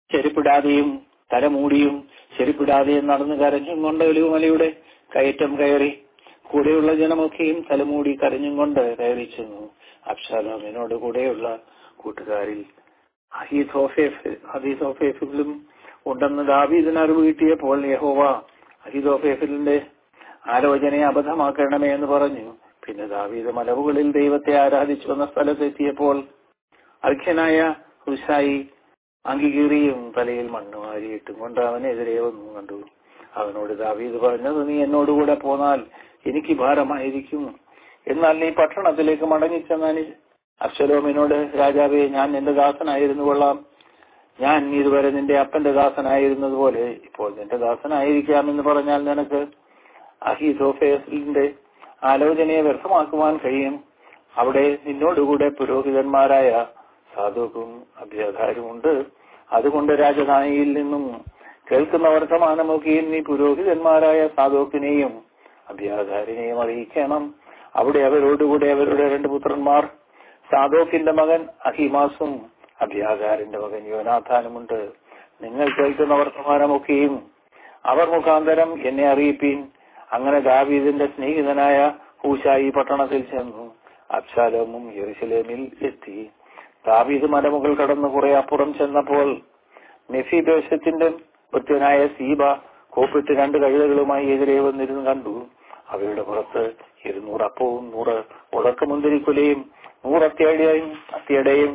ചെരുപ്പിടാതെയും തലമൂടിയും ചെരുപ്പിടാതെയും നടന്നു കരഞ്ഞും കൊണ്ട് ഒലിവുമലയുടെ കയറ്റം കയറി കൂടെയുള്ള ജനമൊക്കെയും തലമൂടി കരഞ്ഞും കൊണ്ട് കയറി ചെന്നു അബ്ഷാലോമിനോട് കൂടെയുള്ള കൂട്ടുകാരിൽ അഹീതോഫേഫ് അഹീതോഫേഫിലും ഉണ്ടെന്ന് ദാവീദിന് അറിവ് കിട്ടിയപ്പോൾ യഹോവ അഹിതോഫേഫിലിന്റെ ആലോചനയെ അബദ്ധമാക്കണമേ എന്ന് പറഞ്ഞു പിന്നെ ദാവീദ് മലവുകളിൽ ദൈവത്തെ ആരാധിച്ചു വന്ന സ്ഥലത്തെത്തിയപ്പോൾ അർഖ്യനായ ഹുഷായി അങ്കികീറിയും തലയിൽ മണ്ണ് വാരിയിട്ടും കൊണ്ട് അവനെതിരെ വന്നു കണ്ടു അവനോട് ദാവീദ് പറഞ്ഞത് നീ എന്നോടുകൂടെ പോന്നാൽ എനിക്ക് ഭാരമായിരിക്കും എന്നാൽ നീ പട്ടണത്തിലേക്ക് മടങ്ങിച്ചെന്നാൽ അബ്ശലോമിനോട് രാജാവേ ഞാൻ നിന്റെ ദാസനായിരുന്നു കൊള്ളാം ഞാൻ ഇതുവരെ നിന്റെ അപ്പന്റെ ദാസനായിരുന്നത് പോലെ ഇപ്പോൾ നിന്റെ ദാസനായിരിക്കാമെന്ന് പറഞ്ഞാൽ നിനക്ക് അഹിസോഫേസിന്റെ ആലോചനയെ വ്യർത്ഥമാക്കുവാൻ കഴിയും അവിടെ നിന്നോടുകൂടെ പുരോഹിതന്മാരായ സാധുക്കും അഭ്യകാരുമുണ്ട് അതുകൊണ്ട് രാജധാനിയിൽ നിന്നും കേൾക്കുന്ന വർത്തമാനമൊക്കെയും നീ പുരോഹിതന്മാരായ സാധോക്കിനെയും അഭ്യാകാരിനെയും അറിയിക്കണം അവിടെ അവരോടുകൂടെ അവരുടെ രണ്ട് പുത്രന്മാർ സാധോക്കിന്റെ മകൻ അഹിമാസും അഭ്യാകാരന്റെ മകൻ യോനാഥാനുമുണ്ട് നിങ്ങൾ കേൾക്കുന്ന വർത്തമാനമൊക്കെയും അവർ മുഖാന്തരം എന്നെ അറിയിപ്പീൻ അങ്ങനെ ദാവീദിന്റെ സ്നേഹിതനായ ഹൂശായി പട്ടണത്തിൽ ചെന്നു അബ്ശാലോമും യെറുസലേമിൽ എത്തി ദാവീദ് മലമുകൾ കടന്ന് കുറെ അപ്പുറം ചെന്നപ്പോൾ മെഫിബേശത്തിന്റെ ഭൃത്യനായ സീബ കോപ്പിട്ട് രണ്ട് കഴുതകളുമായി എതിരെ വന്നിരുന്ന് കണ്ടു അവയുടെ പുറത്ത് ഇരുന്നൂറ് അപ്പവും നൂറ് ഉടക്കമുന്തിരിക്കുലയും നൂറ് അത്തിയടയും അത്തിയടയും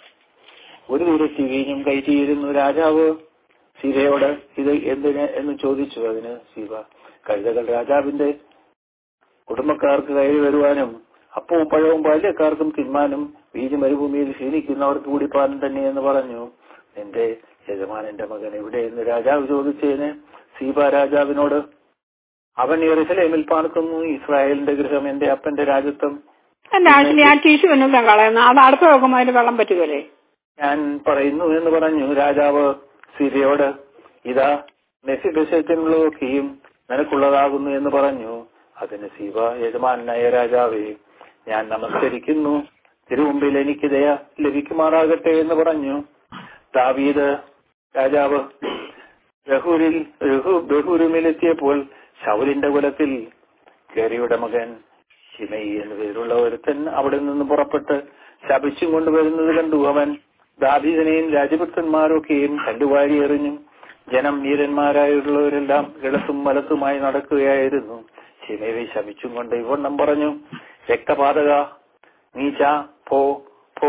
ഒരു തുരത്തി വീഞ്ഞും കയറ്റിയിരുന്നു രാജാവ് സീതയോട് ഇത് എന്തിന് എന്ന് ചോദിച്ചു അതിന് സീബ കഴുതകൾ രാജാവിന്റെ കുടുംബക്കാർക്ക് കയറി വരുവാനും അപ്പവും പഴവും ബാല്യക്കാർക്കും തിന്മാനും വീഞ്ഞ് മരുഭൂമിയിൽ ക്ഷീണിക്കുന്നവർക്ക് കുടിപ്പാനും തന്നെ എന്ന് പറഞ്ഞു നിന്റെ യജമാനന്റെ മകൻ എവിടെയെന്ന് രാജാവ് ചോദിച്ചതിന് സീബ രാജാവിനോട് അവൻ യെറുസലേമിൽ പാർക്കുന്നു ഇസ്രായേലിന്റെ ഗൃഹം എന്റെ അപ്പന്റെ രാജ്യത്വം എന്റെ ആഴ്ചയിൽ ഞാൻ ടിഷ്യൂ ഒന്നും കളയുന്നു അത് അടുത്ത് നോക്കുമ്പോൾ അതിന് വെള്ളം പറ്റുകയല്ലേ ഞാൻ പറയുന്നു എന്ന് പറഞ്ഞു രാജാവ് സീതയോട് ഇതാ മെസ്സിബെസത്തിനുള്ളതൊക്കെയും നിനക്കുള്ളതാകുന്നു എന്ന് പറഞ്ഞു അതിന് സീബ യജമാനായ രാജാവേ ഞാൻ നമസ്കരിക്കുന്നു തിരുമുമ്പിൽ എനിക്ക് ദയ ലഭിക്കുമാറാകട്ടെ എന്ന് പറഞ്ഞു ദാവീദ് രാജാവ് ബഹൂരിൽ ബഹൂരുമിലെത്തിയപ്പോൾ ശൗലിന്റെ കുലത്തിൽ കേറിയുടെ മകൻ ഷിമയി എന്നു പേരുള്ള ഒരുത്തൻ അവിടെ നിന്ന് പുറപ്പെട്ട് ശപിച്ചും കൊണ്ടുവരുന്നത് കണ്ടു അവൻ ദാവീദിനെയും രാജപുത്രന്മാരൊക്കെയും കല്ലുവാരി എറിഞ്ഞു ജനം വീരന്മാരായുള്ളവരെല്ലാം ഇടത്തും വലത്തുമായി നടക്കുകയായിരുന്നു ഷിമയെ ശപിച്ചും കൊണ്ട് ഇവണ്ണം പറഞ്ഞു രക്തപാതക നീച്ച പോ പോ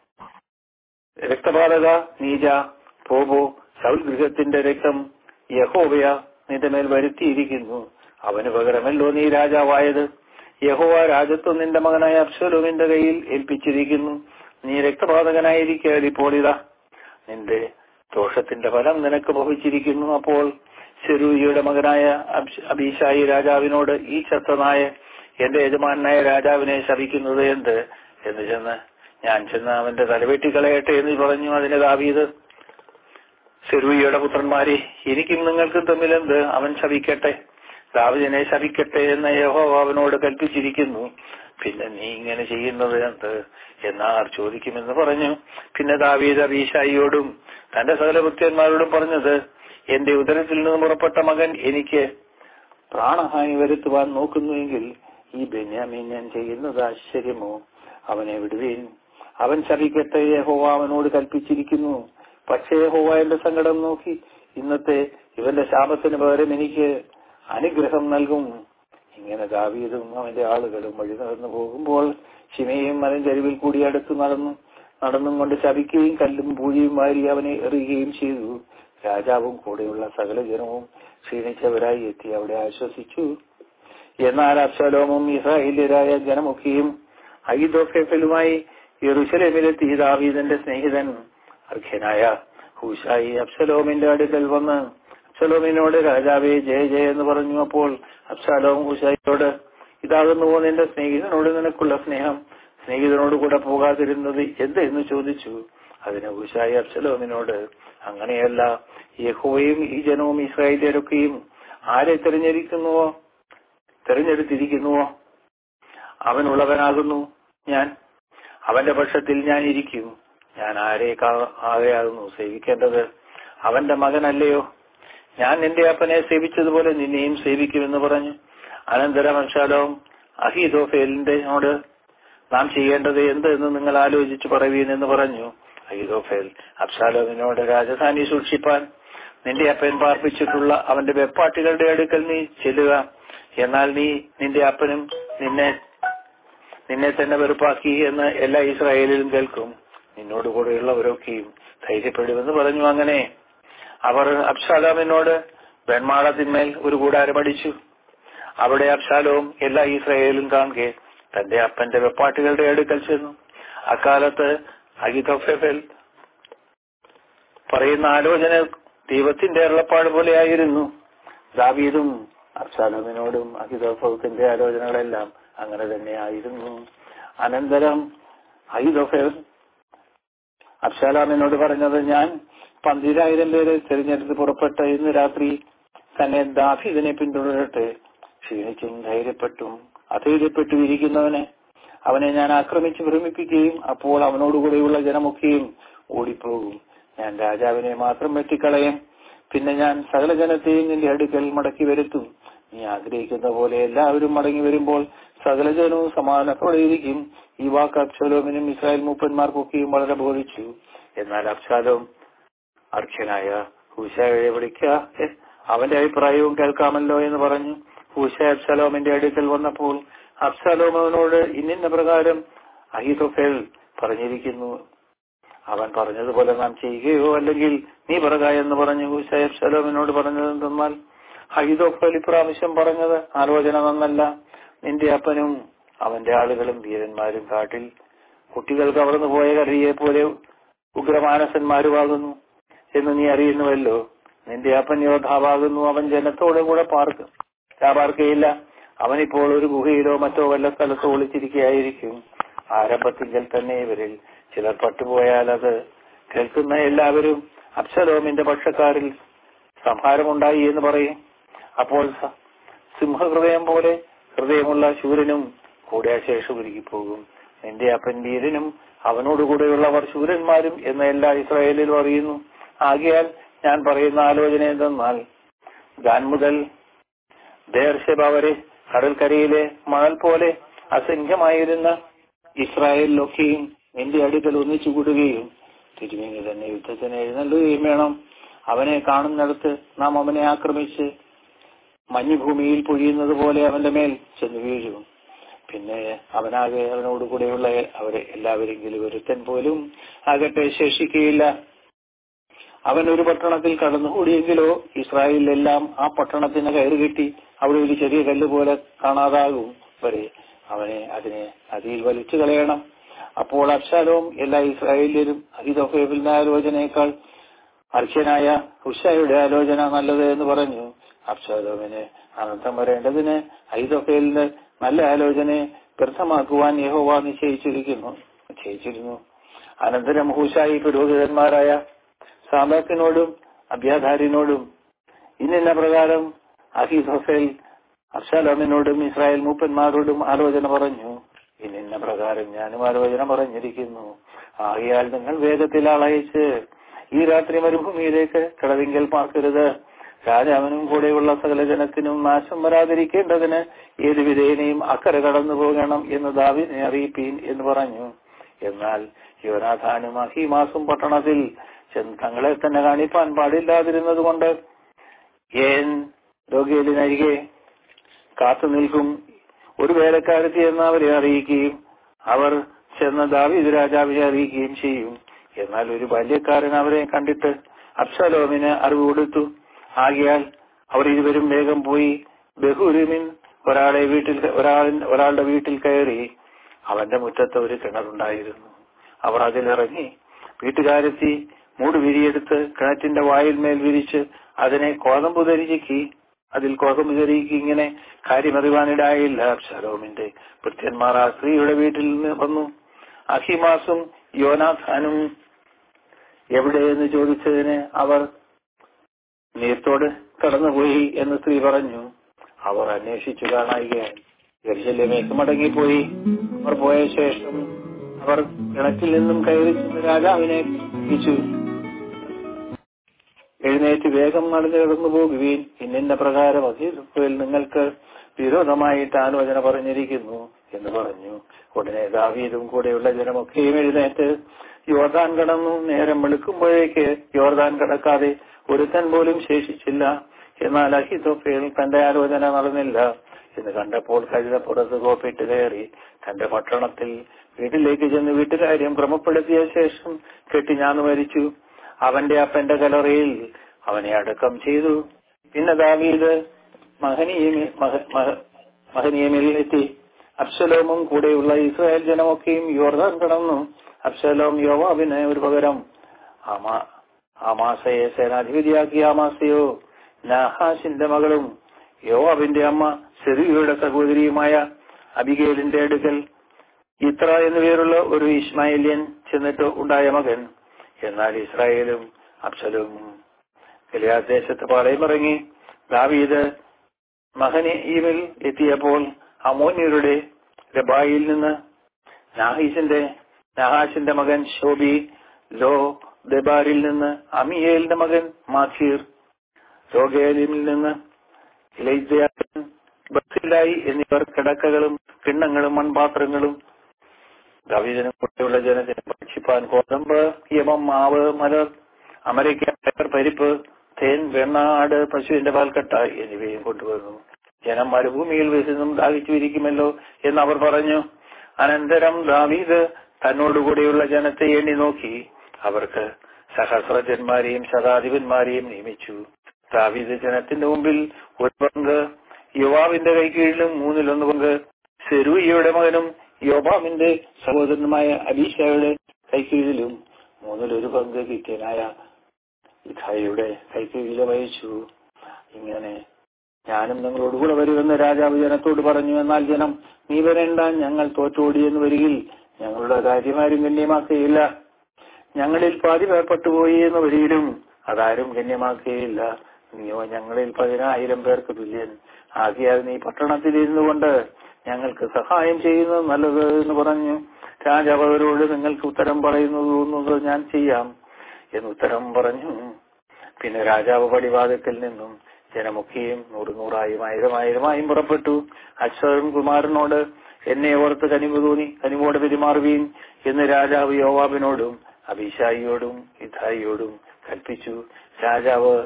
രക്തപാതക നീജ പോ പോ ശൗൽ ഗൃഹത്തിന്റെ രക്തം യഹോവയ നിന്റെ മേൽ വരുത്തിയിരിക്കുന്നു അവന് പകരമല്ലോ നീ രാജാവായത് യഹോവ രാജത്വം നിന്റെ മകനായ അബ്സലോമിന്റെ കയ്യിൽ ഏൽപ്പിച്ചിരിക്കുന്നു നീ രക്തപാതകനായിരിക്കാൽ ഇപ്പോൾ ഇതാ നിന്റെ ദോഷത്തിന്റെ ഫലം നിനക്ക് ഭവിച്ചിരിക്കുന്നു അപ്പോൾ ശെരൂയിയുടെ മകനായ അബ്ഷ- അബീഷായി രാജാവിനോട് ഈ ചത്തനായ എന്റെ യജമാനായ രാജാവിനെ ശപിക്കുന്നത് എന്ത് എന്ന് ചെന്ന് ഞാൻ ചെന്ന് അവന്റെ തലവെട്ടി കളയട്ടെ എന്ന് പറഞ്ഞു അതിന് ദാവീദ് സെരൂയിയുടെ പുത്രന്മാരെ എനിക്കും നിങ്ങൾക്കും തമ്മിലെന്ത് അവൻ ശപിക്കട്ടെ ദാവിദിനെ ശപിക്കട്ടെ എന്ന് യഹോവ അവനോട് കൽപ്പിച്ചിരിക്കുന്നു പിന്നെ നീ ഇങ്ങനെ ചെയ്യുന്നത് എന്ത് എന്നാർ ചോദിക്കുമെന്ന് പറഞ്ഞു പിന്നെ ദാവീദ് അബീഷായിയോടും തന്റെ സകല ഭക്തന്മാരോടും പറഞ്ഞത് എന്റെ ഉദരത്തിൽ നിന്ന് പുറപ്പെട്ട മകൻ എനിക്ക് പ്രാണഹാനി വരുത്തുവാൻ നോക്കുന്നുവെങ്കിൽ ഈ ബെന്യാമീൻ ഞാൻ ചെയ്യുന്നത് ആശ്ചര്യമോ അവനെ വിടുവീൻ അവൻ ശപിക്കട്ടെ യഹോവ അവനോട് കൽപ്പിച്ചിരിക്കുന്നു പക്ഷേ യഹോവ എന്റെ സങ്കടം നോക്കി ഇന്നത്തെ ഇവന്റെ ശാപത്തിന് പകരം എനിക്ക് അനുഗ്രഹം നൽകും ഇങ്ങനെ ദാവീദും അവന്റെ ആളുകളും വഴി നടന്നു പോകുമ്പോൾ ശിമയും മലഞ്ചരിവിൽ കൂടി അടുത്ത് നടന്നു നടന്നും കൊണ്ട് ശപിക്കുകയും കല്ലും പൂഴിയും വാരി അവനെ എറിയുകയും ചെയ്തു രാജാവും കൂടെയുള്ള സകല ജനവും ക്ഷീണിച്ചവരായി എത്തി അവിടെ ആശ്വസിച്ചു എന്നാൽ അബ്സലോമും ഇസ്രായേല്യരായ ജനമൊക്കെയും അയിദോഫെഫലുമായി യെറുശലേമിലെത്തി ദാവീദിന്റെ സ്നേഹിതൻ അർഖ്യനായ ഹൂഷായി അബ്സലോമിന്റെ അടുക്കൽ വന്ന് അബ്സലോമിനോട് രാജാവേ ജയ ജയ എന്ന് പറഞ്ഞു അപ്പോൾ അബ്സലോം ഹൂഷായിയോട് ഇതാകുന്നു നിന്റെ സ്നേഹിതനോട് നിനക്കുള്ള സ്നേഹം സ്നേഹിതനോട് കൂടെ പോകാതിരുന്നത് എന്ത് എന്ന് ചോദിച്ചു അതിന് ഹൂഷായി അബ്സലോമിനോട് അങ്ങനെയല്ല യഹോയും ഈ ജനവും ഇസ്രായേലരൊക്കെയും ആരെ തിരഞ്ഞെടുക്കുന്നുവോ തിരഞ്ഞെടുത്തിരിക്കുന്നുവോ അവനുള്ളവനാകുന്നു ഞാൻ അവന്റെ പക്ഷത്തിൽ ഞാൻ ഇരിക്കും ഞാൻ ആരെ കാ- ആരെയാകുന്നു സേവിക്കേണ്ടത് അവന്റെ മകനല്ലയോ ഞാൻ നിന്റെ അപ്പനെ സേവിച്ചതുപോലെ നിന്നെയും സേവിക്കുമെന്ന് പറഞ്ഞു അനന്തരം അബ്ശാലോം അഹീദോഫേലിന്റെയോട് നാം ചെയ്യേണ്ടത് എന്ത് എന്ന് നിങ്ങൾ ആലോചിച്ച് പറയുവീൻ എന്ന് പറഞ്ഞു അഹീദോഫേൽ അബ്ശാലോമിനോട് രാജധാനി സൂക്ഷിപ്പാൻ നിന്റെ അപ്പൻ പാർപ്പിച്ചിട്ടുള്ള അവന്റെ വെപ്പാട്ടികളുടെ അടുക്കൽ നീ ചെല്ലുക എന്നാൽ നീ നിന്റെ അപ്പനും നിന്നെ നിന്നെ തന്നെ വെറുപ്പാക്കി എന്ന് എല്ലാ ഇസ്രായേലിലും കേൾക്കും നിന്നോട് കൂടെയുള്ളവരൊക്കെയും ധൈര്യപ്പെടുമെന്ന് പറഞ്ഞു അങ്ങനെ അവർ അബ്ഷാലോമിനോട് വെൺമാളത്തിന്മേൽ ഒരു കൂടാരം അടിച്ചു അവിടെ അബ്ഷാലോം എല്ലാ ഇസ്രായേലും കാണുകെ തന്റെ അപ്പന്റെ വെപ്പാട്ടികളുടെ അടുക്കൽ ചെന്നു അക്കാലത്ത് അഹിതോഫെഫൽ പറയുന്ന ആലോചന ദൈവത്തിന്റെ അരുളപ്പാട് പോലെയായിരുന്നു ദാവീദും അബ്സാലോമിനോടും അഹിതോഫത്തിന്റെ ആലോചനകളെല്ലാം അങ്ങനെ തന്നെയായിരുന്നു അനന്തരം അഹിതോഫൽ അബ്സാലാമിനോട് പറഞ്ഞത് ഞാൻ പന്തിരായിരം പേരെ തിരഞ്ഞെടുത്ത് പുറപ്പെട്ട ഇന്ന് രാത്രി തന്നെ ദാഫീദിനെ പിന്തുടരട്ടെ ക്ഷീണിച്ചും ധൈര്യപ്പെട്ടും അധൈര്യപ്പെട്ടും ഇരിക്കുന്നവനെ അവനെ ഞാൻ ആക്രമിച്ച് ഭ്രമിപ്പിക്കുകയും അപ്പോൾ അവനോടുകൂടെയുള്ള ജനമൊക്കെയും ഓടിപ്പോകും ഞാൻ രാജാവിനെ മാത്രം വെട്ടിക്കളയും പിന്നെ ഞാൻ സകല ജനത്തെയും നിന്റെ അടുക്കൽ മടക്കി വരുത്തും നീ ആഗ്രഹിക്കുന്ന പോലെ എല്ലാവരും മടങ്ങി വരുമ്പോൾ സകല ജനവും സമാധാനത്തോടെ ഇരിക്കും ഈ വാക്ക് അബ്ശാലോമിനും ഇസ്രായേൽ മൂപ്പന്മാർക്കൊക്കെയും വളരെ ബോധിച്ചു എന്നാൽ അബ്ശാലോം അർഖ്യനായ ഹൂശായെ വിളിക്ക അവന്റെ അഭിപ്രായവും കേൾക്കാമല്ലോ എന്ന് പറഞ്ഞു ഹൂശ അബ്ശാലോമിന്റെ അടുക്കൽ വന്നപ്പോൾ അബ്ശാലോം അവനോട് ഇന്നിന്ന പ്രകാരം അഹിതോഫേൽ പറഞ്ഞിരിക്കുന്നു അവൻ പറഞ്ഞതുപോലെ നാം ചെയ്യുകയോ അല്ലെങ്കിൽ നീ പറക എന്ന് പറഞ്ഞു ഹൂശ അബ്ശാലോമിനോട് പറഞ്ഞത് എന്തെന്നാൽ അഹിതോഫേൽ ഇപ്രാവശ്യം പറഞ്ഞത് ആലോചന നന്നല്ല നിന്റെ അപ്പനും അവന്റെ ആളുകളും വീരന്മാരും കാട്ടിൽ കുട്ടികൾ കവർന്നു പോയ കറിയെ പോലെ ഉഗ്രമാനസന്മാരുമാകുന്നു എന്ന് നീ അറിയുന്നുവല്ലോ നിന്റെ അപ്പൻ യോദ്ധാവാകുന്നു അവൻ ജനത്തോടെ കൂടെ പാർക്ക് പാർക്കയില്ല അവനിപ്പോൾ ഒരു ഗുഹയിലോ മറ്റോ വല്ല സ്ഥലത്തോ ഒളിച്ചിരിക്കുകയായിരിക്കും ആരംഭത്തിങ്കൽ തന്നെ ഇവരിൽ ചിലർ പട്ടുപോയാൽ അത് കേൾക്കുന്ന എല്ലാവരും അബ്സലോമിന്റെ പക്ഷക്കാരിൽ സംഹാരമുണ്ടായി എന്ന് പറയും അപ്പോൾ സ- സിംഹഹൃദയം പോലെ ഹൃദയമുള്ള ശൂരനും കൂടെ അശേഷം പോകും നിന്റെ അപ്പൻ വീരനും അവനോടുകൂടെയുള്ളവർ ശൂരന്മാരും എന്ന് എല്ലാ ഇസ്രായേലിലും അറിയുന്നു ആകയാൽ ഞാൻ പറയുന്ന ആലോചന എന്തെന്നാൽ ഗാൻ മുതൽ ദേർഷബ വരെ കടൽക്കരയിലെ മണൽ പോലെ അസംഖ്യമായിരുന്ന ഇസ്രായേലിലൊക്കെയും നിന്റെ അടുക്കൽ ഒന്നിച്ചു കൂടുകയും തിരുമേനി തന്നെ യുദ്ധത്തിന് എഴുന്നള്ളുകയും വേണം അവനെ കാണുന്നിടത്ത് നാം അവനെ ആക്രമിച്ച് മഞ്ഞുഭൂമിയിൽ പൊഴിയുന്നത് പോലെ അവന്റെ മേൽ ചെന്ന് വീഴും പിന്നെ അവനാകെ അവനോട് കൂടെയുള്ള അവരെ എല്ലാവരെങ്കിലും ഒരുത്തൻ പോലും ആകട്ടെ ശേഷിക്കുകയില്ല അവൻ ഒരു പട്ടണത്തിൽ കടന്നുകൂടിയെങ്കിലോ ഇസ്രായേലിലെല്ലാം ആ പട്ടണത്തിന് കയറി കിട്ടി അവിടെ ഒരു ചെറിയ കല്ല് പോലെ കാണാതാകും വരെ അവനെ അതിനെ അതിൽ വലിച്ചു കളയണം അപ്പോൾ അബ്ശാലോം എല്ലാ ഇസ്രായേലിലും അഹിദോഫേബിന്റെ ആലോചനയേക്കാൾ അർഹ്യനായ ഹുഷായുടെ ആലോചന നല്ലത് എന്ന് പറഞ്ഞു അബ്ശാലോമിന് അനന്തം വരേണ്ടതിന് അഹിദോഫേലിന് നല്ല ആലോചനയെ വ്യർത്ഥമാക്കുവാൻ യഹോവ നിശ്ചയിച്ചിരിക്കുന്നു നിശ്ചയിച്ചിരുന്നു അനന്തരം ഹുഷായി പുരോഹിതന്മാരായ സാദാക്കിനോടും അബ്യാധാരിനോടും ഇന്നിന്ന പ്രകാരം അഹിദോഫേൽ അബ്ശാലോമിനോടും ഇസ്രായേൽ മൂപ്പന്മാരോടും ആലോചന പറഞ്ഞു ഇന്നിന്ന പ്രകാരം ഞാനും ആലോചന പറഞ്ഞിരിക്കുന്നു ആകയാൽ നിങ്ങൾ വേഗത്തിൽ ആളയച്ച് ഈ രാത്രി മരുഭൂമിയിലേക്ക് കടവിങ്കൽ പാർക്കരുത് രാജാവിനും കൂടെയുള്ള സകല ജനത്തിനും നാശം വരാതിരിക്കേണ്ടതിന് ഏത് വിധേനയും അക്കരെ കടന്നു പോകണം എന്ന് ദാവിനെ അറിയിപ്പീൻ എന്ന് പറഞ്ഞു എന്നാൽ യുവനാഥാനും അഹിമാസും പട്ടണത്തിൽ ചെന്ന് തങ്ങളെ തന്നെ കാണിപ്പാൻ പാടില്ലാതിരുന്നത് കൊണ്ട് ഏൻ രോഗിയലിനരികെ കാത്തു നിൽക്കും ഒരു വേലക്കാരത്തി എന്ന് അവരെ അറിയിക്കുകയും അവർ ചെന്ന് ദാവീദ് രാജാവിനെ അറിയിക്കുകയും ചെയ്യും എന്നാൽ ഒരു ബാല്യക്കാരൻ അവരെ കണ്ടിട്ട് അബ്സലോമിന് അറിവ് കൊടുത്തു ആകിയാൽ അവർ ഇരുവരും വേഗം പോയി ബഹുരുമിൻ ഒരാളെ വീട്ടിൽ ഒരാളിൻ ഒരാളുടെ വീട്ടിൽ കയറി അവന്റെ മുറ്റത്ത് ഒരു കിണറുണ്ടായിരുന്നു അവർ അതിലിറങ്ങി വീട്ടുകാരെത്തി മൂട് വിരിയെടുത്ത് കിണറ്റിന്റെ വായിൽമേൽ വിരിച്ച് അതിനെ കോതമ്പ് ധരിച്ചി അതിൽ കോതമ്പ് ധരിക്ക് ഇങ്ങനെ കാര്യമറിവാനിടായില്ല അബ്ശാലോമിന്റെ ഭൃത്യന്മാർ ആ സ്ത്രീയുടെ വീട്ടിൽ നിന്ന് വന്നു അഹിമാസും യോനാഥാനും എവിടെയെന്ന് ചോദിച്ചതിന് അവർ നീർത്തോട് കടന്നുപോയി എന്ന് സ്ത്രീ പറഞ്ഞു അവർ അന്വേഷിച്ചു കാണായികയായി ഗർശല്യമേക്ക് മടങ്ങിപ്പോയി അവർ പോയ ശേഷം അവർ കിണറ്റിൽ നിന്നും കയറി ചെന്ന് രാജാവിനെ വിളിച്ചു എഴുന്നേറ്റ് വേഗം നടന്നു കിടന്നു പോകുകയും ഇന്നിന്ന പ്രകാരം അസീസുൽ നിങ്ങൾക്ക് വിരോധമായിട്ട് ആലോചന പറഞ്ഞിരിക്കുന്നു എന്ന് പറഞ്ഞു ഉടനെ ദാവീദും കൂടെയുള്ള ജനമൊക്കെയും എഴുന്നേറ്റ് യോർദാൻ കടന്നു നേരം വെളുക്കുമ്പോഴേക്ക് യോർദാൻ കടക്കാതെ ഒരുത്തൻ പോലും ശേഷിച്ചില്ല എന്നാൽ അഹിതോഫേൽ തന്റെ ആലോചന നടന്നില്ല എന്ന് കണ്ടപ്പോൾ കഴുതപ്പുറത്ത് കോപ്പിട്ട് കയറി തന്റെ പട്ടണത്തിൽ വീട്ടിലേക്ക് ചെന്ന് വീട്ടുകാര്യം ക്രമപ്പെടുത്തിയ ശേഷം കെട്ടി ഞാൻ മരിച്ചു അവന്റെ അപ്പന്റെ കലറയിൽ അവനെ അടക്കം ചെയ്തു പിന്നെ ദാവീദ് മഹനീയമി മഹ- മഹ- മഹനീയമിൽ എത്തി അബ്സലോമും കൂടെയുള്ള ഇസ്രായേൽ ജനമൊക്കെയും യോർദാൻ കടന്നു അബ്സലോം യോവാബിന് ഒരു പകരം ആമാ- ആമാസയെ സേനാധിപതിയാക്കിയ ആമാസയോ നാഹാസിന്റെ മകളും യോവാബിന്റെ അമ്മ സെറിയുടെ സഹോദരിയുമായ അബിഗേലിന്റെ അടുക്കൽ ഇത്ര എന്നു പേരുള്ള ഒരു ഇസ്മായില്യൻ ചെന്നിട്ട് ഉണ്ടായ മകൻ എന്നാൽ ഇസ്രായേലും അബ്സലോമും ഗലിയാദേശത്ത് പാളയമിറങ്ങി ദാവീദ് മഹനീമിൽ എത്തിയപ്പോൾ അമോന്യരുടെ രബായിൽ നിന്ന് നാഹീസിന്റെ നഹാസിന്റെ മകൻ ശോബി ലോ ദബാരിൽ നിന്ന് അമിയേലിന്റെ മകൻ മാഖീർ രോഗേലിൽ നിന്ന് ഇലൈജയാൻ ബസിലായി എന്നിവർ കിടക്കകളും കിണ്ണങ്ങളും മൺപാത്രങ്ങളും ദാവീദിനും കൂടെയുള്ള ജനത്തിന് ഭക്ഷിപ്പാൻ കോതമ്പ് യമം മാവ് മലർ അമരയ്ക്ക പയർ പരിപ്പ് തേൻ വെണ്ണ ആട് പശുവിന്റെ പാൽക്കട്ട എന്നിവയും കൊണ്ടുവന്നു ജനം മരുഭൂമിയിൽ വിശന്നും ദാഹിച്ചിരിക്കുമല്ലോ എന്ന് അവർ പറഞ്ഞു അനന്തരം ദാവീദ് തന്നോടുകൂടെയുള്ള ജനത്തെ എണ്ണി നോക്കി അവർക്ക് സഹസ്രജന്മാരെയും ശതാധിപന്മാരെയും നിയമിച്ചു ദാവീദ് ജനത്തിന്റെ മുമ്പിൽ ഒരു പങ്ക് യുവാവിന്റെ കൈക്കീഴിലും മൂന്നിലൊന്ന് പങ്ക് സെരൂയയുടെ മകനും യോബാമിന്റെ സഹോദരനുമായ അലീഷയുടെ കൈക്കീഴിലും മൂന്നിലൊരു പങ്ക് കിത്യനായ ഇഖായിയുടെ കൈക്കീഴിലും വഹിച്ചു ഇങ്ങനെ ഞാനും നിങ്ങളോടുകൂടെ വരുമെന്ന് രാജാവ് ജനത്തോട് പറഞ്ഞു എന്നാൽ ജനം നീ വരേണ്ട ഞങ്ങൾ തോറ്റോടിയെന്ന് വരികിൽ ഞങ്ങളുടെ കാര്യമാരും ഗണ്യമാക്കുകയില്ല ഞങ്ങളിൽ പാതി പേർപ്പെട്ടുപോയി എന്ന് വരികിലും അതാരും ഗണ്യമാക്കുകയില്ല നീയോ ഞങ്ങളിൽ പതിനായിരം പേർക്ക് തുല്യൻ ആകിയാൽ നീ പട്ടണത്തിൽ ഇരുന്നു കൊണ്ട് ഞങ്ങൾക്ക് സഹായം ചെയ്യുന്നത് നല്ലത് എന്ന് പറഞ്ഞു രാജാവ് അവരോട് നിങ്ങൾക്ക് ഉത്തരം പറയുന്നത് ഞാൻ ചെയ്യാം എന്ന് ഉത്തരം പറഞ്ഞു പിന്നെ രാജാവ് പടിവാദത്തിൽ നിന്നും ജനമൊക്കെയും നൂറ് നൂറായും ആയിരം ആയിരമായും പുറപ്പെട്ടു അശ്വരൻ കുമാരനോട് എന്നെ ഓർത്ത് കനിവ് തോന്നി കനിവോട് പെരുമാറുവീൻ എന്ന് രാജാവ് യോവാബിനോടും അഭിഷായിയോടും ഇഥായിയോടും കൽപ്പിച്ചു രാജാവ്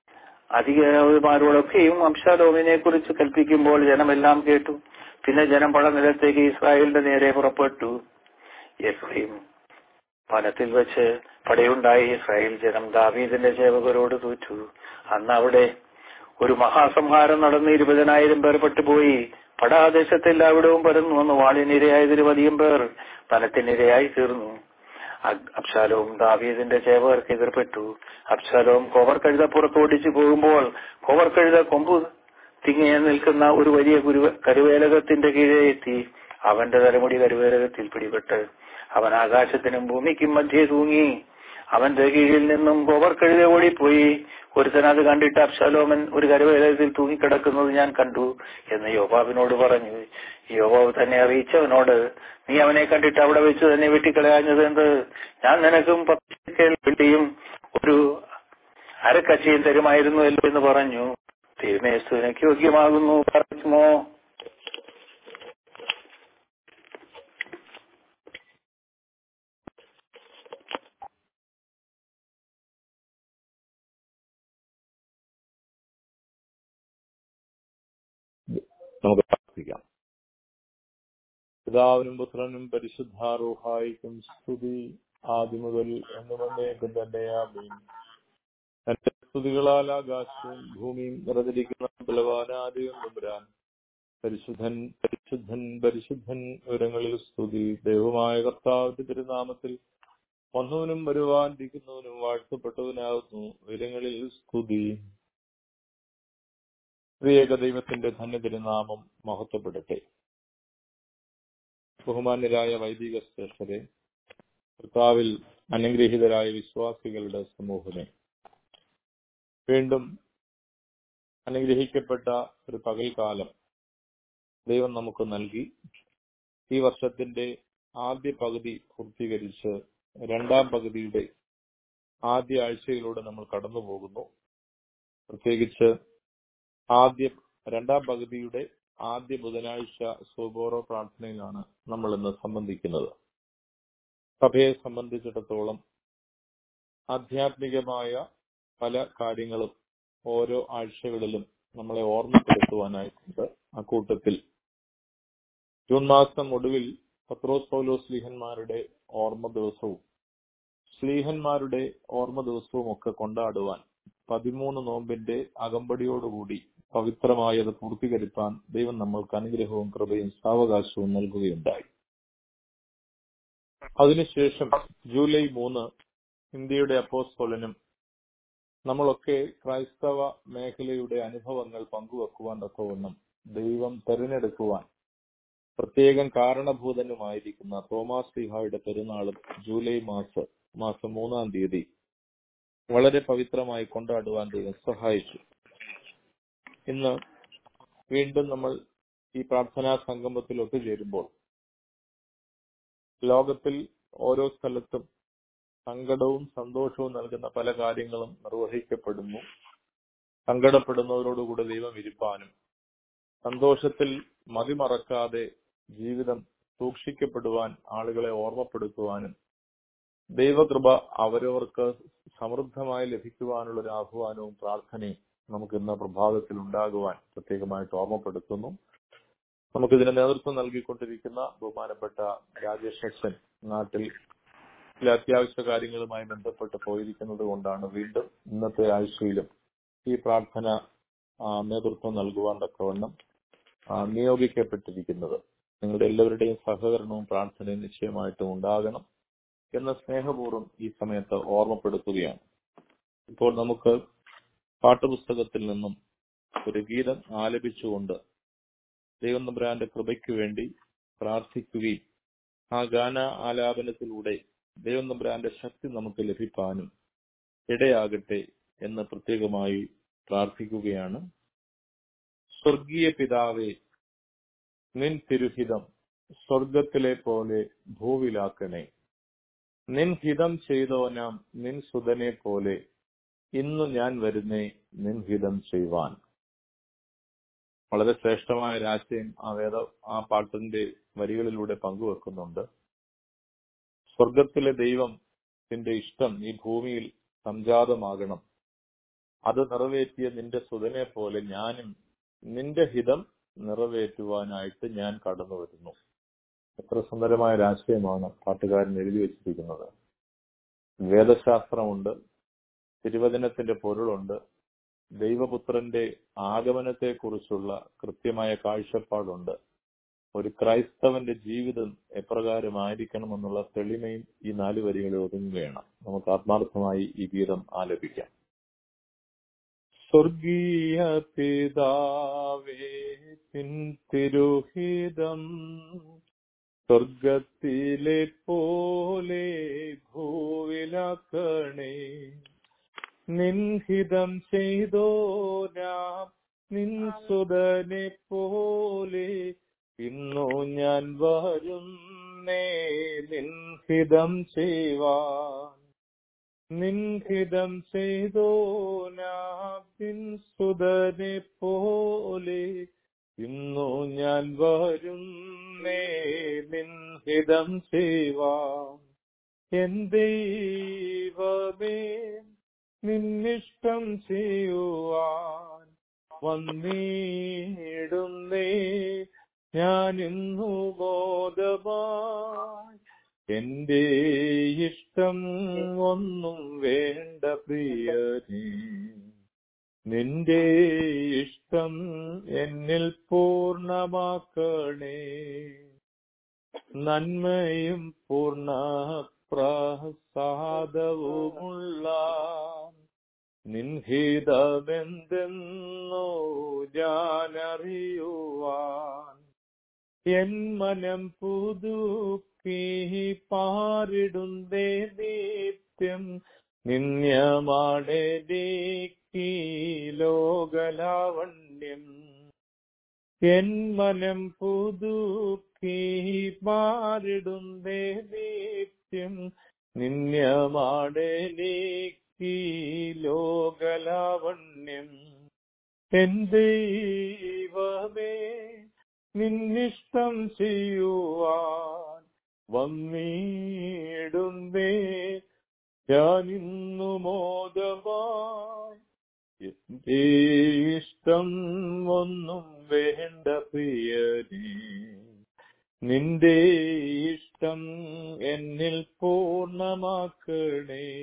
അധികാരിമാരോടൊക്കെയും അംശാലോമിനെ കുറിച്ച് കൽപ്പിക്കുമ്പോൾ ജനമെല്ലാം കേട്ടു പിന്നെ ജനം പടനിലത്തേക്ക് ഇസ്രായേലിന്റെ നേരെ പുറപ്പെട്ടു എഫ്രീം വനത്തിൽ വെച്ച് പടയുണ്ടായി ഇസ്രായേൽ ജനം ദാവീദിന്റെ സേവകരോട് തോറ്റു അന്ന് അവിടെ ഒരു മഹാസംഹാരം നടന്ന് ഇരുപതിനായിരം പേർ പെട്ടുപോയി പടാദേശത്ത് എല്ലാവിടവും പരന്നു വന്ന് വാളിനിരയായതിലും പേർ വനത്തിനിരയായി തീർന്നു അബ്- അബ്ശാലോം ദാവീദിന്റെ സേവകർക്ക് എതിർപ്പെട്ടു അബ്ശാലോം കോവർ കഴുത പുറത്തോടിച്ചു പോകുമ്പോൾ കോവർ കഴുത കൊമ്പ് തിങ്ങിയ നിൽക്കുന്ന ഒരു വലിയ കുരുവ കരുവേലകത്തിന്റെ കീഴെ എത്തി അവന്റെ തലമുടി കരുവേലകത്തിൽ പിടിപെട്ട് അവൻ ആകാശത്തിനും ഭൂമിക്കും മധ്യേ തൂങ്ങി അവന്റെ കീഴിൽ നിന്നും കോവർ കഴുത ഓടിപ്പോയി ഒരുത്തൻ അത് കണ്ടിട്ട് അബ്ശാലോമൻ ഒരു കരുവേലകത്തിൽ തൂങ്ങിക്കിടക്കുന്നത് ഞാൻ കണ്ടു എന്ന് യോബാബിനോട് പറഞ്ഞു യോബാബ് തന്നെ അറിയിച്ചവനോട് നീ അവനെ കണ്ടിട്ട് അവിടെ വെച്ച് തന്നെ വെട്ടിക്കളയാഞ്ഞത് എന്ത് ഞാൻ നിനക്കും പത്ത് വെട്ടിയും ഒരു അരക്കച്ചയും തരുമായിരുന്നുവല്ലോ എന്ന് പറഞ്ഞു തിരുമേസ്തുവിനക്ക് യോഗ്യമാകുന്നു പറയുമോ നമുക്ക് പ്രാർത്ഥിക്കാം പിതാവിനും പുത്രനും പരിശുദ്ധാരൂഹായിക്കും സ്തുതി ആദ്യം മുതൽ എന്നു വന്നേക്കും തന്നെ ആമീൻ തന്റെ സ്തുതികളാൽ ആകാശവും ഭൂമിയും നിറഞ്ഞിരിക്കുന്ന ബലവാനാദിയും നമ്പുരാൻ പരിശുദ്ധൻ പരിശുദ്ധൻ പരിശുദ്ധൻ വിവരങ്ങളിൽ സ്തുതി ദൈവമായ കർത്താവിന്റെ തിരുനാമത്തിൽ വന്നവനും വരുവാനിരിക്കുന്നവനും വാഴ്ത്തപ്പെട്ടവനാകുന്നു വിവരങ്ങളിൽ സ്തുതി ഏക ദൈവത്തിന്റെ ധന്യ തിരുനാമം മഹത്വപ്പെടട്ടെ ബഹുമാന്യരായ വൈദിക ശ്രേഷ്ഠരെ കർത്താവിൽ അനുഗ്രഹീതരായ വിശ്വാസികളുടെ സമൂഹമേ വീണ്ടും അനുഗ്രഹിക്കപ്പെട്ട ഒരു പകൽക്കാലം ദൈവം നമുക്ക് നൽകി ഈ വർഷത്തിന്റെ ആദ്യ പകുതി പൂർത്തീകരിച്ച് രണ്ടാം പകുതിയുടെ ആദ്യ ആഴ്ചയിലൂടെ നമ്മൾ കടന്നു പോകുന്നു പ്രത്യേകിച്ച് ആദ്യ രണ്ടാം പകുതിയുടെ ആദ്യ ബുധനാഴ്ച സുബോറോ പ്രാർത്ഥനയിലാണ് നമ്മൾ ഇന്ന് സംബന്ധിക്കുന്നത് സഭയെ സംബന്ധിച്ചിടത്തോളം ആധ്യാത്മികമായ പല കാര്യങ്ങളും ഓരോ ആഴ്ചകളിലും നമ്മളെ ഓർമ്മപ്പെടുത്തുവാനായിട്ടുണ്ട് അക്കൂട്ടത്തിൽ ജൂൺ മാസം ഒടുവിൽ പത്രോസ് പൗലോസ് സ്ലീഹന്മാരുടെ ഓർമ്മ ദിവസവും സ്ലീഹന്മാരുടെ ഓർമ്മ ദിവസവും ഒക്കെ കൊണ്ടാടുവാൻ പതിമൂന്ന് നോമ്പിന്റെ അകമ്പടിയോടുകൂടി പവിത്രമായി അത് പൂർത്തീകരിക്കാൻ ദൈവം നമ്മൾക്ക് അനുഗ്രഹവും കൃപയും സാവകാശവും നൽകുകയുണ്ടായി അതിനുശേഷം ജൂലൈ മൂന്ന് ഇന്ത്യയുടെ അപ്പോസ്തോലനും നമ്മളൊക്കെ ക്രൈസ്തവ മേഖലയുടെ അനുഭവങ്ങൾ പങ്കുവെക്കുവാൻ തക്കവണ്ണം ദൈവം തെരഞ്ഞെടുക്കുവാൻ പ്രത്യേകം കാരണഭൂതനുമായിരിക്കുന്ന തോമാസ് സിഹായുടെ പെരുന്നാളും ജൂലൈ മാസം മാസം മൂന്നാം തീയതി വളരെ പവിത്രമായി കൊണ്ടാടുവാൻ ദൈവം സഹായിച്ചു ഇന്ന് വീണ്ടും നമ്മൾ ഈ പ്രാർത്ഥനാ സംഗമത്തിൽ ഒത്തുചേരുമ്പോൾ ലോകത്തിൽ ഓരോ സ്ഥലത്തും സങ്കടവും സന്തോഷവും നൽകുന്ന പല കാര്യങ്ങളും നിർവഹിക്കപ്പെടുന്നു സങ്കടപ്പെടുന്നവരോടുകൂടെ ദൈവം ഇരിപ്പാനും സന്തോഷത്തിൽ മതിമറക്കാതെ ജീവിതം സൂക്ഷിക്കപ്പെടുവാൻ ആളുകളെ ഓർമ്മപ്പെടുത്തുവാനും ദൈവകൃപ അവരവർക്ക് സമൃദ്ധമായി ലഭിക്കുവാനുള്ള ഒരു ആഹ്വാനവും പ്രാർത്ഥനയും നമുക്ക് ഇന്ന് പ്രഭാതത്തിൽ ഉണ്ടാകുവാൻ പ്രത്യേകമായിട്ട് ഓർമ്മപ്പെടുത്തുന്നു നമുക്കിതിന് നേതൃത്വം നൽകിക്കൊണ്ടിരിക്കുന്ന ബഹുമാനപ്പെട്ട രാജേഷ് അച്ഛൻ നാട്ടിൽ ചില അത്യാവശ്യ കാര്യങ്ങളുമായി ബന്ധപ്പെട്ട് പോയിരിക്കുന്നത് കൊണ്ടാണ് വീണ്ടും ഇന്നത്തെ ആഴ്ചയിലും ഈ പ്രാർത്ഥന നേതൃത്വം നൽകുവാൻ തക്കവണ്ണം നിയോഗിക്കപ്പെട്ടിരിക്കുന്നത് നിങ്ങളുടെ എല്ലാവരുടെയും സഹകരണവും പ്രാർത്ഥനയും നിശ്ചയമായിട്ടും ഉണ്ടാകണം എന്ന സ്നേഹപൂർവ്വം ഈ സമയത്ത് ഓർമ്മപ്പെടുത്തുകയാണ് ഇപ്പോൾ നമുക്ക് പാട്ടുപുസ്തകത്തിൽ നിന്നും ഒരു ഗീതം ആലപിച്ചുകൊണ്ട് ദൈവം നമ്പ്രാന്റെ കൃപയ്ക്ക് വേണ്ടി പ്രാർത്ഥിക്കുകയും ആ ഗാന ആലാപനത്തിലൂടെ ദൈവം നമ്പ്രാന്റെ ശക്തി നമുക്ക് ലഭിക്കാനും ഇടയാകട്ടെ എന്ന് പ്രത്യേകമായി പ്രാർത്ഥിക്കുകയാണ് സ്വർഗീയ പിതാവേ നിൻ തിരുഹിതം സ്വർഗത്തിലെ പോലെ ഭൂവിലാക്കണേ നിൻ ഹിതം ചെയ്തോനാം നിൻ സുതനെ പോലെ ഇന്നു ഞാൻ വരുന്നേ നിൻ ഹിതം ചെയ്യുവാൻ വളരെ ശ്രേഷ്ഠമായ ഒരാശയം ആ വേദ ആ പാട്ടിന്റെ വരികളിലൂടെ പങ്കുവെക്കുന്നുണ്ട് സ്വർഗത്തിലെ ദൈവത്തിന്റെ ഇഷ്ടം ഈ ഭൂമിയിൽ സംജാതമാകണം അത് നിറവേറ്റിയ നിന്റെ സുതനെ പോലെ ഞാനും നിന്റെ ഹിതം നിറവേറ്റുവാനായിട്ട് ഞാൻ കടന്നു വരുന്നു എത്ര സുന്ദരമായ ഒരാശയമാണ് പാട്ടുകാരൻ എഴുതി വെച്ചിരിക്കുന്നത് വേദശാസ്ത്രമുണ്ട് തിരുവചനത്തിന്റെ പൊരുളുണ്ട് ദൈവപുത്രന്റെ ആഗമനത്തെക്കുറിച്ചുള്ള കൃത്യമായ കാഴ്ചപ്പാടുണ്ട് ഒരു ക്രൈസ്തവന്റെ ജീവിതം എപ്രകാരമായിരിക്കണമെന്നുള്ള തെളിമയും ഈ നാല് വരികളിൽ ഒതുങ്ങുകയാണ് നമുക്ക് ആത്മാർത്ഥമായി ഈ ഗീതം ആലപിക്കാം സ്വർഗീയ പിതാവേ പിൻ തിരുഹിതം സ്വർഗത്തിലെ പോലെ ഭൂവിലാക്കണേ നിൻഹിതം ചെയ്തോരാം നിൻ സുതനെ പോലെ ഇന്നു ഞാൻ വരുന്നേ നിൻഹിതം ചെയ്യുവാൻ നിൻഹിതം ചെയ്തോനാം നിൻ സുതനെ പോലെ ഇന്നു ഞാൻ വരുന്നേ നിൻഹിതം ചെയ്യുവാൻ എൻ ദൈവമേ നിന്നിഷ്ടം ചെയ്യുവാൻ വന്നിടുന്നേ ഞാൻ ഇന്നു ബോധമായി എന്റെ ഇഷ്ടം ഒന്നും വേണ്ട പ്രിയനേ നിന്റെ ഇഷ്ടം എന്നിൽ പൂർണ്ണമാക്കണേ നന്മയും പൂർണ്ണ പ്രസാദവുമുള്ള നിൻഹിതമെന്തെന്നോ ഞാനറിയുവാൻ എൻ മനം പുതുക്കി പാരിടുന്നേ നിത്യം നിന്യമാടേക്ക് ലോകലാവണ്യം എൻ മനം പുതുക്കി പാരിടുന്നേ നിത്യം നിന്യമാടേക്ക് ഈ ലോകലാവണ്യം എൻ ദൈവമേ നിന്നിഷ്ടം ചെയ്യുവാൻ വന്നിടുന്നേ ഞാനിന്നു മോദമായി എന്റെ ഇഷ്ടം ഒന്നും വേണ്ട പ്രിയനേ നിന്റെ ഇഷ്ടം എന്നിൽ പൂർണ്ണമാക്കണേ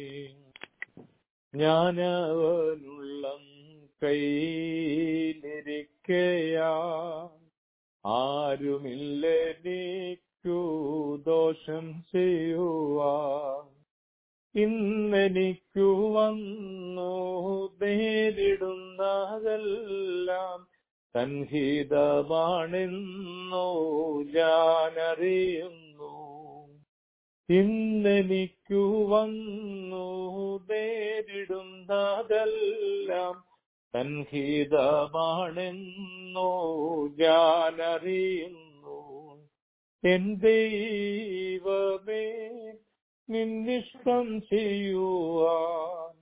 ഞാനവനുള്ളം കയ്യിലിരിക്കയാ ആരുമില്ലെനിക്കു ദോഷം ചെയ്യുവാൻ ഇന്നെനിക്കു വന്നു നേരിടുന്നതെല്ലാം സംഹിതമാണെന്നോ ഞാനറിയുന്നു ഇന്നെനിക്കു വന്നു നേരിടുന്നതെല്ലാം സംഹിതമാണെന്നോ ഞാനറിയുന്നു എൻ ദൈവമേ നിന്നിഷ്ടം ചെയ്യുവാൻ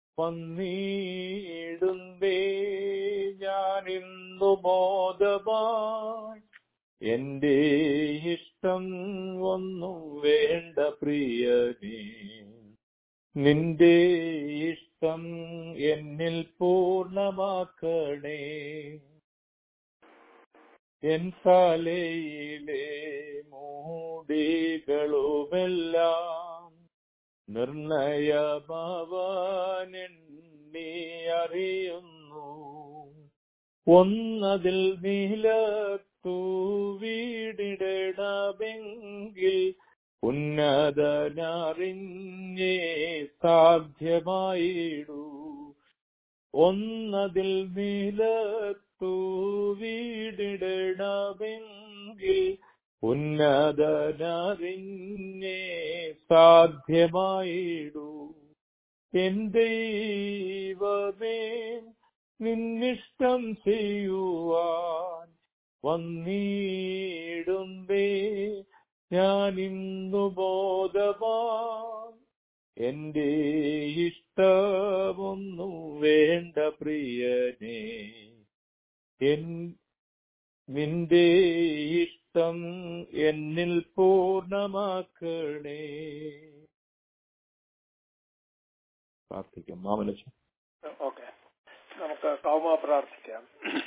വന്നിടുന്നേ ഞാനിന്നു ബോധമായി എന്റെ ഇഷ്ടം ഒന്നും വേണ്ട പ്രിയനേ നിന്റെ ഇഷ്ടം എന്നിൽ പൂർണ്ണമാക്കണേ എൻ തലയിലെ മൂടികളുമെല്ലാം നിർണയഭവനെണ്ണി അറിയുന്നു ഒന്നതിൽ നീലത്തു വീടിടണമെങ്കിൽ ഉന്നതനറിഞ്ഞേ സാധ്യമായിടൂ ഒന്നതിൽ നീലത്തു വീടിടണമെങ്കിൽ ഉന്നതനറിഞ്ഞേ സാധ്യമായിടൂ എൻ ദൈവമേ നിന്നിഷ്ടം ചെയ്യുവാൻ വന്നിടുമ്പേ ഞാൻ ഇന്നു ബോധവാൻ എന്റെ ഇഷ്ടമൊന്നും വേണ്ട പ്രിയനേ എൻ നിന്റെ ഇഷ്ടം എന്നിൽ പൂർണ്ണമാക്കണേ പ്രാർത്ഥിക്കാം മാമലച്ച ഓക്കെ നമുക്ക് കൗമ പ്രാർത്ഥിക്കാം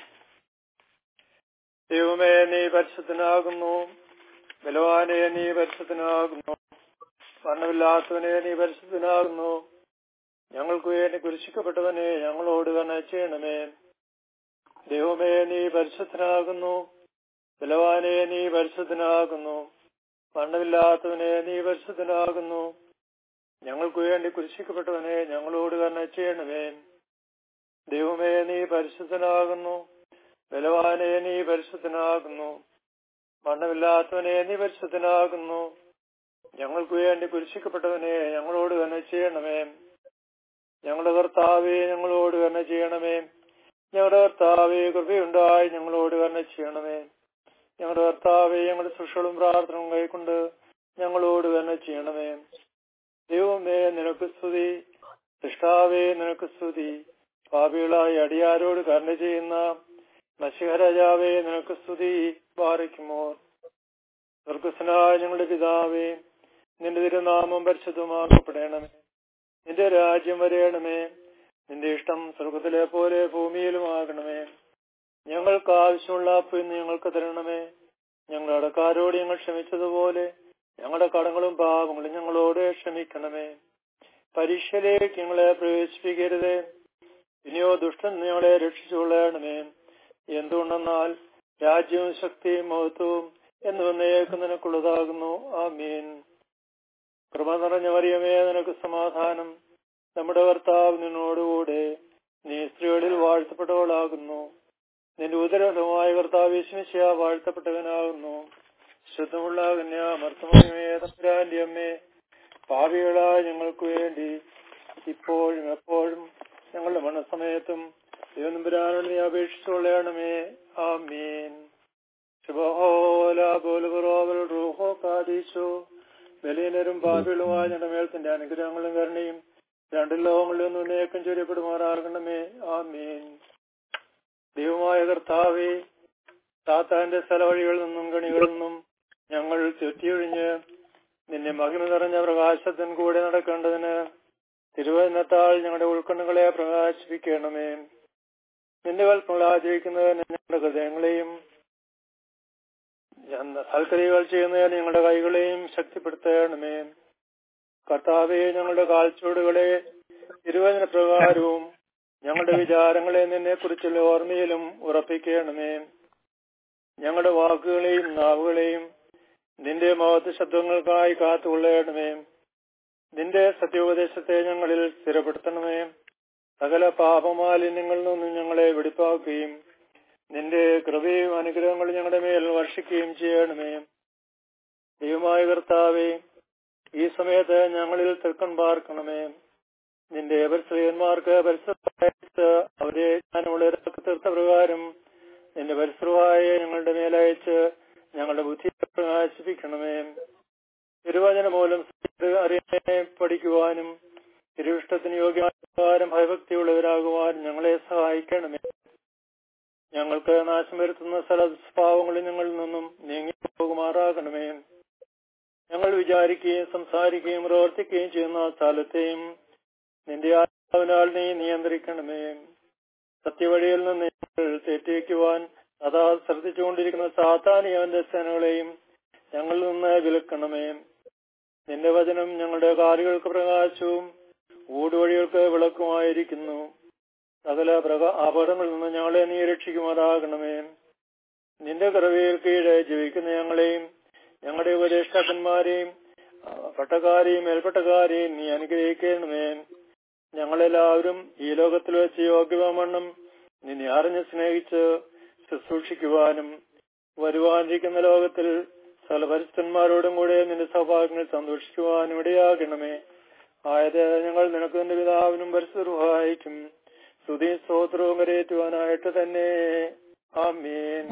ദൈവമേ നീ പരിശുദ്ധനാകുന്നു ബലവാനെ നീ പരിശുദ്ധനാകുന്നു വർണ്ണമില്ലാത്തവനെ നീ പരിശുദ്ധനാകുന്നു ഞങ്ങൾക്ക് വേണ്ടി കുരിശിക്കപ്പെട്ടവനെ ഞങ്ങളോട് കണ്ണ ചെയ്യണമേ ദൈവമേ നീ പരിശുദ്ധനാകുന്നു ബലവാനെ നീ പരിശുദ്ധനാകുന്നു വർണ്ണമില്ലാത്തവനെ നീ പരിശുദ്ധനാകുന്നു ഞങ്ങൾക്ക് വേണ്ടി കുരിശിക്കപ്പെട്ടവനെ ഞങ്ങളോട് കണ്ണ ചെയ്യണമേ ദൈവമേ നീ പരിശുദ്ധനാകുന്നു ബലവാനെ നീ പരിശുദ്ധനാകുന്നു മണ്ണമില്ലാത്തവനെ നീ പരിശുദ്ധനാകുന്നു ഞങ്ങൾക്ക് വേണ്ടി കുരിശിക്കപ്പെട്ടവനെ ഞങ്ങളോട് തന്നെ ചെയ്യണമേ ഞങ്ങളുടെ കർത്താവെ ഞങ്ങളോട് തന്നെ ചെയ്യണമേ ഞങ്ങളുടെ കർത്താവെ കൃപയുണ്ടായി ഞങ്ങളോട് തന്നെ ചെയ്യണമേ ഞങ്ങളുടെ കർത്താവെ ഞങ്ങളുടെ സുഷളും പ്രാർത്ഥനയും കൈക്കൊണ്ട് ഞങ്ങളോട് തന്നെ ചെയ്യണമേ ദൈവമേ നിനക്ക് സ്തുതി സൃഷ്ടാവേ നിനക്ക് സ്തുതി പാപികളായി അടിയാരോട് കരുണ ചെയ്യുന്ന നശിഹരാജാവേ നിനക്ക് സ്തുതി പാറിക്കുമോ സ്വർഗസ്നായ ഞങ്ങളുടെ പിതാവേ നിന്റെ തിരുനാമം പരിശുദ്ധമാക്കപ്പെടണമേ നിന്റെ രാജ്യം വരയണമേ നിന്റെ ഇഷ്ടം സ്വർഗത്തിലെ പോലെ ഭൂമിയിലുമാകണമേ ഞങ്ങൾക്ക് ആവശ്യമുള്ള ഇന്ന് ഞങ്ങൾക്ക് തരണമേ ഞങ്ങളുടെ അടക്കാരോട് ഞങ്ങൾ ക്ഷമിച്ചതുപോലെ ഞങ്ങളുടെ കടങ്ങളും പാപങ്ങളും ഞങ്ങളോട് ക്ഷമിക്കണമേ പരീക്ഷയിലേക്ക് ഞങ്ങളെ പ്രവേശിപ്പിക്കരുതേ ഇനിയോ ദുഷ്ടൻ ഞങ്ങളെ രക്ഷിച്ചുകൊള്ളണമേ എന്തുകൊണ്ടെന്നാൽ രാജ്യവും ശക്തിയും മഹത്വവും എന്ന് വന്നേക്ക് നിനക്കുള്ളതാകുന്നു ആമീൻ കൃപ നിറഞ്ഞ മറിയമേ നിനക്ക് സമാധാനം നമ്മുടെ കർത്താവ് നിന്നോടുകൂടെ നീ സ്ത്രീകളിൽ വാഴ്ത്തപ്പെട്ടവളാകുന്നു നിന്റെ ഉദരഫലമായ കർത്താവ് വിശ്വസിയ വാഴ്ത്തപ്പെട്ടവനാകുന്നു ശുദ്ധമുള്ള കന്യാമർത്തമേ തമ്പുരാന്റെ അമ്മേ പാപികളായ ഞങ്ങൾക്ക് വേണ്ടി ഇപ്പോഴും എപ്പോഴും ഞങ്ങളുടെ മരണസമയത്തും ദൈവനമ്പുരാനോട് നീ അപേക്ഷിച്ചുകൊള്ളണമേ ആമീൻ ശുഭഹോല ബോലുപുറോവൽ റൂഹോ കാദീശോ ബലീനരും പാപികളുമായ ഞങ്ങളുടെ മേൽ തന്റെ അനുഗ്രഹങ്ങളും കരുണയും രണ്ട് ലോകങ്ങളിൽ നിന്ന് ഉന്നേക്കം ചൊരിയപ്പെടുമാറാകണമേ ആമീൻ ദൈവമായ കർത്താവേ താത്താന്റെ സ്ഥലവഴികളിൽ നിന്നും കണികളിൽ നിന്നും ഞങ്ങൾ ചുറ്റിയൊഴിഞ്ഞ് നിന്നെ മഹിമ നിറഞ്ഞ പ്രകാശത്തിൻ കൂടെ നടക്കേണ്ടതിന് തിരുവനത്താൾ ഞങ്ങളുടെ ഉൾക്കണ്ണുകളെ പ്രകാശിപ്പിക്കണമേ നിന്റെ കൽപ്പങ്ങൾ ആചരിക്കുന്നതിന് ഞങ്ങളുടെ ഹൃദയങ്ങളെയും സൽക്രിയകൾ ചെയ്യുന്നതിന് ഞങ്ങളുടെ കൈകളെയും ശക്തിപ്പെടുത്തണമേ കർത്താവെ ഞങ്ങളുടെ കാൽച്ചൂടുകളെ തിരുവചന പ്രകാരവും ഞങ്ങളുടെ വിചാരങ്ങളെ നിന്നെ കുറിച്ചുള്ള ഓർമ്മയിലും ഉറപ്പിക്കണമേ ഞങ്ങളുടെ വാക്കുകളെയും നാവുകളെയും നിന്റെ മഹത്വ ശബ്ദങ്ങൾക്കായി കാത്തുകൊള്ളണമേ നിന്റെ സത്യോപദേശത്തെ ഞങ്ങളിൽ സ്ഥിരപ്പെടുത്തണമേ സകല പാപമാലിന്യങ്ങളിൽ നിന്നും ഞങ്ങളെ വെടിപ്പാക്കുകയും നിന്റെ കൃപയും അനുഗ്രഹങ്ങളും ഞങ്ങളുടെ മേൽ വർഷിക്കുകയും ചെയ്യണമേ ദൈവമായ കർത്താവേ ഈ സമയത്ത് ഞങ്ങളിൽ തൃക്കൺ പാർക്കണമേ നിന്റെ പരിശ്രയന്മാർക്ക് പരിസരത്ത് അവരെ ഞാനുള്ള തീർത്ത പ്രകാരം നിന്റെ പരിസരമായ ഞങ്ങളുടെ മേലയച്ച് ഞങ്ങളുടെ ബുദ്ധി പ്രകാശിപ്പിക്കണമേ തിരുവചന മൂലം അറിയാനെ പഠിക്കുവാനും തിരുവിഷ്ടത്തിന് യോഗ്യമാകാരം ഭയഭക്തിയുള്ളവരാകുവാൻ ഞങ്ങളെ സഹായിക്കണമേ ഞങ്ങൾക്ക് നാശം വരുത്തുന്ന സ്ഥല സ്വഭാവങ്ങളിൽ ഞങ്ങളിൽ നിന്നും നീങ്ങി പോകുമാറാകണമേ ഞങ്ങൾ വിചാരിക്കുകയും സംസാരിക്കുകയും പ്രവർത്തിക്കുകയും ചെയ്യുന്ന സ്ഥലത്തെയും നിന്റെ ആത്മാവിനാൽ നീ നിയന്ത്രിക്കണമേ സത്യവഴിയിൽ നിന്ന് ഞങ്ങൾ തെറ്റിവെക്കുവാൻ അതാ ശ്രദ്ധിച്ചുകൊണ്ടിരിക്കുന്ന സാത്താനിയവന്റെ സേനകളെയും ഞങ്ങളിൽ നിന്ന് വിലക്കണമേ നിന്റെ വചനം ഞങ്ങളുടെ കാലുകൾക്ക് പ്രകാശവും ഊടുവഴികൾക്ക് വിളക്കുമായിരിക്കുന്നു സകല പ്രക അപകടങ്ങളിൽ നിന്ന് ഞങ്ങളെ നീ രക്ഷിക്കുമാറാകണമേ നിന്റെ കറവയിൽ കീഴെ ജീവിക്കുന്ന ഞങ്ങളെയും ഞങ്ങളുടെ ഉപദേഷ്ടാക്കന്മാരെയും പട്ടക്കാരെയും മേൽപ്പട്ടക്കാരെയും നീ അനുഗ്രഹിക്കണമേ ഞങ്ങളെല്ലാവരും ഈ ലോകത്തിൽ വെച്ച് യോഗ്യവണ്ണം നിന്നെ അറിഞ്ഞ് സ്നേഹിച്ച് ശുശ്രൂഷിക്കുവാനും വരുവാനിരിക്കുന്ന ലോകത്തിൽ സകലപരിസ്ഥന്മാരോടും കൂടെ നിന്റെ സൗഭാഗ്യങ്ങൾ സന്തോഷിക്കുവാനും ഇടയാകണമേ ആയത് ഞങ്ങൾ നിനക്ക് നിന്റെ പിതാവിനും പരിസ്ഥിതിക്കും സ്തുതി സ്തോത്രവും കരയേറ്റുവാനായിട്ട് തന്നെ ആമീൻ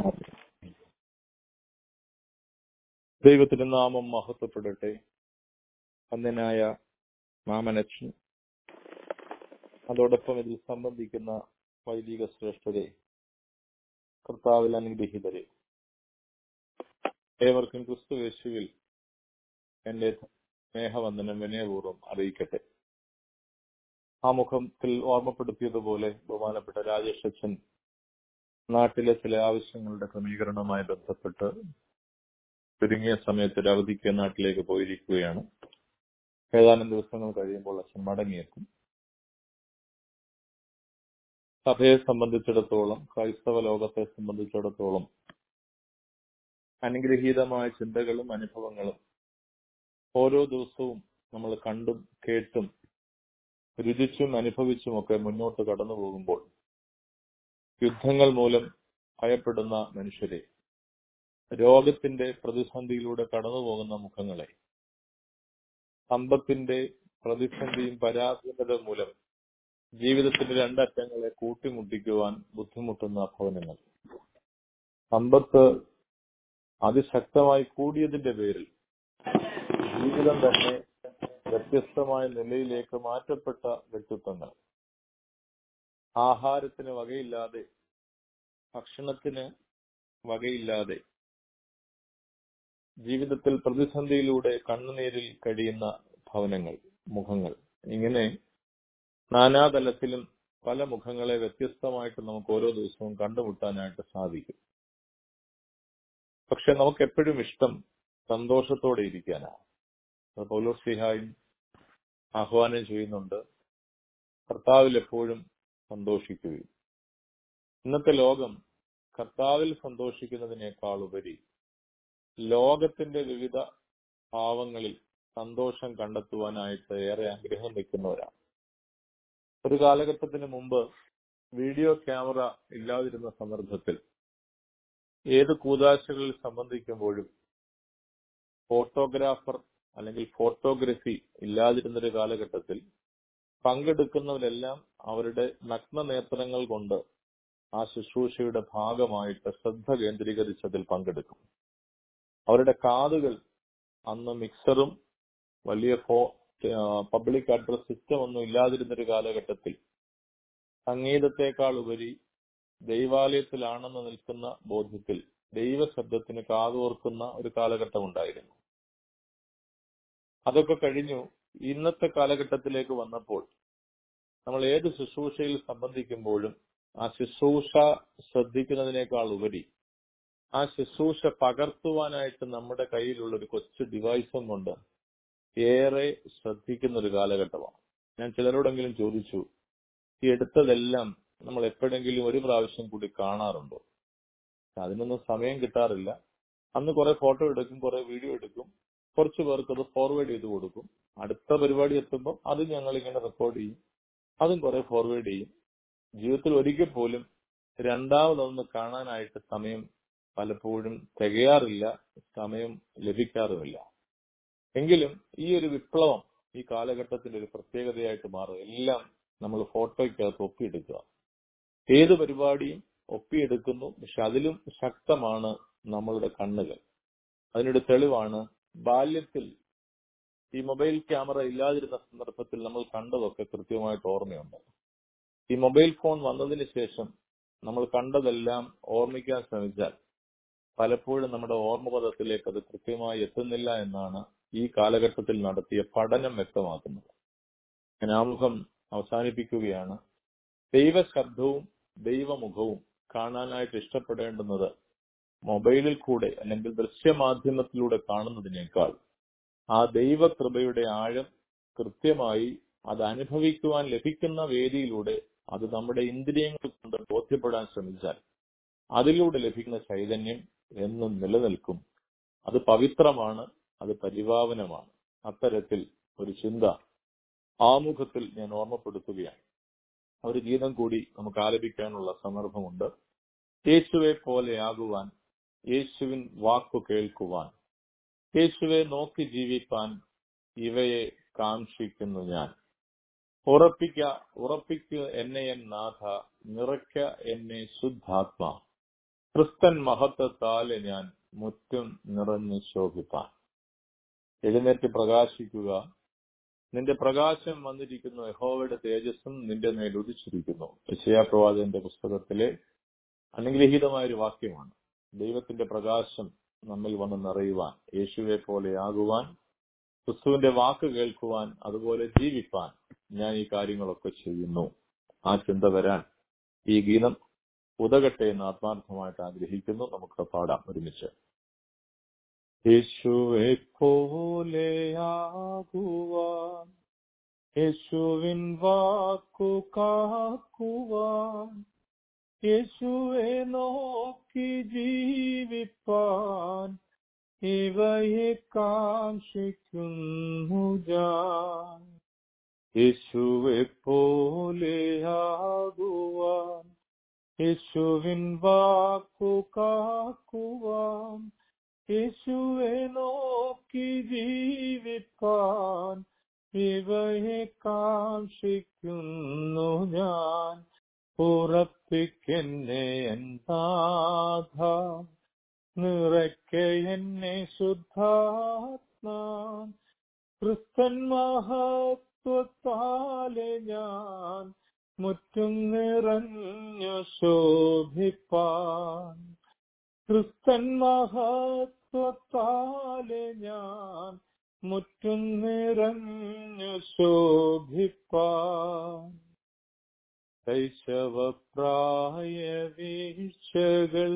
ദൈവത്തിന്റെ നാമം മഹത്വപ്പെടട്ടെ അന്നനായ മാമനച്ഛൻ അതോടൊപ്പം ഇതിൽ സംബന്ധിക്കുന്ന വൈദിക ശ്രേഷ്ഠരെ കർത്താവിൽ അനുഗ്രഹീതരെ ഏവർക്കും ക്രിസ്തു യേശുവിൽ എന്റെ സ്നേഹവന്ദനം വിനയപൂർവ്വം അറിയിക്കട്ടെ ആ മുഖത്തിൽ ഓർമ്മപ്പെടുത്തിയതുപോലെ ബഹുമാനപ്പെട്ട രാജേഷ് അച്ഛൻ നാട്ടിലെ ചില ആവശ്യങ്ങളുടെ ക്രമീകരണവുമായി ബന്ധപ്പെട്ട് ചുരുങ്ങിയ സമയത്ത് ഒരു അവധിക്ക് നാട്ടിലേക്ക് പോയിരിക്കുകയാണ് ഏതാനും ദിവസങ്ങൾ കഴിയുമ്പോൾ അച്ഛൻ മടങ്ങിയെത്തും സഭയെ സംബന്ധിച്ചിടത്തോളം ക്രൈസ്തവ ലോകത്തെ സംബന്ധിച്ചിടത്തോളം അനുഗ്രഹീതമായ ചിന്തകളും അനുഭവങ്ങളും ഓരോ ദിവസവും നമ്മൾ കണ്ടും കേട്ടും രുചിച്ചും അനുഭവിച്ചുമൊക്കെ മുന്നോട്ട് കടന്നു പോകുമ്പോൾ യുദ്ധങ്ങൾ മൂലം ഭയപ്പെടുന്ന മനുഷ്യരെ രോഗത്തിന്റെ പ്രതിസന്ധിയിലൂടെ കടന്നു പോകുന്ന മുഖങ്ങളെ സമ്പത്തിന്റെ പ്രതിസന്ധിയും പരാധീനത മൂലം ജീവിതത്തിന്റെ രണ്ടറ്റങ്ങളെ കൂട്ടിമുട്ടിക്കുവാൻ ബുദ്ധിമുട്ടുന്ന ഭവനങ്ങൾ സമ്പത്ത് അതിശക്തമായി കൂടിയതിന്റെ പേരിൽ ജീവിതം തന്നെ വ്യത്യസ്തമായ നിലയിലേക്ക് മാറ്റപ്പെട്ട വ്യക്തിത്വങ്ങൾ ആഹാരത്തിന് വകയില്ലാതെ ഭക്ഷണത്തിന് വകയില്ലാതെ ജീവിതത്തിൽ പ്രതിസന്ധിയിലൂടെ കണ്ണുനീരിൽ കഴിയുന്ന ഭവനങ്ങൾ മുഖങ്ങൾ ഇങ്ങനെ നാനാതലത്തിലും പല മുഖങ്ങളെ വ്യത്യസ്തമായിട്ട് നമുക്ക് ഓരോ ദിവസവും കണ്ടുമുട്ടാനായിട്ട് സാധിക്കും പക്ഷെ നമുക്ക് എപ്പോഴും ഇഷ്ടം സന്തോഷത്തോടെ ഇരിക്കാനാണ് പൗലോസ് സിഹായും ആഹ്വാനം ചെയ്യുന്നുണ്ട് കർത്താവിൽ എപ്പോഴും സന്തോഷിക്കുകയും ഇന്നത്തെ ലോകം കർത്താവിൽ സന്തോഷിക്കുന്നതിനേക്കാൾ ഉപരി ലോകത്തിന്റെ വിവിധ ഭാവങ്ങളിൽ സന്തോഷം കണ്ടെത്തുവാനായിട്ട് ഏറെ ആഗ്രഹം വെക്കുന്നവരാണ് ഒരു കാലഘട്ടത്തിന് മുമ്പ് വീഡിയോ ക്യാമറ ഇല്ലാതിരുന്ന സന്ദർഭത്തിൽ ഏത് കൂതാശകളിൽ സംബന്ധിക്കുമ്പോഴും ഫോട്ടോഗ്രാഫർ അല്ലെങ്കിൽ ഫോട്ടോഗ്രഫി ഇല്ലാതിരുന്നൊരു കാലഘട്ടത്തിൽ പങ്കെടുക്കുന്നവരെല്ലാം അവരുടെ നഗ്ന നേത്രങ്ങൾ കൊണ്ട് ആ ശുശ്രൂഷയുടെ ഭാഗമായിട്ട് ശ്രദ്ധ കേന്ദ്രീകരിച്ചതിൽ പങ്കെടുക്കും അവരുടെ കാതുകൾ അന്ന് മിക്സറും വലിയ ഫോ പബ്ലിക് അഡ്രസ് സിസ്റ്റം ഒന്നും ഇല്ലാതിരുന്ന ഒരു കാലഘട്ടത്തിൽ സംഗീതത്തെക്കാൾ ഉപരി ദൈവാലയത്തിലാണെന്ന് നിൽക്കുന്ന ബോധ്യത്തിൽ ദൈവശബ്ദത്തിന് കാതോർക്കുന്ന ഒരു കാലഘട്ടം ഉണ്ടായിരുന്നു അതൊക്കെ കഴിഞ്ഞു ഇന്നത്തെ കാലഘട്ടത്തിലേക്ക് വന്നപ്പോൾ നമ്മൾ ഏത് ശുശ്രൂഷയിൽ സംബന്ധിക്കുമ്പോഴും ആ ശുശ്രൂഷ ശ്രദ്ധിക്കുന്നതിനേക്കാൾ ഉപരി ആ ശുശ്രൂഷ പകർത്തുവാനായിട്ട് നമ്മുടെ കയ്യിലുള്ള ഒരു കൊച്ചു ഡിവൈസും കൊണ്ട് ഏറെ ശ്രദ്ധിക്കുന്ന ഒരു കാലഘട്ടമാണ് ഞാൻ ചിലരോടെങ്കിലും ചോദിച്ചു ഈ എടുത്തതെല്ലാം നമ്മൾ എപ്പോഴെങ്കിലും ഒരു പ്രാവശ്യം കൂടി കാണാറുണ്ടോ അതിനൊന്നും സമയം കിട്ടാറില്ല അന്ന് കുറെ ഫോട്ടോ എടുക്കും കുറെ വീഡിയോ എടുക്കും കുറച്ചു പേർക്ക് അത് ഫോർവേഡ് ചെയ്ത് കൊടുക്കും അടുത്ത പരിപാടി എത്തുമ്പോൾ അത് ഞങ്ങൾ ഇങ്ങനെ റെക്കോർഡ് ചെയ്യും അതും കുറെ ഫോർവേഡ് ചെയ്യും ജീവിതത്തിൽ ഒരിക്കൽ പോലും രണ്ടാമതൊന്ന് കാണാനായിട്ട് സമയം പലപ്പോഴും തികയാറില്ല സമയം ലഭിക്കാറുമില്ല എങ്കിലും ഈ ഒരു വിപ്ലവം ഈ കാലഘട്ടത്തിന്റെ ഒരു പ്രത്യേകതയായിട്ട് മാറും എല്ലാം നമ്മൾ ഫോട്ടോയ്ക്കകത്ത് ഒപ്പിയെടുക്കുക ഏത് പരിപാടിയും ഒപ്പിയെടുക്കുന്നു പക്ഷെ അതിലും ശക്തമാണ് നമ്മളുടെ കണ്ണുകൾ അതിനൊരു തെളിവാണ് ബാല്യത്തിൽ ഈ മൊബൈൽ ക്യാമറ ഇല്ലാതിരുന്ന സന്ദർഭത്തിൽ നമ്മൾ കണ്ടതൊക്കെ കൃത്യമായിട്ട് ഓർമ്മയുണ്ട് ഈ മൊബൈൽ ഫോൺ വന്നതിന് ശേഷം നമ്മൾ കണ്ടതെല്ലാം ഓർമ്മിക്കാൻ ശ്രമിച്ചാൽ പലപ്പോഴും നമ്മുടെ ഓർമ്മപഥത്തിലേക്ക് അത് കൃത്യമായി എത്തുന്നില്ല എന്നാണ് ഈ കാലഘട്ടത്തിൽ നടത്തിയ പഠനം വ്യക്തമാക്കുന്നത് ഞാൻ ആമുഖം അവസാനിപ്പിക്കുകയാണ് ദൈവശബ്ദവും ദൈവമുഖവും കാണാനായിട്ട് ഇഷ്ടപ്പെടേണ്ടുന്നത് മൊബൈലിൽ കൂടെ അല്ലെങ്കിൽ ദൃശ്യമാധ്യമത്തിലൂടെ കാണുന്നതിനേക്കാൾ ആ ദൈവകൃപയുടെ ആഴം കൃത്യമായി അത് അനുഭവിക്കുവാൻ ലഭിക്കുന്ന വേദിയിലൂടെ അത് നമ്മുടെ ഇന്ദ്രിയങ്ങൾ കൊണ്ട് ബോധ്യപ്പെടാൻ ശ്രമിച്ചാൽ അതിലൂടെ ലഭിക്കുന്ന ചൈതന്യം എന്നും നിലനിൽക്കും അത് പവിത്രമാണ് അത് പരിപാവനമാണ് അത്തരത്തിൽ ഒരു ചിന്ത ആമുഖത്തിൽ ഞാൻ ഓർമ്മപ്പെടുത്തുകയാണ് ഒരു ഗീതം കൂടി നമുക്ക് ആലപിക്കാനുള്ള സന്ദർഭമുണ്ട് യേശുവെ പോലെയാകുവാൻ യേശുവിൻ വാക്കു കേൾക്കുവാൻ യേശുവെ നോക്കി ജീവിപ്പാൻ ഇവയെ കാക്ഷിക്കുന്നു ഞാൻ ഉറപ്പിക്ക ഉറപ്പിക്ക എന്നെ എൻ നാഥ നിറയ്ക്ക എന്നെ ശുദ്ധാത്മാ ക്രിസ്തൻ മഹത്വത്താലെ ഞാൻ മുറ്റും നിറഞ്ഞു ശോഭിപ്പാൻ എഴുന്നേറ്റ് പ്രകാശിക്കുക നിന്റെ പ്രകാശം വന്നിരിക്കുന്നു യഹോവയുടെ തേജസ്സും നിന്റെ മേൽ ഉദിച്ചിരിക്കുന്നു യശയാപ്രവാചകന്റെ പുസ്തകത്തിലെ അനുഗ്രഹീതമായ ഒരു വാക്യമാണ് ദൈവത്തിന്റെ പ്രകാശം നമ്മിൽ വന്ന് നിറയുവാൻ യേശുവെ പോലെയാകുവാൻ ക്രിസ്തുവിന്റെ വാക്ക് കേൾക്കുവാൻ അതുപോലെ ജീവിപ്പാൻ ഞാൻ ഈ കാര്യങ്ങളൊക്കെ ചെയ്യുന്നു ആ ചിന്ത വരാൻ ഈ ഗീതം ഉതകട്ടെ എന്ന് ആത്മാർത്ഥമായിട്ട് ആഗ്രഹിക്കുന്നു നമുക്ക് പാടാം ഒരുമിച്ച് യേശുവെ പോലെയാകുവാൻ യേശുവിൻ വാക്കു കാക്കുവാൻ യേശുവെ നോക്കി ജീവിപ്പാൻ ഇവയെ കാക്ഷിക്കുന്നു ഞാൻ യേശുവെ പോലെയാകുവാൻ യേശുവിൻ വാക്കു കാക്കുവാൻ യേശുവെ നോക്കി ജീവിപ്പാൻ ഇവയെ കാക്ഷിക്കുന്നു ഞാൻ ഉറപ്പിക്കെന്നെ എന്താധ നിറയ്ക്ക എന്നെ ശുദ്ധാത്മാ ക്രിസ്തൻ മഹത്വത്താലെ ഞാൻ മുറ്റും നിറഞ്ഞു ശോഭിപ്പാൻ ക്രിസ്തൻ മഹത്വത്താലെ ഞാൻ മുറ്റും നിറഞ്ഞു ശോഭിപ്പാൻ ശൈശവപ്രായ വീഴ്ചകൾ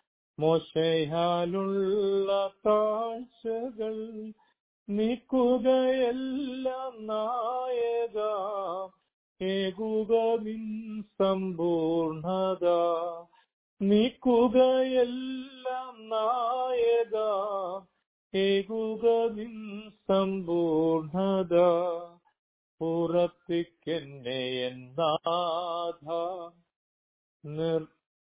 മോശയാലുള്ള താഴ്ചകൾ നീക്കുകയെല്ലാം നായക ഏകുക നിൻ സമ്പൂർണത നീക്കുകയെല്ലാം നായക ഏകുക നിൻ സമ്പൂർണത ഉറപ്പിക്കെന്നെ എന്നാഥ നിർ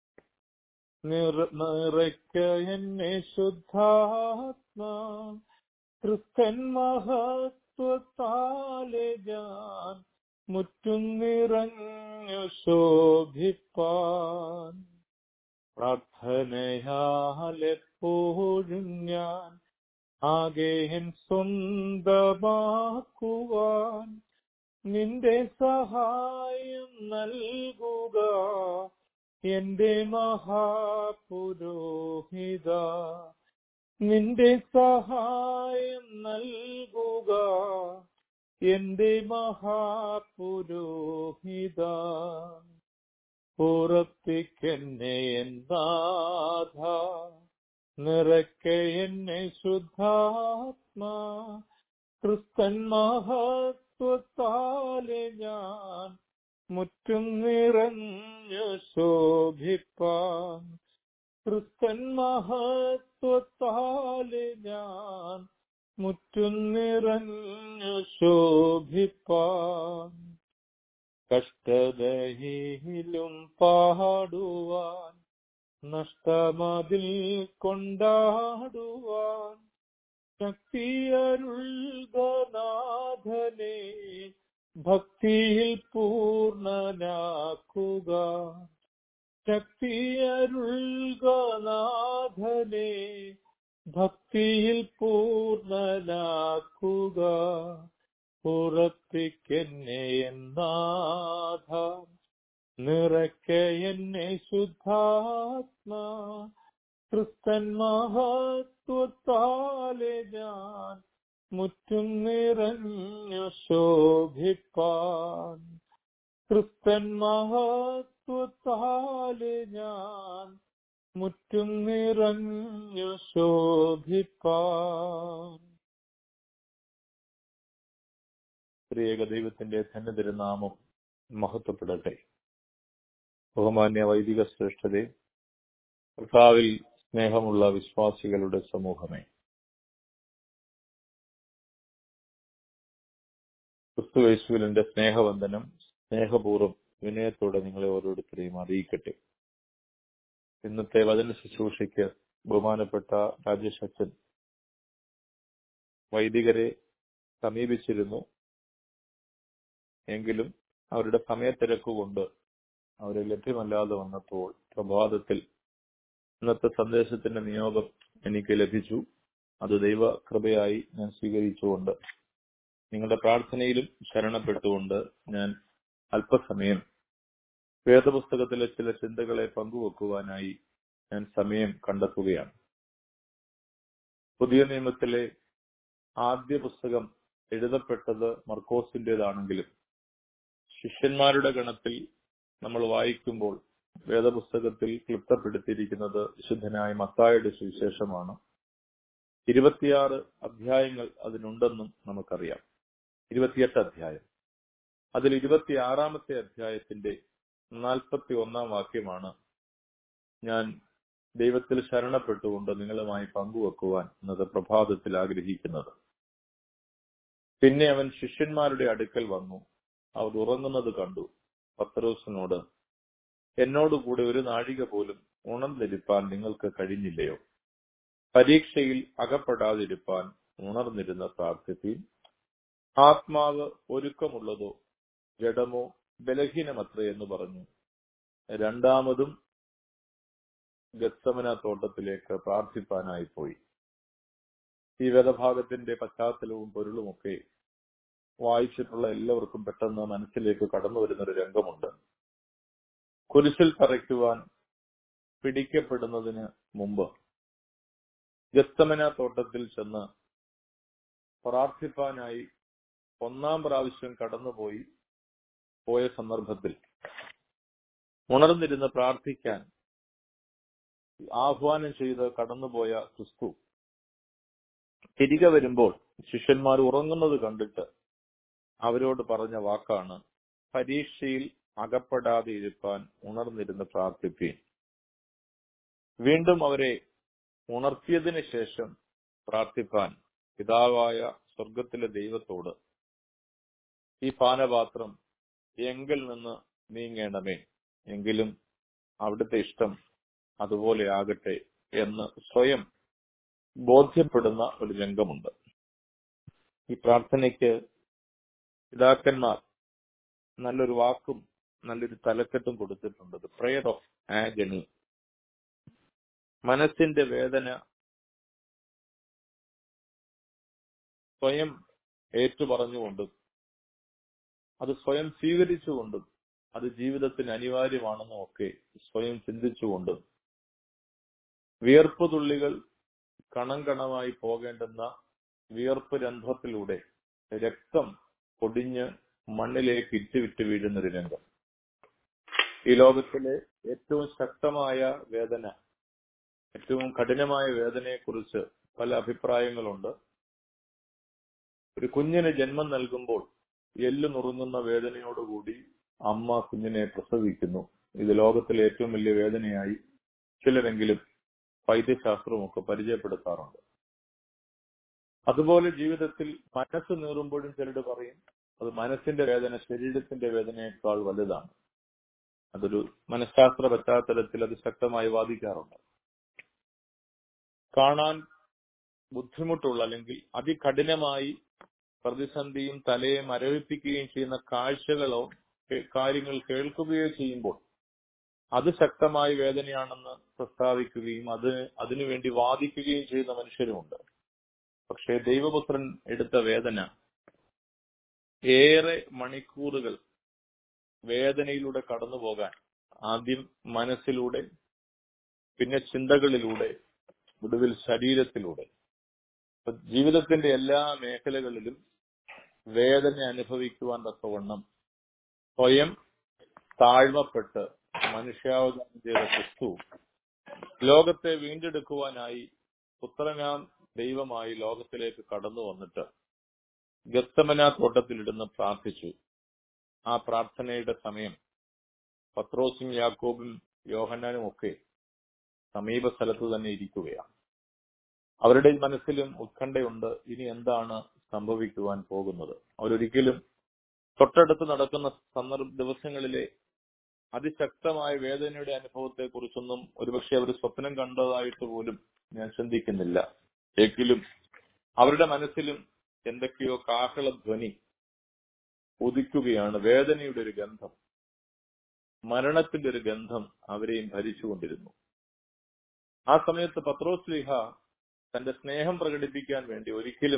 നിറയ്ക്ക എന്നെ ശുദ്ധാത്മാ ക്രിസ്തൻ മഹത്വത്താലെ ഞാൻ മുറ്റും നിറഞ്ഞു ശോഭിപ്പാൻ പ്രാർത്ഥനയാലെപ്പോഴും ഞാൻ ആകെയും സ്വന്തമാക്കുവാൻ നിന്റെ സഹായം നൽകുക എന്റെ മഹാപുരോഹിത നിന്റെ സഹായം നൽകുക എന്റെ മഹാപുരോഹിത ഉറപ്പിക്കെന്നെ എന്താധ നിറക്കെ എന്നെ ശുദ്ധാത്മാ ക്രിസ്തൻ മഹത്വത്താലെ ഞാൻ മുറ്റും നിറഞ്ഞു ശോഭിപ്പാൻ ക്രിസ്തൻ മഹത്വത്താലെ ഞാൻ മുറ്റും നിറഞ്ഞു ശോഭിപ്പാൻ കഷ്ടതയിലും പാടുവാൻ നഷ്ടമതിൽ കൊണ്ടാടുവാൻ ശക്തിയരുൾഗനാഥനെ ഭക്തിയിൽ പൂർണ്ണനാക്കുക ശക്തിയരുൾഗനാഥനെ ഭക്തിയിൽ പൂർണ്ണനാക്കുക ഉറപ്പിക്കെന്നെ എന്നാഥ നിറക്കെ എന്നെ ശുദ്ധാത്മാ ക്രിസ്തൻ മഹത്വത്താലെ ഞാൻ മുറ്റും നിറഞ്ഞു ശോഭിപ്പാൻ ക്രിസ്തൻ മഹത്വത്താലെ ഞാൻ മുറ്റും നിറഞ്ഞു ശോഭിപ്പാൻ സ്ത്രീക ദൈവത്തിന്റെ ധന്യതിരുനാമം മഹത്വപ്പെടട്ടെ ബഹുമാന്യ വൈദിക ശ്രേഷ്ഠതയെ കർത്താവിൽ സ്നേഹമുള്ള വിശ്വാസികളുടെ സമൂഹമേ ക്രിസ്തുവേശുവിലിന്റെ സ്നേഹവന്ദനം സ്നേഹപൂർവ്വം വിനയത്തോടെ നിങ്ങളെ ഓരോരുത്തരെയും അറിയിക്കട്ടെ ഇന്നത്തെ വചന ശുശ്രൂഷയ്ക്ക് ബഹുമാനപ്പെട്ട രാജേഷ് അച്ഛൻ വൈദികരെ സമീപിച്ചിരുന്നു എങ്കിലും അവരുടെ സമയത്തിരക്ക് കൊണ്ട് അവരെ ലഭ്യമല്ലാതെ വന്നപ്പോൾ പ്രഭാതത്തിൽ ഇന്നത്തെ സന്ദേശത്തിന്റെ നിയോഗം എനിക്ക് ലഭിച്ചു അത് ദൈവ കൃപയായി ഞാൻ സ്വീകരിച്ചുകൊണ്ട് നിങ്ങളുടെ പ്രാർത്ഥനയിലും ശരണപ്പെട്ടുകൊണ്ട് ഞാൻ അല്പസമയം വേദപുസ്തകത്തിലെ ചില ചിന്തകളെ പങ്കുവെക്കുവാനായി ഞാൻ സമയം കണ്ടെത്തുകയാണ് പുതിയ നിയമത്തിലെ ആദ്യ പുസ്തകം എഴുതപ്പെട്ടത് മർക്കോസിന്റേതാണെങ്കിലും ശിഷ്യന്മാരുടെ ഗണത്തിൽ നമ്മൾ വായിക്കുമ്പോൾ വേദപുസ്തകത്തിൽ ക്ലിപ്തപ്പെടുത്തിയിരിക്കുന്നത് വിശുദ്ധനായ മത്തായുടെ സുവിശേഷമാണ് ഇരുപത്തിയാറ് അധ്യായങ്ങൾ അതിനുണ്ടെന്നും നമുക്കറിയാം ഇരുപത്തിയെട്ട് അധ്യായം അതിൽ ഇരുപത്തിയാറാമത്തെ അധ്യായത്തിന്റെ നാൽപ്പത്തി ഒന്നാം വാക്യമാണ് ഞാൻ ദൈവത്തിൽ ശരണപ്പെട്ടുകൊണ്ട് നിങ്ങളുമായി പങ്കുവെക്കുവാൻ ഇന്നത്തെ പ്രഭാതത്തിൽ ആഗ്രഹിക്കുന്നത് പിന്നെ അവൻ ശിഷ്യന്മാരുടെ അടുക്കൽ വന്നു അവർ ഉറങ്ങുന്നത് കണ്ടു പത്രോസിനോട് എന്നോടുകൂടെ ഒരു നാഴിക പോലും ഉണർന്നിരിപ്പാൻ നിങ്ങൾക്ക് കഴിഞ്ഞില്ലയോ പരീക്ഷയിൽ അകപ്പെടാതിരിപ്പാൻ ഉണർന്നിരുന്ന പ്രാർത്ഥിപ്പീൻ ആത്മാവ് ഒരുക്കമുള്ളതോ ജഡമോ ബലഹീനമത്രേ എന്ന് പറഞ്ഞു രണ്ടാമതും ഗത്സമന തോട്ടത്തിലേക്ക് പ്രാർത്ഥിപ്പാനായി പോയി ഈ വേദഭാഗത്തിന്റെ പശ്ചാത്തലവും പൊരുളുമൊക്കെ വായിച്ചിട്ടുള്ള എല്ലാവർക്കും പെട്ടെന്ന് മനസ്സിലേക്ക് കടന്നു വരുന്ന ഒരു രംഗമുണ്ട് കുരിശിൽ തറയ്ക്കുവാൻ പിടിക്കപ്പെടുന്നതിന് മുമ്പ് ഗസ്തമന തോട്ടത്തിൽ ചെന്ന് പ്രാർത്ഥിപ്പാനായി ഒന്നാം പ്രാവശ്യം കടന്നുപോയി പോയ സന്ദർഭത്തിൽ ഉണർന്നിരുന്ന് പ്രാർത്ഥിക്കാൻ ആഹ്വാനം ചെയ്ത് കടന്നുപോയ ക്രിസ്തു തിരികെ വരുമ്പോൾ ശിഷ്യന്മാർ ഉറങ്ങുന്നത് കണ്ടിട്ട് അവരോട് പറഞ്ഞ വാക്കാണ് പരീക്ഷയിൽ അകപ്പെടാതെ ഇരുപ്പാൻ ഉണർന്നിരുന്ന് പ്രാർത്ഥിപ്പീൻ വീണ്ടും അവരെ ഉണർത്തിയതിനു ശേഷം പ്രാർത്ഥിപ്പാൻ പിതാവായ സ്വർഗത്തിലെ ദൈവത്തോട് ഈ പാനപാത്രം എങ്കിൽ നിന്ന് നീങ്ങേണമേ എങ്കിലും അവിടുത്തെ ഇഷ്ടം അതുപോലെ ആകട്ടെ എന്ന് സ്വയം ബോധ്യപ്പെടുന്ന ഒരു രംഗമുണ്ട് ഈ പ്രാർത്ഥനയ്ക്ക് പിതാക്കന്മാർ നല്ലൊരു വാക്കും നല്ലൊരു തലക്കെട്ടും കൊടുത്തിട്ടുണ്ട് പ്രയർ ഓഫ് ആഗണി മനസ്സിന്റെ വേദന സ്വയം ഏറ്റുപറഞ്ഞുകൊണ്ടും അത് സ്വയം സ്വീകരിച്ചുകൊണ്ടും അത് ജീവിതത്തിന് അനിവാര്യമാണെന്നും ഒക്കെ സ്വയം ചിന്തിച്ചുകൊണ്ടും വിയർപ്പ് തുള്ളികൾ കണം കണമായി പോകേണ്ടുന്ന വിയർപ്പ് രന്ധ്രത്തിലൂടെ രക്തം പൊടിഞ്ഞ് മണ്ണിലേക്ക് ഇറ്റുവിറ്റ് വീഴുന്ന ഒരു രംഗം ഈ ലോകത്തിലെ ഏറ്റവും ശക്തമായ വേദന ഏറ്റവും കഠിനമായ വേദനയെക്കുറിച്ച് പല അഭിപ്രായങ്ങളുണ്ട് ഒരു കുഞ്ഞിന് ജന്മം നൽകുമ്പോൾ എല്ല് നുറുങ്ങുന്ന വേദനയോടുകൂടി അമ്മ കുഞ്ഞിനെ പ്രസവിക്കുന്നു ഇത് ലോകത്തിലെ ഏറ്റവും വലിയ വേദനയായി ചിലരെങ്കിലും വൈദ്യശാസ്ത്രമൊക്കെ പരിചയപ്പെടുത്താറുണ്ട് അതുപോലെ ജീവിതത്തിൽ മനസ്സ് നീറുമ്പോഴും ചിലർ പറയും അത് മനസ്സിന്റെ വേദന ശരീരത്തിന്റെ വേദനയേക്കാൾ വലുതാണ് അതൊരു മനഃശാസ്ത്ര പശ്ചാത്തലത്തിൽ അത് ശക്തമായി വാദിക്കാറുണ്ട് കാണാൻ ബുദ്ധിമുട്ടുള്ള അല്ലെങ്കിൽ അതികഠിനമായി പ്രതിസന്ധിയും തലയെ മരവിപ്പിക്കുകയും ചെയ്യുന്ന കാഴ്ചകളോ കേ- കാര്യങ്ങൾ കേൾക്കുകയോ ചെയ്യുമ്പോൾ അത് ശക്തമായ വേദനയാണെന്ന് പ്രസ്താവിക്കുകയും അത് അതിനുവേണ്ടി വാദിക്കുകയും ചെയ്യുന്ന മനുഷ്യരുമുണ്ട് പക്ഷേ ദൈവപുത്രൻ എടുത്ത വേദന ഏറെ മണിക്കൂറുകൾ വേദനയിലൂടെ കടന്നു പോകാൻ ആദ്യം മനസ്സിലൂടെ പിന്നെ ചിന്തകളിലൂടെ ഒടുവിൽ ശരീരത്തിലൂടെ അപ്പൊ ജീവിതത്തിന്റെ എല്ലാ മേഖലകളിലും വേദന അനുഭവിക്കുവാൻ തക്കവണ്ണം സ്വയം താഴ്മപ്പെട്ട് മനുഷ്യാവതാരം ചെയ്ത ക്രിസ്തു ലോകത്തെ വീണ്ടെടുക്കുവാനായി പുത്രനാം ദൈവമായി ലോകത്തിലേക്ക് കടന്നു വന്നിട്ട് ഗത്തമന തോട്ടത്തിലിടുന്ന് പ്രാർത്ഥിച്ചു ആ പ്രാർത്ഥനയുടെ സമയം പത്രോസും യാക്കോബും യോഹന്നാനും ഒക്കെ സമീപ സ്ഥലത്ത് തന്നെ ഇരിക്കുകയാണ് അവരുടെ മനസ്സിലും ഉത്കണ്ഠയുണ്ട് ഇനി എന്താണ് സംഭവിക്കുവാൻ പോകുന്നത് അവരൊരിക്കലും തൊട്ടടുത്ത് നടക്കുന്ന സന്ദർഭ ദിവസങ്ങളിലെ അതിശക്തമായ വേദനയുടെ അനുഭവത്തെ കുറിച്ചൊന്നും ഒരുപക്ഷെ അവർ സ്വപ്നം കണ്ടതായിട്ട് പോലും ഞാൻ ചിന്തിക്കുന്നില്ല എങ്കിലും അവരുടെ മനസ്സിലും എന്തൊക്കെയോ കാഹള ധ്വനി ഉദിക്കുകയാണ് വേദനയുടെ ഒരു ഗന്ധം മരണത്തിന്റെ ഒരു ഗന്ധം അവരെയും ഭരിച്ചുകൊണ്ടിരുന്നു ആ സമയത്ത് പത്രോസ് ലീഹ തന്റെ സ്നേഹം പ്രകടിപ്പിക്കാൻ വേണ്ടി ഒരിക്കലും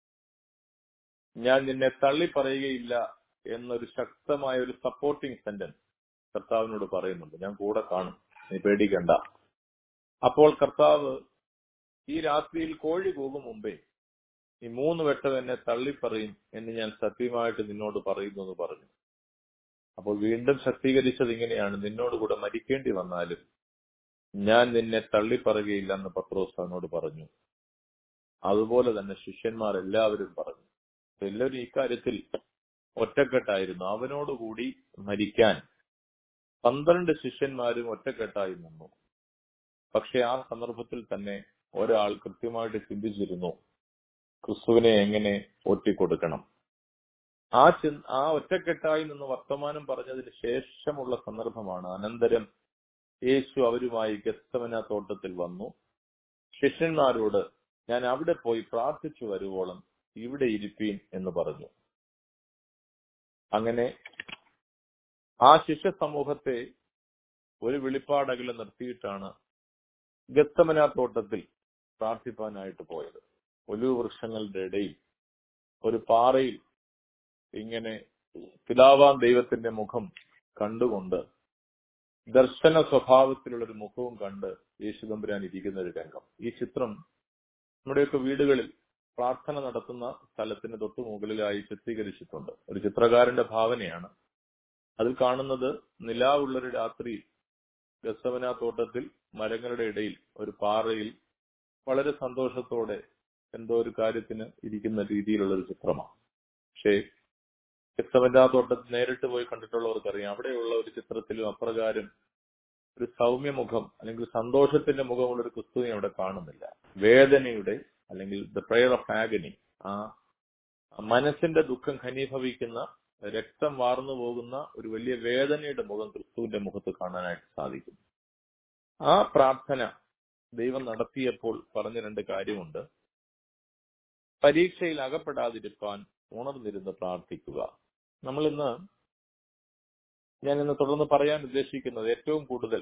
ഞാൻ നിന്നെ തള്ളി പറയുകയില്ല എന്നൊരു ശക്തമായ ഒരു സപ്പോർട്ടിംഗ് സെന്റൻസ് കർത്താവിനോട് പറയുന്നുണ്ട് ഞാൻ കൂടെ കാണും നീ പേടിക്കണ്ട അപ്പോൾ കർത്താവ് ഈ രാത്രിയിൽ കോഴി പോകും മുമ്പേ ഈ മൂന്ന് വട്ടം എന്നെ തള്ളിപ്പറയും എന്ന് ഞാൻ സത്യമായിട്ട് നിന്നോട് പറയുന്നു എന്ന് പറഞ്ഞു അപ്പോൾ വീണ്ടും ശക്തീകരിച്ചത് ഇങ്ങനെയാണ് നിന്നോട് കൂടെ മരിക്കേണ്ടി വന്നാലും ഞാൻ നിന്നെ തള്ളിപ്പറയുകയില്ല എന്ന് പത്രോസ് അവനോട് പറഞ്ഞു അതുപോലെ തന്നെ ശിഷ്യന്മാർ എല്ലാവരും പറഞ്ഞു എല്ലാവരും ഇക്കാര്യത്തിൽ ഒറ്റക്കെട്ടായിരുന്നു അവനോടുകൂടി മരിക്കാൻ പന്ത്രണ്ട് ശിഷ്യന്മാരും ഒറ്റക്കെട്ടായി നിന്നു പക്ഷെ ആ സന്ദർഭത്തിൽ തന്നെ ഒരാൾ കൃത്യമായിട്ട് ചിന്തിച്ചിരുന്നു ക്രിസ്തുവിനെ എങ്ങനെ ഒറ്റിക്കൊടുക്കണം ആ ചി- ആ ഒറ്റക്കെട്ടായി നിന്ന് വർത്തമാനം പറഞ്ഞതിന് ശേഷമുള്ള സന്ദർഭമാണ് അനന്തരം യേശു അവരുമായി ഗസ്തമന തോട്ടത്തിൽ വന്നു ശിഷ്യന്മാരോട് ഞാൻ അവിടെ പോയി പ്രാർത്ഥിച്ചു വരുവോളം ഇവിടെ ഇരിപ്പീൻ എന്ന് പറഞ്ഞു അങ്ങനെ ആ ശിഷ്യ സമൂഹത്തെ ഒരു വെളിപ്പാടകലെ നിർത്തിയിട്ടാണ് ഗത്തമന തോട്ടത്തിൽ പ്രാർത്ഥിപ്പാനായിട്ട് പോയത് ഒലിവ് വൃക്ഷങ്ങളുടെ ഇടയിൽ ഒരു പാറയിൽ ഇങ്ങനെ പിതാവാം ദൈവത്തിന്റെ മുഖം കണ്ടുകൊണ്ട് ദർശന സ്വഭാവത്തിലുള്ള ഒരു മുഖവും കണ്ട് യേശുദമ്പുരാൻ ഇരിക്കുന്ന ഒരു രംഗം ഈ ചിത്രം നമ്മുടെയൊക്കെ വീടുകളിൽ പ്രാർത്ഥന നടത്തുന്ന സ്ഥലത്തിന് തൊട്ടു മുകളിലായി ചിത്രീകരിച്ചിട്ടുണ്ട് ഒരു ചിത്രകാരന്റെ ഭാവനയാണ് അതിൽ കാണുന്നത് നിലാവുള്ളൊരു രാത്രി ഗസവന തോട്ടത്തിൽ മരങ്ങളുടെ ഇടയിൽ ഒരു പാറയിൽ വളരെ സന്തോഷത്തോടെ എന്തോ ഒരു കാര്യത്തിന് ഇരിക്കുന്ന രീതിയിലുള്ള ഒരു ചിത്രമാണ് പക്ഷേ ഗസവന തോട്ടത്തിൽ നേരിട്ട് പോയി കണ്ടിട്ടുള്ളവർക്കറിയാം അവിടെയുള്ള ഒരു ചിത്രത്തിലും അപ്രകാരം ഒരു സൗമ്യമുഖം അല്ലെങ്കിൽ സന്തോഷത്തിന്റെ മുഖമുള്ള ഒരു ക്രിസ്തുവിനെ അവിടെ കാണുന്നില്ല വേദനയുടെ അല്ലെങ്കിൽ ദ പ്രയർ ഓഫ് ആഗനി ആ മനസ്സിന്റെ ദുഃഖം ഘനീഭവിക്കുന്ന രക്തം വാർന്നു പോകുന്ന ഒരു വലിയ വേദനയുടെ മുഖം ക്രിസ്തുവിന്റെ മുഖത്ത് കാണാനായിട്ട് സാധിക്കും ആ പ്രാർത്ഥന ദൈവം നടത്തിയപ്പോൾ പറഞ്ഞ രണ്ട് കാര്യമുണ്ട് പരീക്ഷയിൽ അകപ്പെടാതിരിക്കാൻ ഉണർന്നിരുന്ന് പ്രാർത്ഥിക്കുക നമ്മൾ ഇന്ന് ഞാൻ ഇന്ന് തുടർന്ന് പറയാൻ ഉദ്ദേശിക്കുന്നത് ഏറ്റവും കൂടുതൽ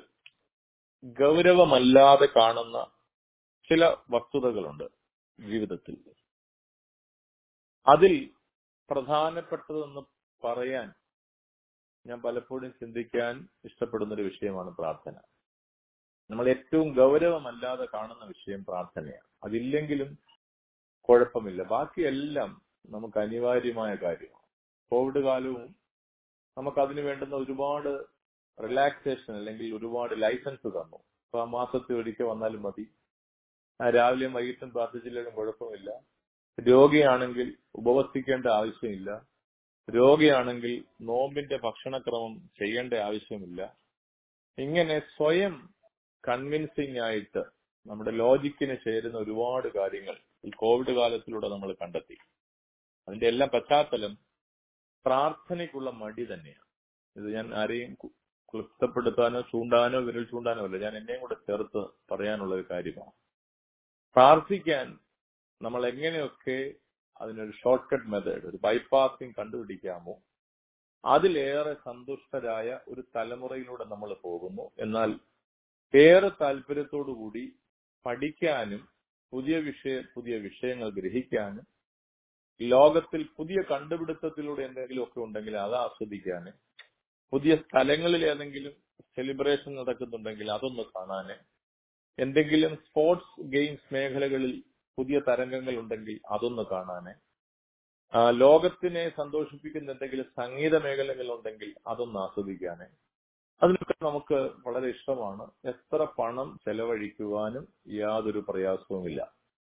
ഗൗരവമല്ലാതെ കാണുന്ന ചില വസ്തുതകളുണ്ട് ജീവിതത്തിൽ അതിൽ പ്രധാനപ്പെട്ടതെന്ന് പറയാൻ ഞാൻ പലപ്പോഴും ചിന്തിക്കാൻ ഇഷ്ടപ്പെടുന്ന ഒരു വിഷയമാണ് പ്രാർത്ഥന നമ്മൾ ഏറ്റവും ഗൗരവമല്ലാതെ കാണുന്ന വിഷയം പ്രാർത്ഥനയാണ് അതില്ലെങ്കിലും കുഴപ്പമില്ല ബാക്കിയെല്ലാം നമുക്ക് അനിവാര്യമായ കാര്യമാണ് കോവിഡ് കാലവും നമുക്ക് അതിന് വേണ്ടുന്ന ഒരുപാട് റിലാക്സേഷൻ അല്ലെങ്കിൽ ഒരുപാട് ലൈസൻസ് തന്നു അപ്പൊ ആ മാസത്തിൽ ഒരിക്കൽ വന്നാലും മതി ആ രാവിലെയും വൈകിട്ടും പ്രാർത്ഥിച്ചില്ലെങ്കിലും കുഴപ്പമില്ല രോഗിയാണെങ്കിൽ ഉപവസിക്കേണ്ട ആവശ്യമില്ല രോഗിയാണെങ്കിൽ നോമ്പിന്റെ ഭക്ഷണക്രമം ചെയ്യേണ്ട ആവശ്യമില്ല ഇങ്ങനെ സ്വയം കൺവിൻസിംഗ് ആയിട്ട് നമ്മുടെ ലോജിക്കിന് ചേരുന്ന ഒരുപാട് കാര്യങ്ങൾ ഈ കോവിഡ് കാലത്തിലൂടെ നമ്മൾ കണ്ടെത്തി അതിന്റെ എല്ലാം പശ്ചാത്തലം പ്രാർത്ഥനയ്ക്കുള്ള മടി തന്നെയാണ് ഇത് ഞാൻ ആരെയും കു- ക്ലിപ്തപ്പെടുത്താനോ ചൂണ്ടാനോ വിരൽ ചൂണ്ടാനോ അല്ല ഞാൻ എന്നെയും കൂടെ ചേർത്ത് പറയാനുള്ള ഒരു കാര്യമാണ് പ്രാർത്ഥിക്കാൻ നമ്മൾ എങ്ങനെയൊക്കെ അതിനൊരു ഷോർട്ട് കട്ട് മെത്തേഡ് ഒരു ബൈപ്പാസിംഗ് കണ്ടുപിടിക്കാമോ അതിലേറെ സന്തുഷ്ടരായ ഒരു തലമുറയിലൂടെ നമ്മൾ പോകുന്നു എന്നാൽ ഏറെ താല്പര്യത്തോടു കൂടി പഠിക്കാനും പുതിയ വിഷയ പുതിയ വിഷയങ്ങൾ ഗ്രഹിക്കാനും ലോകത്തിൽ പുതിയ കണ്ടുപിടുത്തത്തിലൂടെ എന്തെങ്കിലുമൊക്കെ ഉണ്ടെങ്കിൽ അത് ആസ്വദിക്കാന് പുതിയ സ്ഥലങ്ങളിൽ ഏതെങ്കിലും സെലിബ്രേഷൻ നടക്കുന്നുണ്ടെങ്കിൽ അതൊന്ന് കാണാന് എന്തെങ്കിലും സ്പോർട്സ് ഗെയിംസ് മേഖലകളിൽ പുതിയ തരംഗങ്ങൾ ഉണ്ടെങ്കിൽ അതൊന്ന് കാണാന് ആ, ലോകത്തിനെ സന്തോഷിപ്പിക്കുന്ന എന്തെങ്കിലും സംഗീത മേഖലകൾ ഉണ്ടെങ്കിൽ അതൊന്ന് ആസ്വദിക്കാന് അതിനൊക്കെ നമുക്ക് വളരെ ഇഷ്ടമാണ് എത്ര പണം ചെലവഴിക്കുവാനും യാതൊരു പ്രയാസവുമില്ല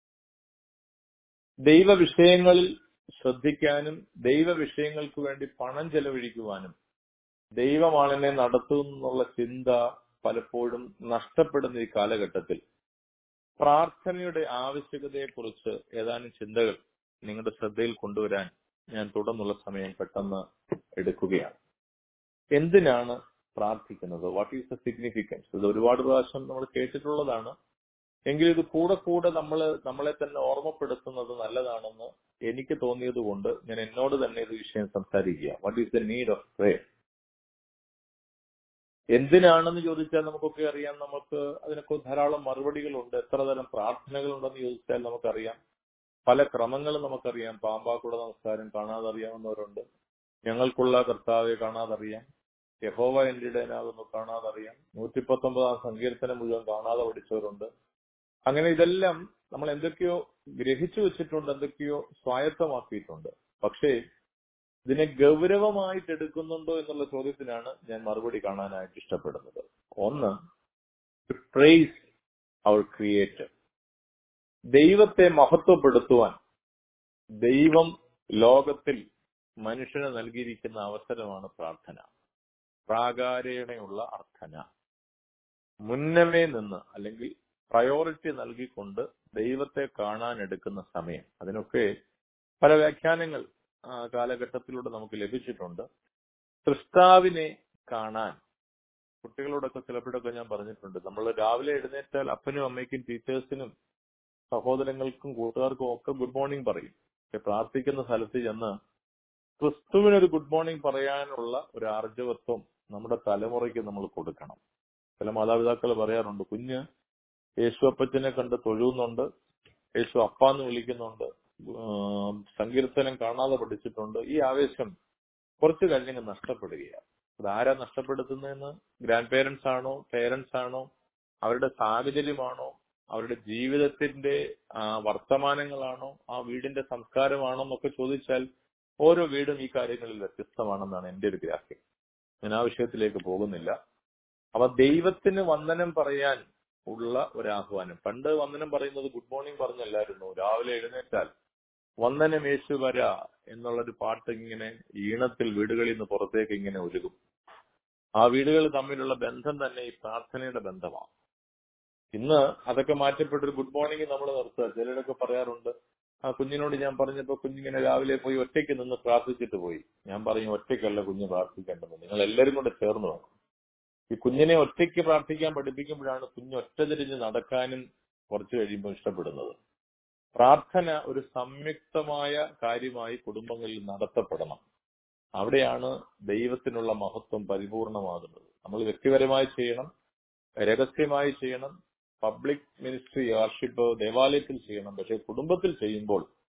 ദൈവ വിഷയങ്ങളിൽ ശ്രദ്ധിക്കാനും ദൈവ വിഷയങ്ങൾക്ക് വേണ്ടി പണം ചെലവഴിക്കുവാനും ദൈവമാണെന്നെ നടത്തുന്നുള്ള ചിന്ത പലപ്പോഴും നഷ്ടപ്പെടുന്ന ഈ കാലഘട്ടത്തിൽ പ്രാർത്ഥനയുടെ ആവശ്യകതയെക്കുറിച്ച് ഏതാനും ചിന്തകൾ നിങ്ങളുടെ ശ്രദ്ധയിൽ കൊണ്ടുവരാൻ ഞാൻ തുടർന്നുള്ള സമയം പെട്ടെന്ന് എടുക്കുകയാണ് എന്തിനാണ് പ്രാർത്ഥിക്കുന്നത് വാട്ട് ഈസ് ദ സിഗ്നിഫിക്കൻസ് ഇത് ഒരുപാട് പ്രാവശ്യം നമ്മൾ കേട്ടിട്ടുള്ളതാണ് എങ്കിലും ഇത് കൂടെ കൂടെ നമ്മൾ നമ്മളെ തന്നെ ഓർമ്മപ്പെടുത്തുന്നത് നല്ലതാണെന്ന് എനിക്ക് തോന്നിയത് കൊണ്ട് ഞാൻ എന്നോട് തന്നെ ഇത് വിഷയം സംസാരിക്കുക what is the need of prayer എന്തിനാണെന്ന് ചോദിച്ചാൽ നമുക്കൊക്കെ അറിയാം നമുക്ക് അതിനൊക്കെ ധാരാളം മറുപടികളുണ്ട് എത്ര തരം പ്രാർത്ഥനകളുണ്ടെന്ന് ചോദിച്ചാൽ നമുക്കറിയാം പല ക്രമങ്ങളും നമുക്കറിയാം പാമ്പാക്കുട നമസ്കാരം കാണാതെ അറിയാവുന്നവരുണ്ട് ഞങ്ങൾക്കുള്ള കർത്താവെ കാണാതറിയാം യഹോവ എന്റെ ഇടയനാകുന്നു കാണാതറിയാം നൂറ്റി പത്തൊമ്പതാം സങ്കീർത്തനം മുഴുവൻ കാണാതെ പഠിച്ചവരുണ്ട് അങ്ങനെ ഇതെല്ലാം നമ്മൾ എന്തൊക്കെയോ ഗ്രഹിച്ചു വെച്ചിട്ടുണ്ട് എന്തൊക്കെയോ സ്വായത്തമാക്കിയിട്ടുണ്ട് പക്ഷേ ഇതിനെ ഗൗരവമായിട്ട് എടുക്കുന്നുണ്ടോ എന്നുള്ള ചോദ്യത്തിനാണ് ഞാൻ മറുപടി കാണാനായിട്ട് ഇഷ്ടപ്പെടുന്നത് ഒന്ന് പ്രൈസ് അവർ ക്രിയേറ്റർ ദൈവത്തെ മഹത്വപ്പെടുത്തുവാൻ ദൈവം ലോകത്തിൽ മനുഷ്യന് നൽകിയിരിക്കുന്ന അവസരമാണ് പ്രാർത്ഥന പ്രാകാരേണയുള്ള അർത്ഥന മുന്നമേ നിന്ന് അല്ലെങ്കിൽ പ്രയോറിറ്റി നൽകിക്കൊണ്ട് ദൈവത്തെ കാണാൻ എടുക്കുന്ന സമയം അതിനൊക്കെ പല വ്യാഖ്യാനങ്ങൾ ആ കാലഘട്ടത്തിലൂടെ നമുക്ക് ലഭിച്ചിട്ടുണ്ട് സൃഷ്ടാവിനെ കാണാൻ കുട്ടികളോടൊക്കെ ചിലപ്പോഴൊക്കെ ഞാൻ പറഞ്ഞിട്ടുണ്ട് നമ്മൾ രാവിലെ എഴുന്നേറ്റാൽ അപ്പനും അമ്മയ്ക്കും ടീച്ചേഴ്സിനും സഹോദരങ്ങൾക്കും കൂട്ടുകാർക്കും ഒക്കെ ഗുഡ് മോർണിംഗ് പറയും പക്ഷെ പ്രാർത്ഥിക്കുന്ന സ്ഥലത്ത് ചെന്ന് ക്രിസ്തുവിനൊരു ഗുഡ് മോർണിംഗ് പറയാനുള്ള ഒരു ആർജവത്വം നമ്മുടെ തലമുറയ്ക്ക് നമ്മൾ കൊടുക്കണം ചില മാതാപിതാക്കൾ പറയാറുണ്ട് കുഞ്ഞ് യേശു അപ്പച്ചനെ കണ്ട് തൊഴുന്നുണ്ട് യേശു അപ്പാന്ന് വിളിക്കുന്നുണ്ട് ആം, സങ്കീർത്തനം കാണാതെ പഠിച്ചിട്ടുണ്ട് ഈ ആവേശം കുറച്ചു കഴിഞ്ഞങ്ങ് നഷ്ടപ്പെടുകയാണ് അത് ആരാ നഷ്ടപ്പെടുത്തുന്നതെന്ന് ഗ്രാൻഡ് പേരൻസ് ആണോ പേരൻസ് ആണോ അവരുടെ സാഹചര്യമാണോ അവരുടെ ജീവിതത്തിന്റെ ആ, വർത്തമാനങ്ങളാണോ ആ വീടിന്റെ സംസ്കാരമാണോ എന്നൊക്കെ ചോദിച്ചാൽ ഓരോ വീടും ഈ കാര്യങ്ങളിൽ വ്യത്യസ്തമാണെന്നാണ് എന്റെ ഒരു ഗ്രാഹ്യം ഞാൻ ആ വിഷയത്തിലേക്ക് പോകുന്നില്ല അപ്പൊ ദൈവത്തിന് വന്ദനം പറയാൻ ഉള്ള ഒരു ആഹ്വാനം പണ്ട് വന്ദനം പറയുന്നത് ഗുഡ് മോർണിംഗ് പറഞ്ഞല്ലായിരുന്നു രാവിലെ എഴുന്നേറ്റാൽ വന്ദനം യേശു വര എന്നുള്ളൊരു പാട്ട് ഇങ്ങനെ ഈണത്തിൽ വീടുകളിൽ നിന്ന് പുറത്തേക്ക് ഇങ്ങനെ ഒഴുകും ആ വീടുകൾ തമ്മിലുള്ള ബന്ധം തന്നെ ഈ പ്രാർത്ഥനയുടെ ബന്ധമാണ് ഇന്ന് അതൊക്കെ മാറ്റപ്പെട്ടൊരു ഗുഡ് മോർണിംഗ് നമ്മൾ നിർത്തുക ചിലരൊക്കെ പറയാറുണ്ട് ആ കുഞ്ഞിനോട് ഞാൻ പറഞ്ഞപ്പോ കുഞ്ഞിങ്ങനെ രാവിലെ പോയി ഒറ്റയ്ക്ക് നിന്ന് പ്രാർത്ഥിച്ചിട്ട് പോയി ഞാൻ പറയും ഒറ്റയ്ക്കല്ല കുഞ്ഞ് പ്രാർത്ഥിക്കേണ്ടത് നിങ്ങൾ എല്ലാവരും കൂടെ ചേർന്ന് വേണം ഈ കുഞ്ഞിനെ ഒറ്റയ്ക്ക് പ്രാർത്ഥിക്കാൻ പഠിപ്പിക്കുമ്പോഴാണ് കുഞ്ഞ് ഒറ്റ തിരിഞ്ഞ് നടക്കാനും കുറച്ച് കഴിയുമ്പോൾ ഇഷ്ടപ്പെടുന്നത് പ്രാർത്ഥന ഒരു സംയുക്തമായ കാര്യമായി കുടുംബങ്ങളിൽ നടത്തപ്പെടണം അവിടെയാണ് ദൈവത്തിനുള്ള മഹത്വം പരിപൂർണമാകുന്നത് നമ്മൾ വ്യക്തിപരമായി ചെയ്യണം രഹസ്യമായി ചെയ്യണം പബ്ലിക് മിനിസ്ട്രി വർഷിപ്പ് ദേവാലയത്തിൽ ചെയ്യണം പക്ഷെ കുടുംബത്തിൽ ചെയ്യുമ്പോൾ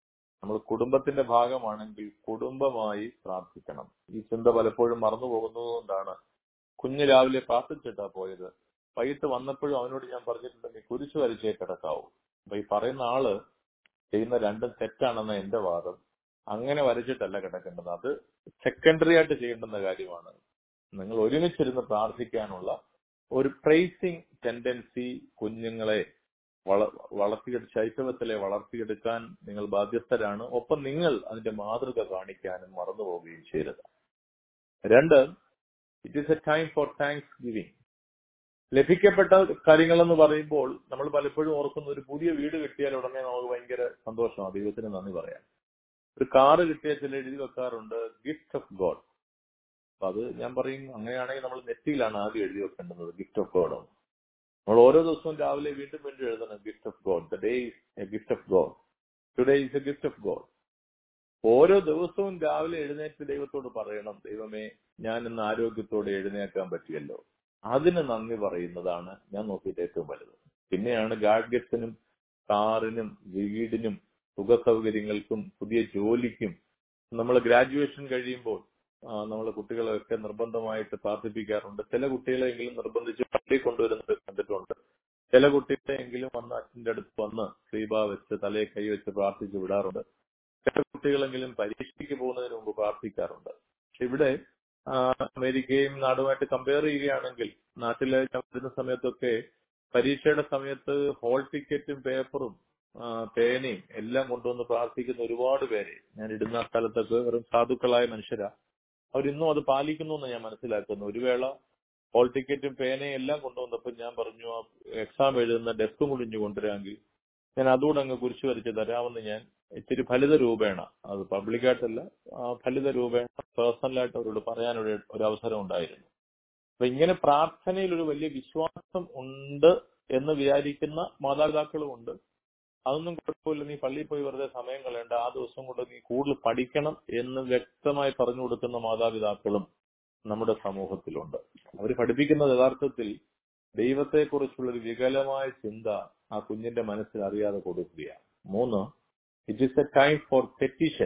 നമ്മൾ കുടുംബത്തിന്റെ ഭാഗമാണെങ്കിൽ കുടുംബമായി പ്രാർത്ഥിക്കണം ഈ ചിന്ത പലപ്പോഴും മറന്നു പോകുന്നതുകൊണ്ടാണ് കുഞ്ഞ് രാവിലെ പ്രാർത്ഥിച്ചിട്ടാ പോയത് വൈകിട്ട് വന്നപ്പോഴും അവനോട് ഞാൻ പറഞ്ഞിട്ടുണ്ട് നീ കുരിശു വരച്ചേ കിടക്കാവൂ അപ്പൊ ഈ പറയുന്ന ആള് ചെയ്യുന്ന രണ്ടും തെറ്റാണെന്ന എന്റെ വാദം അങ്ങനെ വരച്ചിട്ടല്ല കിടക്കേണ്ടത് അത് സെക്കൻഡറി ആയിട്ട് ചെയ്യേണ്ടുന്ന കാര്യമാണ് നിങ്ങൾ ഒരുമിച്ചിരുന്ന് പ്രാർത്ഥിക്കാനുള്ള ഒരു പ്രൈസിങ് ടെൻഡൻസി കുഞ്ഞുങ്ങളെ വള വളർത്തിയെടു ശൈശവത്തിലെ വളർത്തിയെടുക്കാൻ നിങ്ങൾ ബാധ്യസ്ഥരാണ് ഒപ്പം നിങ്ങൾ അതിന്റെ മാതൃക കാണിക്കാനും മറന്നു പോവുകയും ചെയ്യരുത് രണ്ട് it is a time for thanksgiving ലഭിക്കപ്പെട്ട കാര്യങ്ങൾ എന്ന് പറയുമ്പോൾ നമ്മൾ പലപ്പോഴും ഓർക്കുന്ന ഒരു പുതിയ വീട് കിട്ടിയാൽ ഉടനെ നമുക്ക് ഭയങ്കര സന്തോഷമാണ് ദൈവത്തിന് നന്ദി പറയാം ഒരു കാറ് കിട്ടിയാൽ ചില എഴുതി വെക്കാറുണ്ട് ഗിഫ്റ്റ് ഓഫ് ഗോഡ് അപ്പൊ അത് ഞാൻ പറയും അങ്ങനെയാണെങ്കിൽ നമ്മൾ നെറ്റിയിലാണ് ആദ്യം എഴുതി വെക്കേണ്ടത് ഗിഫ്റ്റ് ഓഫ് ഗോഡ് നമ്മൾ ഓരോ ദിവസവും രാവിലെ വീണ്ടും വീണ്ടും എഴുതണം gift of God the day is a gift of God today is a gift of God ഓരോ ദിവസവും രാവിലെ എഴുന്നേറ്റ് ദൈവത്തോട് പറയണം ദൈവമേ ഞാൻ ഇന്ന് ആരോഗ്യത്തോടെ എഴുന്നേക്കാൻ പറ്റിയല്ലോ അതിന് നന്ദി പറയുന്നതാണ് ഞാൻ നോക്കിയിട്ട് ഏറ്റവും വലുത് പിന്നെയാണ് ഗാഡ്ഗറ്റ്സിനും കാറിനും വീടിനും സുഖ സൗകര്യങ്ങൾക്കും പുതിയ ജോലിക്കും നമ്മൾ ഗ്രാജുവേഷൻ കഴിയുമ്പോൾ നമ്മൾ കുട്ടികളെയൊക്കെ നിർബന്ധമായിട്ട് പ്രാർത്ഥിപ്പിക്കാറുണ്ട് ചില കുട്ടികളെങ്കിലും നിർബന്ധിച്ച് പള്ളി കൊണ്ടുവരുന്നത് കണ്ടിട്ടുണ്ട് ചില കുട്ടികളെങ്കിലും വന്ന് അച്ഛന്റെ അടുത്ത് വന്ന് ശ്രീബ വെച്ച് തലയെ കൈ വെച്ച് പ്രാർത്ഥിച്ച് വിടാറുണ്ട് ചില കുട്ടികളെങ്കിലും പരീക്ഷയ്ക്ക് പോകുന്നതിന് മുമ്പ് പ്രാർത്ഥിക്കാറുണ്ട് പക്ഷെ ഇവിടെ അമേരിക്കയും നാടുമായിട്ട് കമ്പയർ ചെയ്യുകയാണെങ്കിൽ നാട്ടിലെ വരുന്ന സമയത്തൊക്കെ പരീക്ഷയുടെ സമയത്ത് ഹോൾ ടിക്കറ്റും പേപ്പറും പേനയും എല്ലാം കൊണ്ടുവന്ന് പ്രാർത്ഥിക്കുന്ന ഒരുപാട് പേരെ ഞാൻ ഇടുന്ന സ്ഥലത്തൊക്കെ വെറും സാധുക്കളായ മനുഷ്യരാ അവരിന്നും അത് പാലിക്കുന്നു എന്ന് ഞാൻ മനസ്സിലാക്കുന്നു ഒരു വേള ഹോൾ ടിക്കറ്റും പേനയും എല്ലാം കൊണ്ടുവന്നപ്പോൾ ഞാൻ പറഞ്ഞു ആ എക്സാം എഴുതുന്ന ഡെസ്കും കുടിഞ്ഞു കൊണ്ടുവരാമെങ്കിൽ ഞാൻ അതുകൂടെ അങ്ങ് കുരിശു വരച്ച് തരാമെന്ന് ഞാൻ ഇത്തിരി ഫലിത രൂപേണ അത് പബ്ലിക്കായിട്ടല്ല ഫലിത രൂപേണ പേഴ്സണലായിട്ട് അവരോട് പറയാനൊരു ഒരു അവസരം ഉണ്ടായിരുന്നു അപ്പൊ ഇങ്ങനെ പ്രാർത്ഥനയിൽ ഒരു വലിയ വിശ്വാസം ഉണ്ട് എന്ന് വിചാരിക്കുന്ന മാതാപിതാക്കളും ഉണ്ട് അതൊന്നും കുഴപ്പമില്ല നീ പള്ളിയിൽ പോയി വെറുതെ സമയം കളയണ്ട ആ ദിവസം കൊണ്ട് നീ കൂടുതൽ പഠിക്കണം എന്ന് വ്യക്തമായി പറഞ്ഞു കൊടുക്കുന്ന മാതാപിതാക്കളും നമ്മുടെ സമൂഹത്തിലുണ്ട് അവർ പഠിപ്പിക്കുന്നത് യഥാർത്ഥത്തിൽ ദൈവത്തെക്കുറിച്ചുള്ള ഒരു വികലമായ ചിന്ത ആ കുഞ്ഞിന്റെ മനസ്സിൽ അറിയാതെ കൊടുക്കുകയാണ് മൂന്ന് it is a time for petition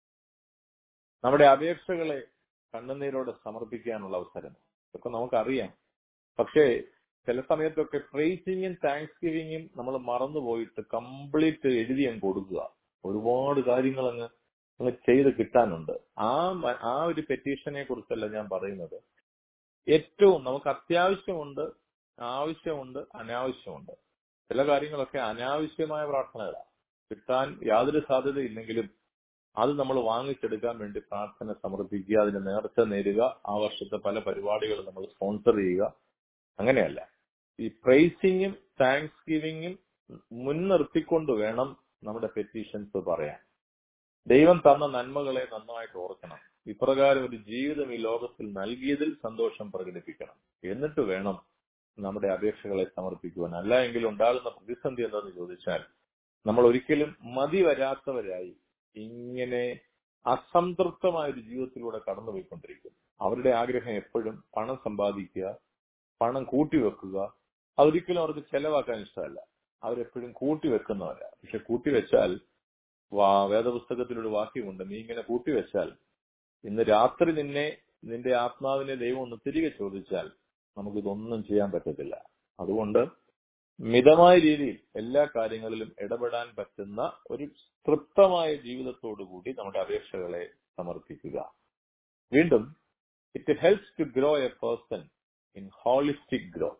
നമ്മുടെ അപേക്ഷകളെ കണ്ണുനീരോടെ സമർപ്പിക്കാനുള്ള അവസരം ഇതൊക്കെ നമുക്കറിയാം പക്ഷേ ചില സമയത്തൊക്കെ പ്രൈസിങ്ങും താങ്ക്സ് ഗിവിങ്ങും നമ്മൾ മറന്നുപോയിട്ട് കംപ്ലീറ്റ് എഴുതി അങ്ങ് കൊടുക്കുക ഒരുപാട് കാര്യങ്ങൾ അങ്ങ് അങ്ങ് ചെയ്ത് കിട്ടാനുണ്ട് ആ ആ ഒരു പെറ്റീഷനെ കുറിച്ചല്ല ഞാൻ പറയുന്നത് ഏറ്റവും നമുക്ക് അത്യാവശ്യമുണ്ട് ആവശ്യമുണ്ട് അനാവശ്യമുണ്ട് ചില കാര്യങ്ങളൊക്കെ അനാവശ്യമായ പ്രാർത്ഥനകളാണ് കിട്ടാൻ യാതൊരു സാധ്യതയില്ലെങ്കിലും അത് നമ്മൾ വാങ്ങിച്ചെടുക്കാൻ വേണ്ടി പ്രാർത്ഥന സമർപ്പിക്കുക അതിന് നേർച്ച നേരുക ആ വർഷത്തെ പല പരിപാടികളും നമ്മൾ സ്പോൺസർ ചെയ്യുക അങ്ങനെയല്ല ഈ പ്രൈസിങ്ങും താങ്ക്സ് ഗിവിങ്ങും മുൻനിർത്തിക്കൊണ്ട് വേണം നമ്മുടെ പെറ്റീഷൻസ് പറയാൻ ദൈവം തന്ന നന്മകളെ നന്നായിട്ട് ഓർക്കണം ഇപ്രകാരം ഒരു ജീവിതം ഈ ലോകത്തിൽ നൽകിയതിൽ സന്തോഷം പ്രകടിപ്പിക്കണം എന്നിട്ട് വേണം നമ്മുടെ അപേക്ഷകളെ സമർപ്പിക്കുവാൻ അല്ല എങ്കിൽ ഉണ്ടാകുന്ന പ്രതിസന്ധി എന്താന്ന് ചോദിച്ചാൽ നമ്മൾ ഒരിക്കലും മതി വരാത്തവരായി ഇങ്ങനെ അസംതൃപ്തമായ ഒരു ജീവിതത്തിലൂടെ കടന്നുപോയിക്കൊണ്ടിരിക്കും അവരുടെ ആഗ്രഹം എപ്പോഴും പണം സമ്പാദിക്കുക പണം കൂട്ടിവെക്കുക അതൊരിക്കലും അവർക്ക് ചെലവാക്കാൻ ഇഷ്ടമല്ല അവരെപ്പോഴും കൂട്ടിവെക്കുന്നവരാ പക്ഷെ കൂട്ടിവെച്ചാൽ വേദപുസ്തകത്തിലൊരു വാക്യമുണ്ട് നീ ഇങ്ങനെ കൂട്ടിവെച്ചാൽ ഇന്ന് രാത്രി നിന്നെ നിന്റെ ആത്മാവിനെ ദൈവം ഒന്ന് തിരികെ ചോദിച്ചാൽ നമുക്കിതൊന്നും ചെയ്യാൻ പറ്റത്തില്ല അതുകൊണ്ട് മിതമായ രീതിയിൽ എല്ലാ കാര്യങ്ങളിലും ഇടപെടാൻ പറ്റുന്ന ഒരു തൃപ്തമായ ജീവിതത്തോടു കൂടി നമ്മുടെ അപേക്ഷകളെ സമർപ്പിക്കുക വീണ്ടും it helps to grow a person in holistic growth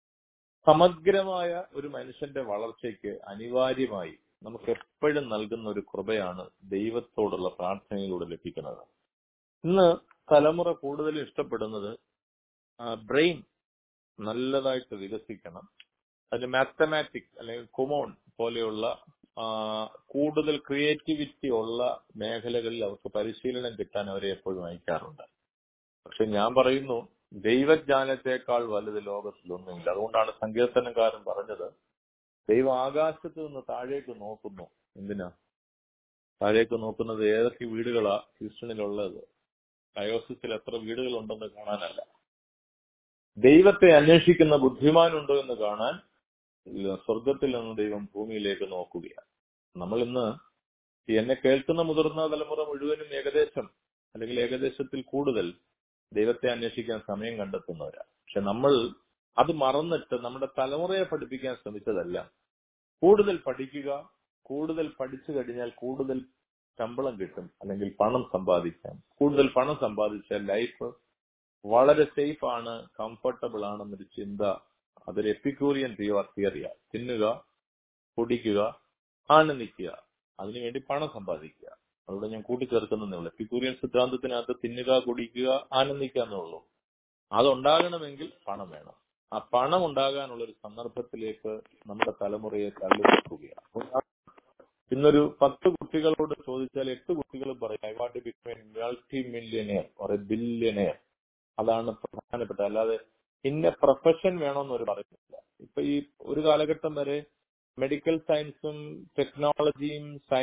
സമഗ്രമായ ഒരു മനുഷ്യന്റെ വളർച്ചയ്ക്ക് അനിവാര്യമായി നമുക്ക് എപ്പോഴും നൽകുന്ന ഒരു കൃപയാണ് ദൈവത്തോടുള്ള പ്രാർത്ഥനയിലൂടെ ലഭിക്കുന്നത് ഇന്ന് തലമുറ കൂടുതൽ ഇഷ്ടപ്പെടുന്നത് ബ്രെയിൻ നല്ലതായിട്ട് വികസിക്കണം അതിന് മാത്തമാറ്റിക്സ് അല്ലെങ്കിൽ കുമോൺ പോലെയുള്ള കൂടുതൽ ക്രിയേറ്റിവിറ്റി ഉള്ള മേഖലകളിൽ അവർക്ക് പരിശീലനം കിട്ടാൻ അവരെ എപ്പോഴും അയക്കാറുണ്ട് പക്ഷെ ഞാൻ പറയുന്നു ദൈവജ്ഞാനത്തെക്കാൾ വലുത് ലോകത്തിലൊന്നുമില്ല അതുകൊണ്ടാണ് സങ്കീർത്തനക്കാരൻ പറഞ്ഞത് ദൈവം ആകാശത്ത് നിന്ന് താഴേക്ക് നോക്കുന്നു എന്തിനാ താഴേക്ക് നോക്കുന്നത് ഏതൊക്കെ വീടുകളാ ഹ്യൂസ്റ്റണിലുള്ളത് ഡയോസിസിൽ എത്ര വീടുകളുണ്ടെന്ന് കാണാനല്ല ദൈവത്തെ അന്വേഷിക്കുന്ന ബുദ്ധിമാനുണ്ടോ എന്ന് കാണാൻ സ്വർഗത്തിൽ നിന്ന് ദൈവം ഭൂമിയിലേക്ക് നോക്കുകയാണ് നമ്മൾ ഇന്ന് ഈ എന്നെ കേൾക്കുന്ന മുതിർന്ന തലമുറ മുഴുവനും ഏകദേശം അല്ലെങ്കിൽ ഏകദേശത്തിൽ കൂടുതൽ ദൈവത്തെ അന്വേഷിക്കാൻ സമയം കണ്ടെത്തുന്നവരാ പക്ഷെ നമ്മൾ അത് മറന്നിട്ട് നമ്മുടെ തലമുറയെ പഠിപ്പിക്കാൻ ശ്രമിച്ചതല്ല കൂടുതൽ പഠിക്കുക കൂടുതൽ പഠിച്ചു കഴിഞ്ഞാൽ കൂടുതൽ ശമ്പളം കിട്ടും അല്ലെങ്കിൽ പണം സമ്പാദിക്കാം കൂടുതൽ പണം സമ്പാദിച്ചാൽ ലൈഫ് വളരെ സേഫ് ആണ് കംഫർട്ടബിൾ ആണെന്നൊരു ചിന്ത അതൊരു എപ്പിക്യൂറിയൻ തിയറിയാ തിന്നുക കുടിക്കുക ആനന്ദിക്കുക അതിനുവേണ്ടി പണം സമ്പാദിക്കുക അതുകൊണ്ട് ഞാൻ കൂട്ടിച്ചേർക്കുന്നതേ ഉള്ളൂ എപ്പിക്യൂറിയൻ സിദ്ധാന്തത്തിനകത്ത് തിന്നുക കുടിക്കുക ആനന്ദിക്കുക എന്നുള്ളൂ അതുണ്ടാകണമെങ്കിൽ പണം വേണം ആ പണം ഉണ്ടാകാനുള്ള ഒരു സന്ദർഭത്തിലേക്ക് നമ്മുടെ തലമുറയെ തള്ളി വെക്കുകയാണ് ഇന്നൊരു പത്ത് കുട്ടികളോട് ചോദിച്ചാൽ എട്ട് കുട്ടികൾ പറയും I want become multi millionaire or a billionaire അതാണ് പ്രധാനപ്പെട്ട അല്ലാതെ ഇന്ന പ്രൊഫഷൻ വേണമെന്ന് ഒരു പറയുന്നില്ല ഇപ്പൊ ഈ ഒരു കാലഘട്ടം വരെ മെഡിക്കൽ സയൻസും ടെക്നോളജിയും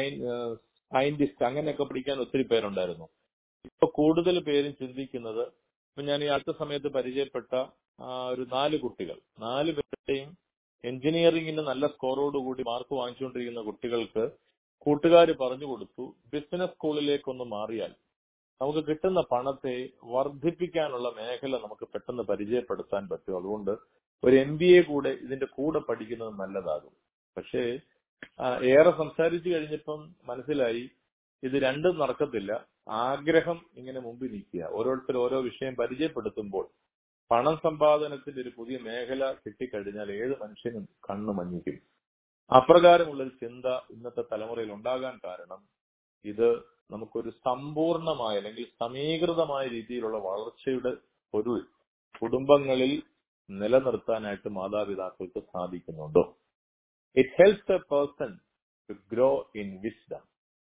സയന്റിസ്റ്റ് അങ്ങനെയൊക്കെ പഠിക്കാൻ ഒത്തിരി പേരുണ്ടായിരുന്നു ഇപ്പൊ കൂടുതൽ പേരും ചിന്തിക്കുന്നത് ഇപ്പൊ ഞാൻ ഈ അടുത്ത സമയത്ത് പരിചയപ്പെട്ട ആ, ഒരു നാല് കുട്ടികൾ നാല് പേരുടെയും എഞ്ചിനീയറിംഗിന് നല്ല സ്കോറോട് കൂടി മാർക്ക് വാങ്ങിച്ചുകൊണ്ടിരിക്കുന്ന കുട്ടികൾക്ക് കൂട്ടുകാർ പറഞ്ഞു കൊടുത്തു ബിസിനസ് സ്കൂളിലേക്കൊന്ന് മാറിയാൽ നമുക്ക് കിട്ടുന്ന പണത്തെ വർദ്ധിപ്പിക്കാനുള്ള മേഖല നമുക്ക് പെട്ടെന്ന് പരിചയപ്പെടുത്താൻ പറ്റും അതുകൊണ്ട് ഒരു എം ബി എ കൂടെ ഇതിന്റെ കൂടെ പഠിക്കുന്നത് നല്ലതാകും പക്ഷേ ആ, ഏറെ സംസാരിച്ചു കഴിഞ്ഞപ്പം മനസ്സിലായി ഇത് രണ്ടും നടക്കത്തില്ല ആഗ്രഹം ഇങ്ങനെ മുമ്പിൽ നിൽക്കുക ഓരോരുത്തർ ഓരോ വിഷയം പരിചയപ്പെടുത്തുമ്പോൾ പണം സമ്പാദനത്തിന്റെ ഒരു പുതിയ മേഖല കിട്ടിക്കഴിഞ്ഞാൽ ഏത് മനുഷ്യനും കണ്ണു മഞ്ഞിക്കും അപ്രകാരമുള്ള ഒരു ചിന്ത ഇന്നത്തെ തലമുറയിൽ ഉണ്ടാകാൻ കാരണം ഇത് നമുക്കൊരു സമ്പൂർണമായ അല്ലെങ്കിൽ സമീകൃതമായ രീതിയിലുള്ള വളർച്ചയുടെ പൊരുൾ കുടുംബങ്ങളിൽ നിലനിർത്താനായിട്ട് മാതാപിതാക്കൾക്ക് സാധിക്കുന്നുണ്ടോ it helps a person to grow in wisdom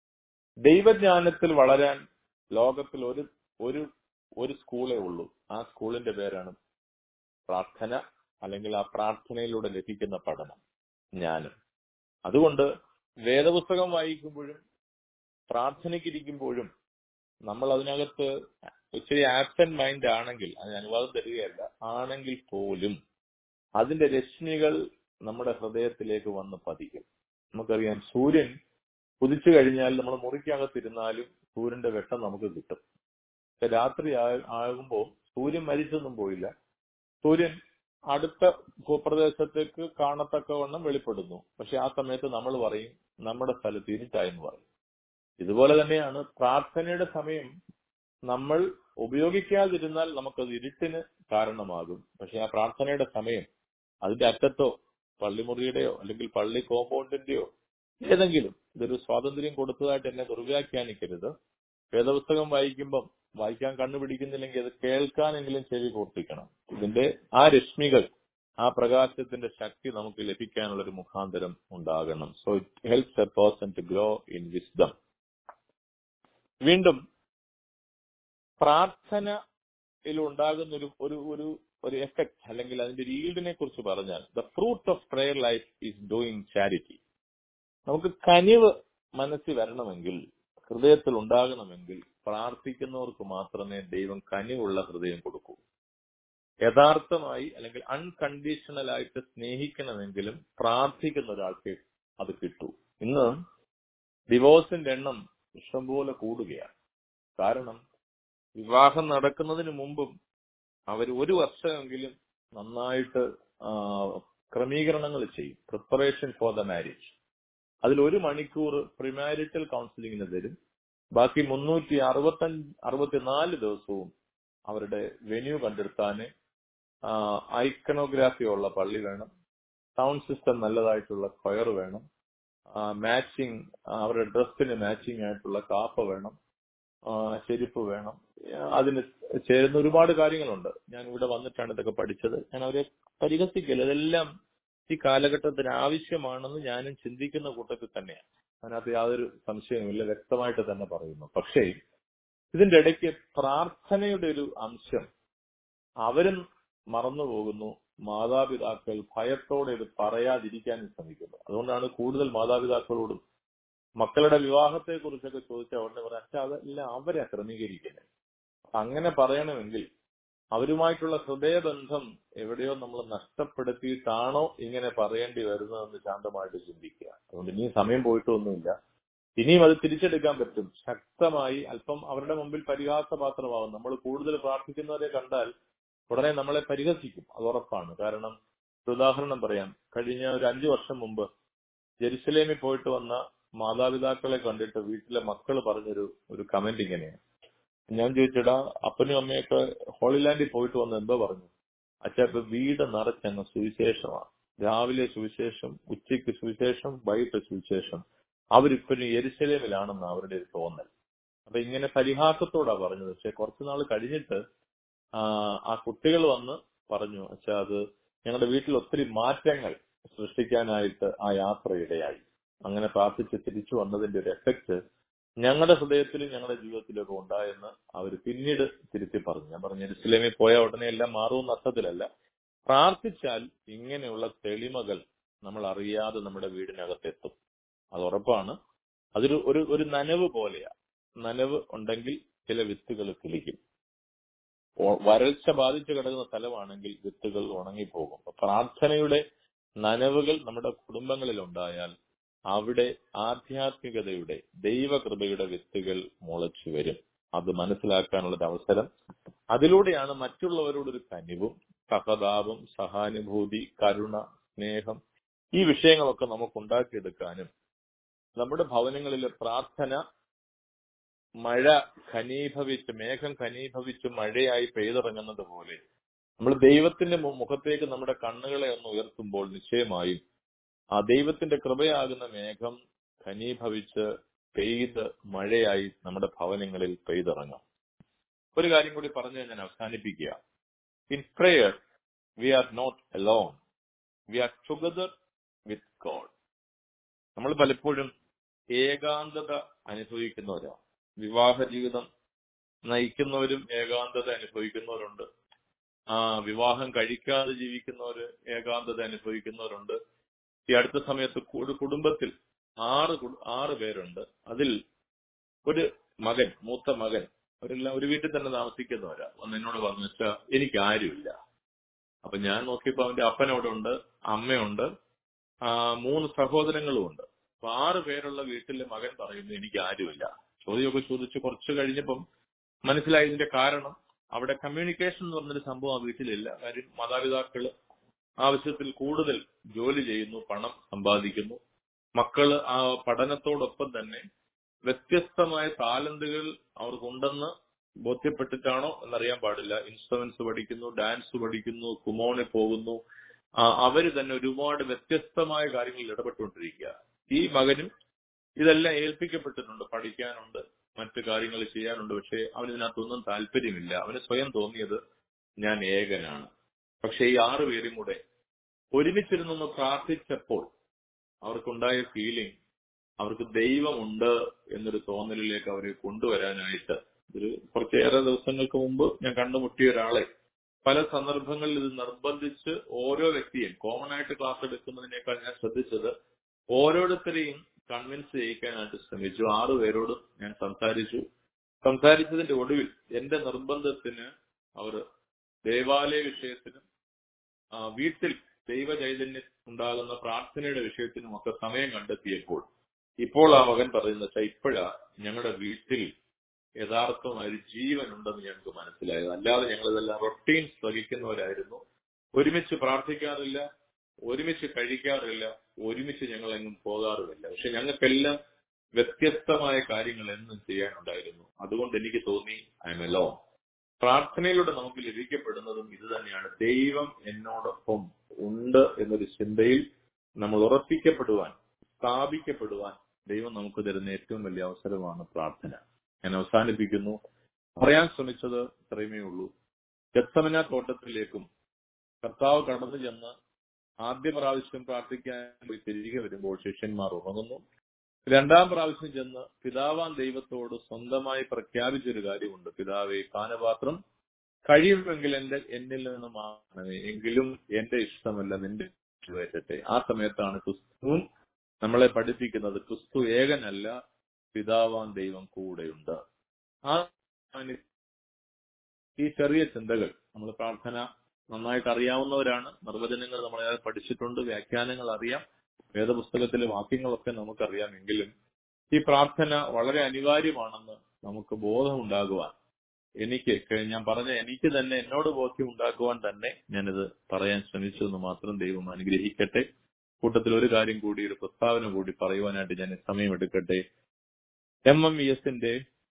ദൈവജ്ഞാനത്തിൽ വളരാൻ ലോകത്തിൽ ഒരു ഒരു ഒരു സ്കൂളേ ഉള്ളൂ ആ സ്കൂളിന്റെ പേരാണ് പ്രാർത്ഥന അല്ലെങ്കിൽ ആ പ്രാർത്ഥനയിലൂടെ ലഭിക്കുന്ന പഠനം ജ്ഞാനം അതുകൊണ്ട് വേദപുസ്തകം വായിക്കുമ്പോഴും പ്രാർത്ഥനയ്ക്കിരിക്കുമ്പോഴും നമ്മൾ അതിനകത്ത് ഇച്ചിരി ആബ്സെന്റ് മൈൻഡ് ആണെങ്കിൽ അതിന് അനുവാദം തരികയല്ല ആണെങ്കിൽ പോലും അതിന്റെ രശ്മികൾ നമ്മുടെ ഹൃദയത്തിലേക്ക് വന്ന് പതിക്കും നമുക്കറിയാം സൂര്യൻ ഉദിച്ചു കഴിഞ്ഞാൽ നമ്മൾ മുറിക്കകത്തിരുന്നാലും സൂര്യന്റെ വെട്ടം നമുക്ക് കിട്ടും പക്ഷെ രാത്രി ആ- ആകുമ്പോൾ സൂര്യൻ മരിച്ചൊന്നും പോയില്ല സൂര്യൻ അടുത്ത ഭൂപ്രദേശത്തേക്ക് കാണത്തക്കവണ്ണം വെളിപ്പെടുന്നു പക്ഷെ ആ സമയത്ത് നമ്മൾ പറയും നമ്മുടെ സ്ഥലത്ത് ഇരുട്ടായെന്ന് പറയും ഇതുപോലെ തന്നെയാണ് പ്രാർത്ഥനയുടെ സമയം നമ്മൾ ഉപയോഗിക്കാതിരുന്നാൽ നമുക്കത് ഇരുട്ടിന് കാരണമാകും പക്ഷെ ആ പ്രാർത്ഥനയുടെ സമയം അതിന്റെ അറ്റത്തോ പള്ളിമുറിയുടെയോ അല്ലെങ്കിൽ പള്ളി കോമ്പൗണ്ടിന്റെയോ ഏതെങ്കിലും ഇതൊരു സ്വാതന്ത്ര്യം കൊടുത്തതായിട്ട് എന്നെ ദുർവ്യാഖ്യാനിക്കരുത് വേദപുസ്തകം വായിക്കുമ്പം വായിക്കാൻ കണ്ണുപിടിക്കുന്നില്ലെങ്കിൽ അത് കേൾക്കാനെങ്കിലും ചെവി കൂർപ്പിക്കണം ഇതിന്റെ ആ രശ്മികൾ ആ പ്രകാശത്തിന്റെ ശക്തി നമുക്ക് ലഭിക്കാനുള്ള ഒരു മുഖാന്തരം ഉണ്ടാകണം so it helps a person to grow in wisdom വീണ്ടും പ്രാർത്ഥനയിൽ ഉണ്ടാകുന്ന ഒരു ഒരു ഒരു ഒരു എഫക്ട് അല്ലെങ്കിൽ അതിന്റെ ഒരു ഈൽഡിനെ കുറിച്ച് പറഞ്ഞാൽ the fruit of prayer life is doing charity നമുക്ക് കനിവ് മനസ്സിൽ വരണമെങ്കിൽ ഹൃദയത്തിൽ ഉണ്ടാകണമെങ്കിൽ പ്രാർത്ഥിക്കുന്നവർക്ക് മാത്രമേ ദൈവം കനിവുള്ള ഹൃദയം കൊടുക്കൂ യഥാർത്ഥമായി അല്ലെങ്കിൽ അൺകണ്ടീഷണൽ ആയിട്ട് സ്നേഹിക്കണമെങ്കിലും പ്രാർത്ഥിക്കുന്ന ഒരാൾക്ക് അത് കിട്ടൂ ഇന്ന് ഡിവോഴ്സിന്റെ എണ്ണം ഇഷ്ടംപോലെ കൂടുകയാണ് കാരണം വിവാഹം നടക്കുന്നതിന് മുമ്പും അവർ ഒരു വർഷമെങ്കിലും നന്നായിട്ട് ആ, ക്രമീകരണങ്ങൾ ചെയ്യും പ്രിപ്പറേഷൻ ഫോർ ദ മാരേജ് അതിൽ ഒരു മണിക്കൂർ പ്രിമാരിറ്റൽ കൗൺസിലിങ്ങിന് തരും ബാക്കി മുന്നൂറ്റി അറുപത്തഞ്ച് അറുപത്തിനാല് ദിവസവും അവരുടെ വെന്യൂ കണ്ടെടുത്താന് ഐക്കണോഗ്രാഫി ഉള്ള പള്ളി വേണം സൗണ്ട് സിസ്റ്റം നല്ലതായിട്ടുള്ള കൊയർ വേണം മാച്ചിങ് അവരുടെ ഡ്രസ്സിന് മാച്ചിങ് ആയിട്ടുള്ള കാപ്പ വേണം ആ, ചെരുപ്പ് വേണം ആ, അതിന് ചേരുന്ന ഒരുപാട് കാര്യങ്ങളുണ്ട് ഞാൻ ഇവിടെ വന്നിട്ടാണ് ഇതൊക്കെ പഠിച്ചത് ഞാൻ അവരെ പരിഹസിക്കില്ല ഇതെല്ലാം ഈ കാലഘട്ടത്തിന് ആവശ്യമാണെന്ന് ഞാനും ചിന്തിക്കുന്ന കൂട്ടത്തിൽ തന്നെയാണ് അതിനകത്ത് യാതൊരു സംശയവുമില്ല വ്യക്തമായിട്ട് തന്നെ പറയുന്നു പക്ഷേ ഇതിന്റെ ഇടയ്ക്ക് പ്രാർത്ഥനയുടെ ഒരു അംശം അവരും മറന്നു പോകുന്നു മാതാപിതാക്കൾ ഭയത്തോടെ ഇത് പറയാതിരിക്കാനും ശ്രമിക്കുന്നു അതുകൊണ്ടാണ് കൂടുതൽ മാതാപിതാക്കളോടും മക്കളുടെ വിവാഹത്തെ കുറിച്ചൊക്കെ ചോദിച്ചാൽ ഉടനെ പറയാം അച്ഛാ അതെല്ലാം അവരെ ക്രമീകരിക്കുന്നത് അപ്പൊ അങ്ങനെ പറയണമെങ്കിൽ അവരുമായിട്ടുള്ള ഹൃദയബന്ധം എവിടെയോ നമ്മൾ നഷ്ടപ്പെടുത്തിയിട്ടാണോ ഇങ്ങനെ പറയേണ്ടി വരുന്നതെന്ന് ശാന്തമായിട്ട് ചിന്തിക്കുക അതുകൊണ്ട് ഇനി സമയം പോയിട്ടൊന്നുമില്ല ഇനിയും അത് തിരിച്ചെടുക്കാൻ പറ്റും ശക്തമായി അല്പം അവരുടെ മുമ്പിൽ പരിഹാസപാത്രമാകും നമ്മൾ കൂടുതൽ പ്രാർത്ഥിക്കുന്നവരെ കണ്ടാൽ ഉടനെ നമ്മളെ പരിഹസിക്കും അത് ഉറപ്പാണ് കാരണം ഒരു ഉദാഹരണം പറയാം കഴിഞ്ഞ ഒരു അഞ്ചു വർഷം മുമ്പ് ജെറുസലേമിൽ പോയിട്ട് വന്ന മാതാപിതാക്കളെ കണ്ടിട്ട് വീട്ടിലെ മക്കൾ പറഞ്ഞൊരു ഒരു കമന്റ് ഇങ്ങനെയാണ് ഞാൻ ചോദിച്ചടാ അപ്പനും അമ്മയൊക്കെ ഹോളിലാൻഡിൽ പോയിട്ട് വന്ന് എന്തോ പറഞ്ഞു അച്ഛാ ഇപ്പൊ വീട് നിറച്ചങ്ങ് സുവിശേഷമാണ് രാവിലെ സുവിശേഷം ഉച്ചയ്ക്ക് സുവിശേഷം വൈകിട്ട് സുവിശേഷം അവരിപ്പോഴും എരിശലേമിലാണെന്ന് അവരുടെ ഒരു തോന്നൽ അപ്പൊ ഇങ്ങനെ പരിഹാസത്തോടാ പറഞ്ഞത് പക്ഷെ കുറച്ചുനാൾ കഴിഞ്ഞിട്ട് ആ, ആ കുട്ടികൾ വന്ന് പറഞ്ഞു അച്ഛാ അത് ഞങ്ങളുടെ വീട്ടിൽ ഒത്തിരി മാറ്റങ്ങൾ സൃഷ്ടിക്കാനായിട്ട് ആ യാത്ര ഇടയായി അങ്ങനെ പ്രാർത്ഥിച്ച് തിരിച്ചു വന്നതിന്റെ ഒരു എഫക്റ്റ് ഞങ്ങളുടെ ഹൃദയത്തിലും ഞങ്ങളുടെ ജീവിതത്തിലും ഒക്കെ ഉണ്ടായെന്ന് അവർ പിന്നീട് തിരുത്തി പറഞ്ഞു ഞാൻ പറഞ്ഞു ജെറുസലേമിൽ പോയ ഉടനെ എല്ലാം മാറുമെന്ന അർത്ഥത്തിലല്ല പ്രാർത്ഥിച്ചാൽ ഇങ്ങനെയുള്ള തെളിമകൾ നമ്മൾ അറിയാതെ നമ്മുടെ വീടിനകത്തെത്തും അത് ഉറപ്പാണ് അതൊരു ഒരു ഒരു നനവ് പോലെയാ നനവ് ഉണ്ടെങ്കിൽ ചില വിത്തുകൾ കിളിക്കും ഓ- വരൾച്ച ബാധിച്ചു കിടക്കുന്ന സ്ഥലമാണെങ്കിൽ വിത്തുകൾ ഉണങ്ങിപ്പോകും അപ്പൊ പ്രാർത്ഥനയുടെ നനവുകൾ നമ്മുടെ കുടുംബങ്ങളിൽ ഉണ്ടായാൽ അവിടെ ആധ്യാത്മികതയുടെ ദൈവകൃപയുടെ വിത്തുകൾ മുളച്ചു വരും അത് മനസ്സിലാക്കാനുള്ള ഒരു അവസരം അതിലൂടെയാണ് മറ്റുള്ളവരോടൊരു കനിവും സഹതാപം സഹാനുഭൂതി കരുണ സ്നേഹം ഈ വിഷയങ്ങളൊക്കെ നമുക്ക് ഉണ്ടാക്കിയെടുക്കാനും നമ്മുടെ ഭവനങ്ങളിലെ പ്രാർത്ഥന മഴ ഖനീഭവിച്ച് മേഘം ഖനീഭവിച്ച് മഴയായി പെയ്തിറങ്ങുന്നത് പോലെ നമ്മൾ ദൈവത്തിന്റെ മു- മുഖത്തേക്ക് നമ്മുടെ കണ്ണുകളെ ഒന്ന് ഉയർത്തുമ്പോൾ നിശ്ചയമായും ആ ദൈവത്തിന്റെ കൃപയാകുന്ന മേഘം ഖനീഭവിച്ച് പെയ്ത് മഴയായി നമ്മുടെ ഭവനങ്ങളിൽ പെയ്തിറങ്ങും ഒരു കാര്യം കൂടി പറഞ്ഞ് ഞാൻ അവസാനിപ്പിക്കുക in prayer we are not alone we are together with God നമ്മൾ പലപ്പോഴും ഏകാന്തത അനുഭവിക്കുന്നവരാണ് വിവാഹ ജീവിതം നയിക്കുന്നവരും ഏകാന്തത അനുഭവിക്കുന്നവരുണ്ട് ആ വിവാഹം കഴിക്കാതെ ജീവിക്കുന്നവര് ഏകാന്തത അനുഭവിക്കുന്നവരുണ്ട് ഈ അടുത്ത സമയത്ത് ഒരു കുടുംബത്തിൽ ആറ് കു- ആറ് പേരുണ്ട് അതിൽ ഒരു മകൻ മൂത്ത മകൻ അവരെല്ലാം ഒരു വീട്ടിൽ തന്നെ താമസിക്കുന്നവരാ വന്ന് എന്നോട് പറഞ്ഞു വെച്ചാ എനിക്ക് ആരുമില്ല അപ്പൊ ഞാൻ നോക്കിയപ്പോ അവന്റെ അപ്പൻ അവിടെ ഉണ്ട് അമ്മയുണ്ട് ആ, മൂന്ന് സഹോദരങ്ങളും ഉണ്ട് അപ്പൊ ആറ് പേരുള്ള വീട്ടിലെ മകൻ പറയുന്നു എനിക്ക് ആരുമില്ല ചോദ്യമൊക്കെ ചോദിച്ച് കുറച്ച് കഴിഞ്ഞപ്പം മനസ്സിലായി ഇതിന്റെ കാരണം അവിടെ കമ്മ്യൂണിക്കേഷൻ എന്ന് പറഞ്ഞൊരു സംഭവം ആ വീട്ടിലില്ല കാര്യം മാതാപിതാക്കള് ആവശ്യത്തിൽ കൂടുതൽ ജോലി ചെയ്യുന്നു പണം സമ്പാദിക്കുന്നു മക്കള് ആ പഠനത്തോടൊപ്പം തന്നെ വ്യത്യസ്തമായ താലന്തുകൾ അവർക്കുണ്ടെന്ന് ബോധ്യപ്പെട്ടിട്ടാണോ എന്നറിയാൻ പാടില്ല ഇൻസ്ട്രുമെന്റ്സ് പഠിക്കുന്നു ഡാൻസ് പഠിക്കുന്നു കുമോണിൽ പോകുന്നു ആ, അവര് തന്നെ ഒരുപാട് വ്യത്യസ്തമായ കാര്യങ്ങളിൽ ഇടപെട്ടുകൊണ്ടിരിക്കുക ഈ മകനും ഇതെല്ലാം ഏൽപ്പിക്കപ്പെട്ടിട്ടുണ്ട് പഠിക്കാനുണ്ട് മറ്റു കാര്യങ്ങൾ ചെയ്യാനുണ്ട് പക്ഷെ അവന് ഇതിനകത്തൊന്നും താല്പര്യമില്ല അവന് സ്വയം തോന്നിയത് ഞാൻ ഏകനാണ് പക്ഷെ ഈ ആറു പേരും കൂടെ ഒരുമിച്ചിരുന്നൊന്ന് പ്രാർത്ഥിച്ചപ്പോൾ അവർക്കുണ്ടായ ഫീലിംഗ് അവർക്ക് ദൈവമുണ്ട് എന്നൊരു തോന്നലിലേക്ക് അവരെ കൊണ്ടുവരാനായിട്ട് ഒരു കുറച്ചേറെ ദിവസങ്ങൾക്ക് മുമ്പ് ഞാൻ കണ്ടുമുട്ടിയ ഒരാളെ പല സന്ദർഭങ്ങളിൽ ഇത് നിർബന്ധിച്ച് ഓരോ വ്യക്തിയും കോമൺ ആയിട്ട് ക്ലാസ് എടുക്കുന്നതിനേക്കാൾ ഞാൻ ശ്രദ്ധിച്ചത് ഓരോരുത്തരെയും കൺവിൻസ് ചെയ്യിക്കാനായിട്ട് ശ്രമിച്ചു ആറു പേരോട് ഞാൻ സംസാരിച്ചു സംസാരിച്ചതിന്റെ ഒടുവിൽ എന്റെ നിർബന്ധത്തിന് അവർ ദേവാലയ വിഷയത്തിനും ആ, വീട്ടിൽ ദൈവ ചൈതന്യം ഉണ്ടാകുന്ന പ്രാർത്ഥനയുടെ വിഷയത്തിനും ഒക്കെ സമയം കണ്ടെത്തിയപ്പോൾ ഇപ്പോൾ ആ മകൻ പറയുന്നത് വെച്ചാൽ ഇപ്പോഴാ ഞങ്ങളുടെ വീട്ടിൽ യഥാർത്ഥമായ ഒരു ജീവൻ ഉണ്ടെന്ന് ഞങ്ങൾക്ക് മനസ്സിലായത് അല്ലാതെ ഞങ്ങൾ ഇതെല്ലാം റൊട്ടീൻസ് വഹിക്കുന്നവരായിരുന്നു ഒരുമിച്ച് പ്രാർത്ഥിക്കാറില്ല ഒരുമിച്ച് കഴിക്കാറില്ല ഒരുമിച്ച് ഞങ്ങൾ എങ്ങും പോകാറുമില്ല പക്ഷെ ഞങ്ങൾക്കെല്ലാം വ്യത്യസ്തമായ കാര്യങ്ങൾ എന്നും ചെയ്യാനുണ്ടായിരുന്നു അതുകൊണ്ട് എനിക്ക് തോന്നി ഐ എം എ പ്രാർത്ഥനയിലൂടെ നമുക്ക് ലഭിക്കപ്പെടുന്നതും ഇത് തന്നെയാണ് ദൈവം എന്നോടൊപ്പം ഉണ്ട് എന്നൊരു ചിന്തയിൽ നമ്മൾ ഉറപ്പിക്കപ്പെടുവാൻ സ്ഥാപിക്കപ്പെടുവാൻ ദൈവം നമുക്ക് തരുന്ന ഏറ്റവും വലിയ അവസരമാണ് പ്രാർത്ഥന ഞാൻ അവസാനിപ്പിക്കുന്നു പറയാൻ ശ്രമിച്ചത് ഇത്രയുമേ ഉള്ളൂ ഗത്തമന തോട്ടത്തിലേക്കും കർത്താവ് കടന്നു ചെന്ന് ആദ്യ പ്രാവശ്യം പ്രാർത്ഥിക്കാൻ പോയി തിരികെ വരുമ്പോൾ ശിഷ്യന്മാർ ഉറങ്ങുന്നു രണ്ടാം പ്രാവശ്യം ചെന്ന് പിതാവാൻ ദൈവത്തോട് സ്വന്തമായി പ്രഖ്യാപിച്ചൊരു കാര്യമുണ്ട് പിതാവെ പാനപാത്രം കഴിയുമെങ്കിൽ എന്റെ എന്നിൽ നിന്ന് മാറണമേ എങ്കിലും എന്റെ ഇഷ്ടമല്ല നിന്റെ ഇഷ്ടമേറ്റട്ടെ ആ സമയത്താണ് ക്രിസ്തുവും നമ്മളെ പഠിപ്പിക്കുന്നത് ക്രിസ്തു ഏകനല്ല പിതാവാൻ ദൈവം കൂടെയുണ്ട് ആ ഈ ചെറിയ ചിന്തകൾ നമ്മൾ പ്രാർത്ഥന നന്നായിട്ട് അറിയാവുന്നവരാണ് നിർവചനങ്ങൾ നമ്മളെ പഠിച്ചിട്ടുണ്ട് വ്യാഖ്യാനങ്ങൾ അറിയാം വേദപുസ്തകത്തിലെ വാക്യങ്ങളൊക്കെ നമുക്കറിയാമെങ്കിലും ഈ പ്രാർത്ഥന വളരെ അനിവാര്യമാണെന്ന് നമുക്ക് ബോധമുണ്ടാകുവാൻ എനിക്ക് കഴി- ഞാൻ പറഞ്ഞ എനിക്ക് തന്നെ എന്നോട് ബോധ്യം ഉണ്ടാക്കുവാൻ തന്നെ ഞാനിത് പറയാൻ ശ്രമിച്ചു എന്ന് മാത്രം ദൈവം അനുഗ്രഹിക്കട്ടെ കൂട്ടത്തിൽ ഒരു കാര്യം കൂടി ഒരു പ്രസ്താവന കൂടി പറയുവാനായിട്ട് ഞാൻ സമയമെടുക്കട്ടെ എം എം വി എസിന്റെ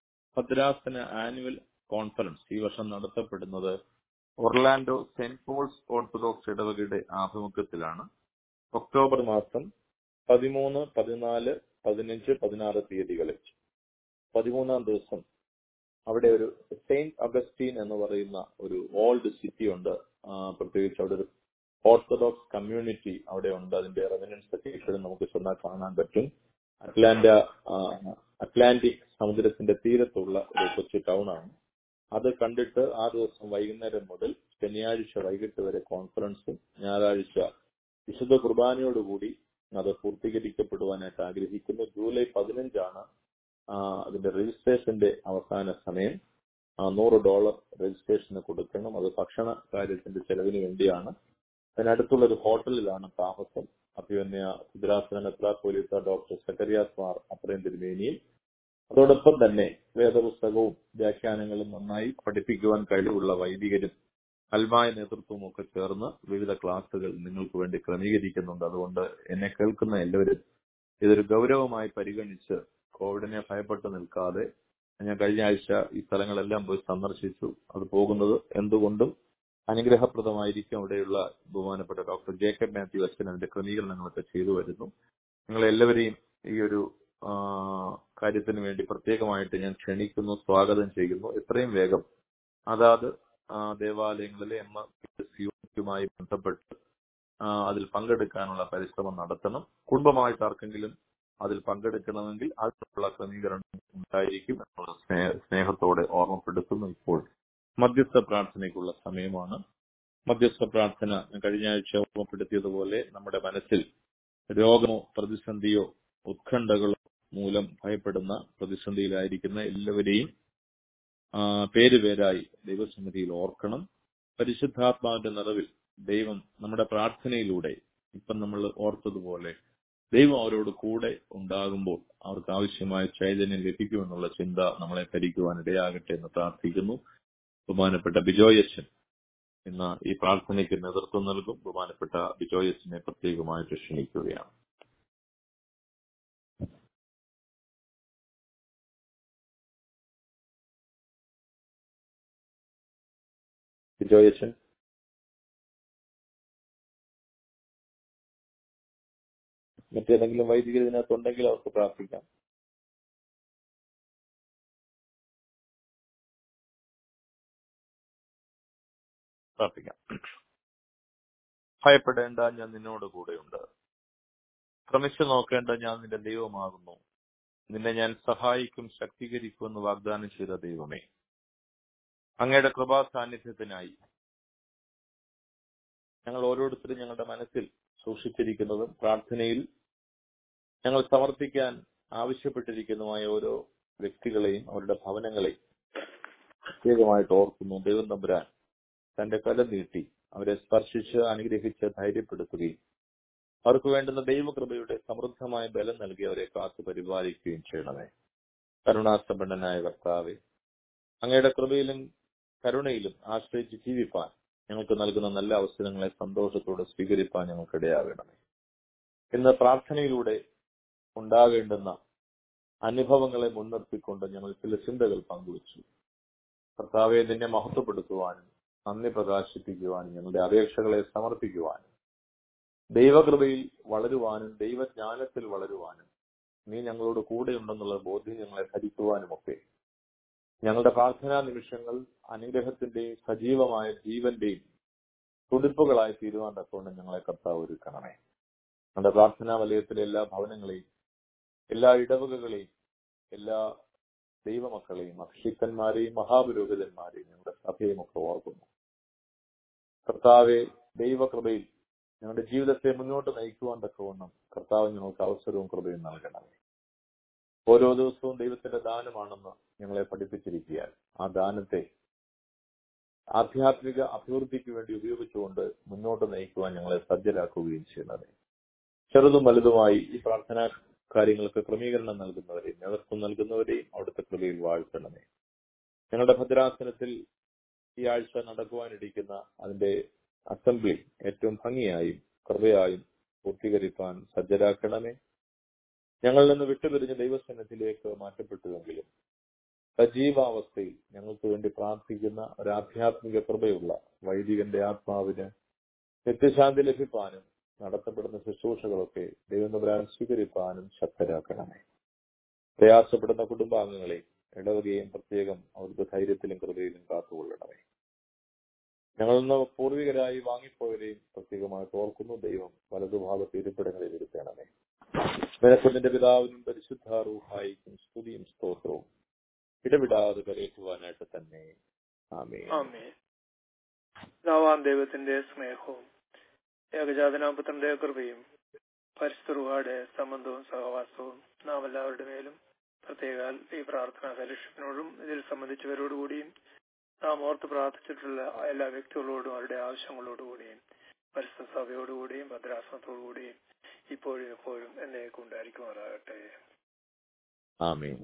ഭദ്രാസന ആനുവൽ കോൺഫറൻസ് ഈ വർഷം നടത്തപ്പെടുന്നത് ഒർലാൻഡോ സെന്റ് പോൾസ് ഓർത്തഡോക്സ് ഇടവകയുടെ ആഭിമുഖ്യത്തിലാണ് ഒക്ടോബർ മാസം പതിമൂന്ന് പതിനാല് പതിനഞ്ച് പതിനാറ് തീയതികളിൽ പതിമൂന്നാം ദിവസം അവിടെ ഒരു സെയിന്റ് അഗസ്റ്റീൻ എന്ന് പറയുന്ന ഒരു ഓൾഡ് സിറ്റി ഉണ്ട് ആ, പ്രത്യേകിച്ച് അവിടെ ഒരു ഓർത്തഡോക്സ് കമ്മ്യൂണിറ്റി അവിടെ ഉണ്ട് അതിന്റെ റെസിഡൻസ് ഒക്കെ ഇപ്പോഴും നമുക്ക് ചെന്നാൽ കാണാൻ പറ്റും അറ്റ്ലാന്റ ആ, അറ്റ്ലാന്റിക് സമുദ്രത്തിന്റെ തീരത്തുള്ള ഒരു കൊച്ചു ടൗൺ ആണ് അത് കണ്ടിട്ട് ആ ദിവസം വൈകുന്നേരം മുതൽ ശനിയാഴ്ച വൈകിട്ട് വരെ കോൺഫറൻസും ഞായറാഴ്ച വിശുദ്ധ കുർബാനയോടുകൂടി അത് പൂർത്തീകരിക്കപ്പെടുവാനായിട്ട് ആഗ്രഹിക്കുന്നു ജൂലൈ പതിനഞ്ചാണ് ആ, അതിന്റെ രജിസ്ട്രേഷന്റെ അവസാന സമയം ആ, നൂറ് ഡോളർ രജിസ്ട്രേഷന് കൊടുക്കണം അത് ഭക്ഷണ കാര്യത്തിന്റെ ചെലവിന് വേണ്ടിയാണ് അതിനടുത്തുള്ള ഒരു ഹോട്ടലിലാണ് താമസം അഭിവന്യ കുദ്രാസന മെത്രാപ്പോലീത്ത ഡോക്ടർ സക്കറിയാസ് മാർ അത്രയും തിരുമേനിയും അതോടൊപ്പം തന്നെ വേദപുസ്തകവും വ്യാഖ്യാനങ്ങളും നന്നായി പഠിപ്പിക്കുവാൻ കഴിവുള്ള വൈദികരും അൽമായ നേതൃത്വവും ഒക്കെ ചേർന്ന് വിവിധ ക്ലാസുകൾ നിങ്ങൾക്ക് വേണ്ടി ക്രമീകരിക്കുന്നുണ്ട് അതുകൊണ്ട് എന്നെ കേൾക്കുന്ന എല്ലാവരും ഇതൊരു ഗൗരവമായി പരിഗണിച്ച് കോവിഡിനെ ഭയപ്പെട്ട് നിൽക്കാതെ ഞാൻ കഴിഞ്ഞ ആഴ്ച ഈ സ്ഥലങ്ങളെല്ലാം പോയി സന്ദർശിച്ചു അത് പോകുന്നത് എന്തുകൊണ്ടും അനുഗ്രഹപ്രദമായിരിക്കും അവിടെയുള്ള ബഹുമാനപ്പെട്ട ഡോക്ടർ ജേക്കബ് മാത്യു അച്ഛൻ അതിന്റെ ക്രമീകരണങ്ങളൊക്കെ ചെയ്തു വരുന്നു നിങ്ങൾ എല്ലാവരെയും ഈ ഒരു ആ, കാര്യത്തിന് വേണ്ടി പ്രത്യേകമായിട്ട് ഞാൻ ക്ഷണിക്കുന്നു സ്വാഗതം ചെയ്യുന്നു എത്രയും വേഗം അതാത് ആ, ദേവാലയങ്ങളിലെ എം യുമായി ബന്ധപ്പെട്ട് ആ, അതിൽ പങ്കെടുക്കാനുള്ള പരിശ്രമം നടത്തണം കുടുംബമായിട്ട് ആർക്കെങ്കിലും അതിൽ പങ്കെടുക്കണമെങ്കിൽ അതിനുള്ള ക്രമീകരണം ഉണ്ടായിരിക്കും എന്നുള്ള സ്നേഹ- സ്നേഹത്തോടെ ഓർമ്മപ്പെടുത്തുന്നു ഇപ്പോൾ മധ്യസ്ഥ പ്രാർത്ഥനയ്ക്കുള്ള സമയമാണ് മധ്യസ്ഥ പ്രാർത്ഥന ഞാൻ കഴിഞ്ഞ ആഴ്ച ഓർമ്മപ്പെടുത്തിയതുപോലെ നമ്മുടെ മനസ്സിൽ രോഗമോ പ്രതിസന്ധിയോ ഉത്കണ്ഠകളോ മൂലം ഭയപ്പെടുന്ന പ്രതിസന്ധിയിലായിരിക്കുന്ന എല്ലാവരെയും ആ, പേരുപേരായി ദൈവസന്നിധിയിൽ ഓർക്കണം പരിശുദ്ധാത്മാവിന്റെ നിറവിൽ ദൈവം നമ്മുടെ പ്രാർത്ഥനയിലൂടെ ഇപ്പം നമ്മൾ ഓർത്തതുപോലെ ദൈവം അവരോട് കൂടെ ഉണ്ടാകുമ്പോൾ അവർക്ക് ആവശ്യമായ ചൈതന്യം ലഭിക്കുമെന്നുള്ള ചിന്ത നമ്മളെ ഭരിക്കുവാൻ ഇടയാകട്ടെ എന്ന് പ്രാർത്ഥിക്കുന്നു ബഹുമാനപ്പെട്ട ബിജോയച്ചൻ ഇന്ന് ഈ പ്രാർത്ഥനയ്ക്ക് നേതൃത്വം നൽകും ബഹുമാനപ്പെട്ട ബിജോയച്ചനെ പ്രത്യേകമായിട്ട് ക്ഷണിക്കുകയാണ് ബിജോയച്ചൻ മറ്റേതെങ്കിലും വൈദികർ ഇതിനകത്തുണ്ടെങ്കിൽ അവർക്ക് പ്രാർത്ഥിക്കാം പ്രാർത്ഥിക്കാം ഭയപ്പെടേണ്ട ഞാൻ നിന്നോട് കൂടെയുണ്ട് ശ്രമിച്ചു നോക്കേണ്ട ഞാൻ നിന്റെ ദൈവമാകുന്നു നിന്നെ ഞാൻ സഹായിക്കും ശക്തീകരിക്കുമെന്ന് വാഗ്ദാനം ചെയ്ത ദൈവമേ അങ്ങയുടെ കൃപാ സാന്നിധ്യത്തിനായി ഞങ്ങൾ ഓരോരുത്തരും ഞങ്ങളുടെ മനസ്സിൽ സൂക്ഷിച്ചിരിക്കുന്നതും പ്രാർത്ഥനയിൽ ഞങ്ങൾ സമർപ്പിക്കാൻ ആവശ്യപ്പെട്ടിരിക്കുന്നതുമായ ഓരോ വ്യക്തികളെയും അവരുടെ ഭവനങ്ങളെയും പ്രത്യേകമായിട്ട് ഓർക്കുന്നു ദൈവം തമ്പുരാൻ തന്റെ കല നീട്ടി അവരെ സ്പർശിച്ച് അനുഗ്രഹിച്ച് ധൈര്യപ്പെടുത്തുകയും അവർക്ക് വേണ്ടുന്ന ദൈവകൃപയുടെ സമൃദ്ധമായ ബലം നൽകി അവരെ കാത്തു പരിപാലിക്കുകയും ചെയ്യണമേ കരുണാസമ്പന്നനായ കർത്താവെ അങ്ങയുടെ കൃപയിലും കരുണയിലും ആശ്രയിച്ച് ജീവിപ്പാൻ ഞങ്ങൾക്ക് നൽകുന്ന നല്ല അവസരങ്ങളെ സന്തോഷത്തോടെ സ്വീകരിപ്പാൻ ഞങ്ങൾക്കിടയാകണമേ ഇന്ന് പ്രാർത്ഥനയിലൂടെ ഉണ്ടാകേണ്ടുന്ന അനുഭവങ്ങളെ മുൻനിർത്തിക്കൊണ്ട് ഞങ്ങൾ ചില ചിന്തകൾ പങ്കുവച്ചു കർത്താവെ നിന്നെ മഹത്വപ്പെടുത്തുവാനും നന്ദി പ്രകാശിപ്പിക്കുവാനും ഞങ്ങളുടെ അപേക്ഷകളെ സമർപ്പിക്കുവാനും ദൈവകൃപയിൽ വളരുവാനും ദൈവജ്ഞാനത്തിൽ വളരുവാനും നീ ഞങ്ങളോട് കൂടെയുണ്ടെന്നുള്ള ബോധ്യം ഞങ്ങളെ ഭരിക്കുവാനുമൊക്കെ ഞങ്ങളുടെ പ്രാർത്ഥനാ നിമിഷങ്ങൾ അനുഗ്രഹത്തിന്റെയും സജീവമായ ജീവന്റെയും തുടിപ്പുകളായി തീരുവാൻ തക്കവണ്ണം ഞങ്ങളെ കർത്താവ് ഒരുക്കണമേ നമ്മുടെ പ്രാർത്ഥനാ വലയത്തിലെ എല്ലാ ഭവനങ്ങളെയും എല്ലാ ഇടവകകളെയും എല്ലാ ദൈവമക്കളെയും അഭിഷിക്തന്മാരെയും മഹാപുരോഹിതന്മാരെയും ഞങ്ങളുടെ സഭയും ഒക്കെ ഓർക്കുന്നു കർത്താവെ ദൈവകൃപയിൽ ഞങ്ങളുടെ ജീവിതത്തെ മുന്നോട്ട് നയിക്കുവാൻ തക്കവണ്ണം കർത്താവ് ഞങ്ങൾക്ക് അവസരവും കൃപയും നൽകണമേ ഓരോ ദിവസവും ദൈവത്തിന്റെ ദാനമാണെന്ന് ഞങ്ങളെ പഠിപ്പിച്ചിരിക്കുകയാൽ ആ ദാനത്തെ ആധ്യാത്മിക അഭിവൃദ്ധിക്ക് വേണ്ടി ഉപയോഗിച്ചുകൊണ്ട് മുന്നോട്ട് നയിക്കുവാൻ ഞങ്ങളെ സജ്ജരാക്കുകയും ചെയ്യുന്നത് ചെറുതും വലുതുമായി ഈ പ്രാർത്ഥനാ കാര്യങ്ങൾക്ക് ക്രമീകരണം നൽകുന്നവരെയും നേതൃത്വം നൽകുന്നവരെയും അവിടുത്തെ കൃപയിൽ വാഴ്ത്തണമേ ഞങ്ങളുടെ ഭദ്രാസനത്തിൽ ഈ ആഴ്ച നടക്കുവാനിരിക്കുന്ന അതിന്റെ അസംബ്ലി ഏറ്റവും ഭംഗിയായും കൃപയായും പൂർത്തീകരിക്കാൻ സജ്ജരാക്കണമേ ഞങ്ങളിൽ നിന്ന് വിട്ടുപിരിഞ്ഞ ദൈവസനത്തിലേക്ക് മാറ്റപ്പെട്ടുവെങ്കിലും സജീവാവസ്ഥയിൽ ഞങ്ങൾക്ക് വേണ്ടി പ്രാർത്ഥിക്കുന്ന ഒരു ആധ്യാത്മിക കൃപയുള്ള വൈദികന്റെ ആത്മാവിന് നിത്യശാന്തി ലഭിപ്പാനും നടത്തപ്പെടുന്ന ശുശ്രൂഷകളൊക്കെ ദൈവം സ്വീകരിപ്പാനും ശക്തരാക്കണമേ പ്രയാസപ്പെടുന്ന കുടുംബാംഗങ്ങളെ ഇടവകയും പ്രത്യേകം അവർക്ക് ധൈര്യത്തിലും കൃപയിലും കാത്തുകൊള്ളണമേ ഞങ്ങൾ ഇന്ന് പൂർവികരായി വാങ്ങിപ്പോയവരെയും പ്രത്യേകമായിട്ട് ഓർക്കുന്നു ദൈവം വലതുഭാഗത്ത് ഇരിപ്പിടങ്ങളിൽ ഇരുത്തണമേ നിനക്കുന്നിന്റെ പിതാവിനും പരിശുദ്ധ റൂഹായിക്കും സ്തുതിയും സ്തോത്രവും ഇടവിടാതെ കരയറ്റുവാനായിട്ട് തന്നെ ആമേ ആമേ പിതാവാം ദൈവത്തിന്റെ സ്നേഹവും ഏകജാതനാപുത്രന്റെ കൃപയും പരിസ്ഥിതിയുടെ സംബന്ധവും സഹവാസവും നാം എല്ലാവരുടെ മേലും പ്രത്യേക ഈ പ്രാർത്ഥന ഫെലോഷിപ്പിനോടും ഇതിൽ സംബന്ധിച്ചവരോടുകൂടിയും നാം ഓർത്ത് പ്രാർത്ഥിച്ചിട്ടുള്ള എല്ലാ വ്യക്തികളോടും അവരുടെ ആവശ്യങ്ങളോടുകൂടിയും പരിസ്ഥിതി സഭയോടുകൂടിയും ഭദ്രാസനത്തോടുകൂടിയും ഇപ്പോഴും എപ്പോഴും എന്നേക്കും ഉണ്ടായിരിക്കുമാറാകട്ടെ ആമേൻ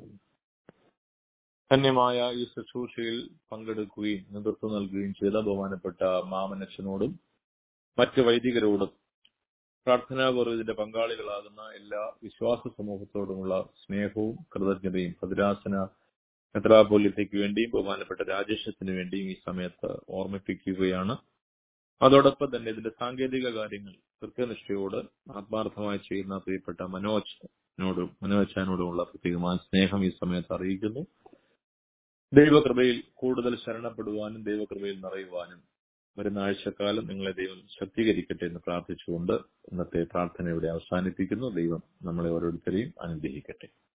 ധന്യമായ ഈ ശുശ്രൂഷയിൽ പങ്കെടുക്കുകയും നേതൃത്വം നൽകുകയും ചെയ്ത ബഹുമാനപ്പെട്ട മാമനച്ചനോടും മറ്റ് വൈദികരോടും പ്രാർത്ഥനാപൂർവ്വം ഇതിന്റെ പങ്കാളികളാകുന്ന എല്ലാ വിശ്വാസ സമൂഹത്തോടുമുള്ള സ്നേഹവും കൃതജ്ഞതയും ഭദ്രാസന മെത്രാപോലിത്തയ്ക്ക് വേണ്ടിയും ബഹുമാനപ്പെട്ട രാജേഷത്തിന് വേണ്ടിയും ഈ സമയത്ത് ഓർമ്മിപ്പിക്കുകയാണ് അതോടൊപ്പം തന്നെ ഇതിന്റെ സാങ്കേതിക കാര്യങ്ങൾ കൃത്യനിഷ്ഠയോട് ആത്മാർത്ഥമായി ചെയ്യുന്ന പ്രിയപ്പെട്ട മനോജിനോടും മനോജാനോടുമുള്ള പ്രത്യേകമായ സ്നേഹം ഈ സമയത്ത് അറിയിക്കുന്നു ദൈവകൃപയിൽ കൂടുതൽ ശരണപ്പെടുവാനും ദൈവകൃപയിൽ നിറയുവാനും വരുന്ന ആഴ്ചക്കാലം നിങ്ങളെ ദൈവം ശക്തീകരിക്കട്ടെ എന്ന് പ്രാർത്ഥിച്ചുകൊണ്ട് ഇന്നത്തെ പ്രാർത്ഥന ഇവിടെ അവസാനിപ്പിക്കുന്നു ദൈവം നമ്മളെ ഓരോരുത്തരെയും അനുഗ്രഹിക്കട്ടെ